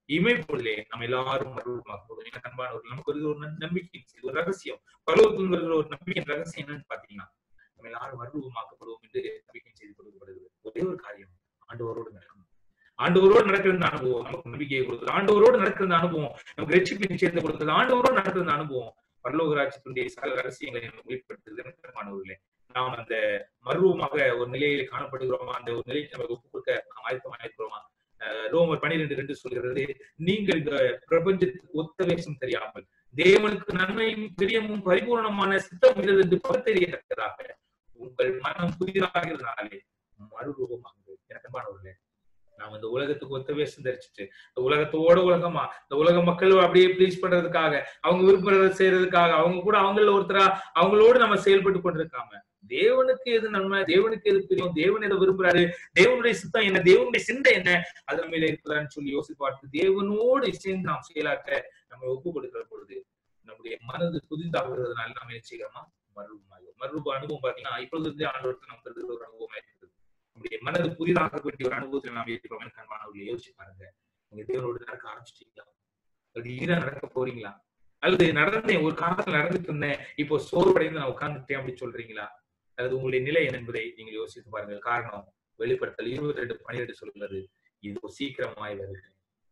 இமைப்பொழுதிலே நம்ம எல்லாரும் மறுபடியும் எனக்கு அன்பானவர்கள் நமக்கு ஒரு ஒரு நம்பிக்கை ஒரு ரகசியம் பருவத்தில் வருகிற ஒரு நம்பிக்கையின் ரகசியம் என்னன்னு பாத்தீங்கன்னா நம்ம எல்லாரும் மறுரூபமாக்கப்படுவோம் என்று நம்பிக்கை செய்து கொடுக்கப்படுகிறது ஒரே ஒரு காரியம் ஆண்டவரோடு நடக்கணும் ஆண்டவரோடு நடக்கிற இந்த அனுபவம் நமக்கு நம்பிக்கையை கொடுக்குது ஆண்டவரோடு நடக்கிற இந்த அனுபவம் நமக்கு ரட்சிப்பு நிச்சயத்தை கொடுக்குது ஆண்டவரோடு நடக்கிற இந்த அனுபவம் பரலோக ராஜ்யத்தினுடைய சகல ரகசியங்களை நமக்கு வெளிப்படுத்துகிறது மாணவர்களே நாம் அந்த மர்வமாக ஒரு நிலையில் காணப்படுகிறோமா அந்த ஒரு நிலைக்கு நமக்கு ஒப்புக் கொடுக்க நாம் ஆயத்தமாக இருக்கிறோமா ரோமர் பனிரெண்டு ரெண்டு சொல்கிறது நீங்கள் இந்த பிரபஞ்சத்துக்கு ஒத்த வேஷம் தெரியாமல் தேவனுக்கு நன்மையும் பிரியமும் பரிபூர்ணமான சித்தம் இது என்று பகுத்தறியத்தக்கதாக உங்கள் மனம் புதிதாகிறதுனாலே மறுரூபமாகுது எனக்கன்பானவர்களே நாம் இந்த உலகத்துக்கு ஒத்த வேஷம் தரிச்சிட்டு இந்த உலகத்தோட உலகமா இந்த உலக மக்கள் அப்படியே ப்ளீஸ் பண்றதுக்காக அவங்க விரும்புறதை செய்யறதுக்காக அவங்க கூட அவங்கள ஒருத்தரா அவங்களோடு நம்ம செயல்பட்டு கொண்டிருக்காம தேவனுக்கு எது நன்மை தேவனுக்கு எது பிரியும் தேவன் எதை விரும்புறாரு தேவனுடைய சித்தம் என்ன தேவனுடைய சிந்தை என்ன அது நம்ம இருக்குதான்னு சொல்லி யோசித்து பார்த்து தேவனோடு சேர்ந்து நாம் செயலாக்க நம்ம ஒப்பு கொடுக்கிற பொழுது நம்முடைய மனது புதிதாகிறதுனால நம்ம என்ன செய்கிறோமா மறுரூபமாகும் மறுரூப அனுபவம் பாத்தீங்கன்னா இப்பொழுது இருந்தே ஆண்டவருக்கு நமக்கு இருக்கிற ஒரு அனுபவமா இருக்குது நம்முடைய மனது புதிதாக வேண்டிய ஒரு அனுபவத்தில் நாம் இருக்கிறோம் கண்மானவர்களை யோசிச்சு பாருங்க நீங்க தேவனோடு நடக்க ஆரம்பிச்சிட்டீங்களா அப்படி ஈரா நடக்க போறீங்களா அல்லது நடந்தேன் ஒரு காலத்துல நடந்துட்டு இருந்தேன் இப்போ சோர்வடைந்து நான் உட்கார்ந்துட்டேன் அப்படி சொல்றீங்களா அல்லது உங்களுடைய நிலை என்ன என்பதை நீங்கள் யோசித்து பாருங்கள் காரணம் வெளிப்படுத்தல் இருபத்தி ரெண்டு பனிரெண்டு சொல்கிறது இது சீக்கிரமாய் வருகிறேன்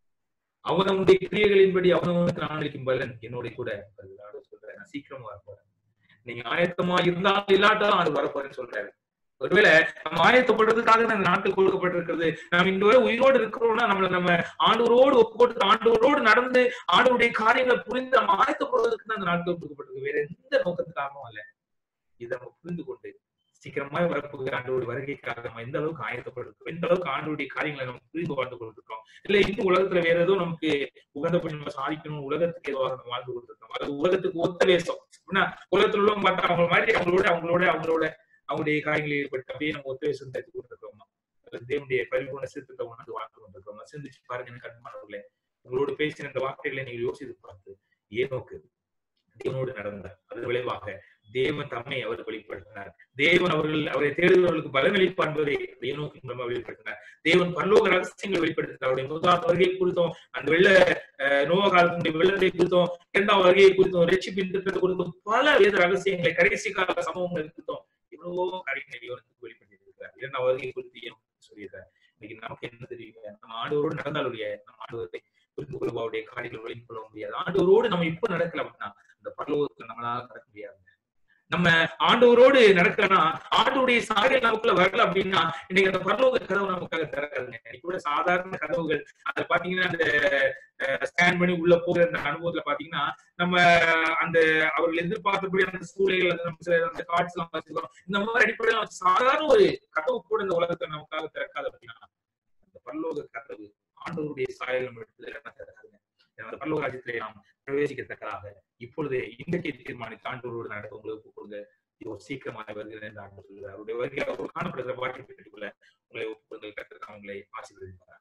அவனவனுடைய கிரியைகளின்படி அவனவனுக்கு நான் அளிக்கும் பலன் என்னோட கூட சொல்றேன் நான் சீக்கிரமா வரப்போறேன் நீங்க ஆயத்தமா இருந்தாலும் இல்லாட்டாலும் அது வரப்போறேன்னு சொல்றாரு ஒருவேளை நம்ம ஆயத்தப்படுறதுக்காக அந்த நாட்கள் கொடுக்கப்பட்டிருக்கிறது நம்ம இந்த வரை உயிரோடு இருக்கிறோம்னா நம்மள நம்ம ஆண்டவரோடு ஒப்பு கொடுத்து ஆண்டவரோடு நடந்து ஆண்டவருடைய காரியங்களை புரிந்து நம்ம ஆயத்தப்படுவதற்கு தான் அந்த நாட்கள் கொடுக்கப்பட்டிருக்கு வேற எந்த நோக்கத்துக்காகவும் அல்ல இதை நம்ம புரிந்து கொண்டு சீக்கிரமாய் வரப்போகிற ஆண்டோட வருகைக்காக நம்ம எந்த அளவுக்கு ஆயத்தப்பட்டிருக்கோம் எந்த அளவுக்கு ஆண்டோடைய காரியங்களை நம்ம புரிந்து வாழ்ந்து கொண்டிருக்கோம் இல்ல இன்னும் உலகத்துல வேற ஏதோ நமக்கு உகந்தபடி நம்ம சாதிக்கணும் உலகத்துக்கு ஏதோ நம்ம வாழ்ந்து கொண்டிருக்கோம் அது உலகத்துக்கு ஒத்த வேஷம் அப்படின்னா உலகத்துல உள்ளவங்க பார்த்தா அவங்க மாதிரி அவங்களோட அவங்களோட அவங்களோட அவங்களுடைய காரியங்களில் ஈடுபட்டு அப்படியே நம்ம ஒத்த வேஷம் தடுத்து கொண்டிருக்கோமா தேவனுடைய பரிபூர்ண சித்தத்தை உணர்ந்து வாழ்ந்து கொண்டிருக்கோம் சிந்திச்சு பாருங்க எனக்கு அன்பானவர்களே உங்களோட பேசின இந்த வார்த்தைகளை நீங்கள் யோசித்து பார்த்து ஏனோக்கு தேவனோடு நடந்தார் அது விளைவாக தேவன் தம்மை அவர் வெளிப்படுத்தினார் தேவன் அவர்கள் அவரை தேடுகிறவர்களுக்கு பலனளிப்பார் என்பதை ஏனோக்கு மூலமா வெளிப்படுத்தினார் தேவன் பரலோக ரகசியங்களை வெளிப்படுத்தினார் அவருடைய முதலாவது வருகை குறித்தும் அந்த வெள்ள நோவ காலத்தினுடைய வெள்ளத்தை குறித்தும் இரண்டாம் வருகையை குறித்தும் ரட்சிப்பின் திட்டத்தை குறித்தும் பல வேத ரகசியங்களை கடைசி கால சம்பவங்களை குறித்தும் எவ்வளவோ காரியங்களை தேவனுக்கு வெளிப்படுத்தி இரண்டாம் வருகை குறித்து ஏன் சொல்லியிருக்காரு இன்னைக்கு நமக்கு என்ன தெரியுங்க நம்ம ஆண்டவரோடு நடந்தாலுடைய நம்ம ஆண்டவரை புரிந்து கொள்வாவுடைய காரியங்கள் வழங்கி கொள்ள முடியாது ஆண்டவரோடு நம்ம இப்ப நடக்கல அப்படின்னா அந்த பரலோகத்துக்கு நம்மளால நடக்க முடியாது நம்ம ஆண்டவரோடு நடக்கலன்னா ஆண்டோடைய சாயல் நமக்குள்ள வரல அப்படின்னா இன்னைக்கு அந்த பரலோக கதவு நமக்காக திறக்காதுங்க இன்னைக்கு கூட சாதாரண கதவுகள் அதை பாத்தீங்கன்னா அந்த ஸ்கேன் பண்ணி உள்ள போகிற அந்த அனுபவத்துல பாத்தீங்கன்னா நம்ம அந்த அவர்கள் எதிர்பார்த்தபடி அந்த சூழல் நம்ம அந்த காட்சி எல்லாம் வச்சிருக்கோம் இந்த மாதிரி அடிப்படையில் சாதாரண ஒரு கதவு கூட இந்த உலகத்தை நமக்காக திறக்காது அப்படின்னா அந்த பரலோக கதவு ஆண்டவருடைய சாயல் நம்ம எடுத்து திறக்காதுங்க அந்த பரலோக ராஜ்யத்திலே நாம் பிரவேசிக்கத்தக்கதாக இப்பொழுதே இன்றைக்கு தீர்மானித்து ஆண்டவரோடு நடக்க உங்களுக்கு கொடுங்க இதோ சீக்கிரமாக வருகிறேன் என்று ஆண்டு சொல்கிறார் அவருடைய வருகை அவர் காணப்படுகிற வாழ்க்கை பெற்றுக்கொள்ள உங்களை ஒப்புக்கொள்கள் கற்றுக்க உங்களை ஆசீர்வதிப்பார்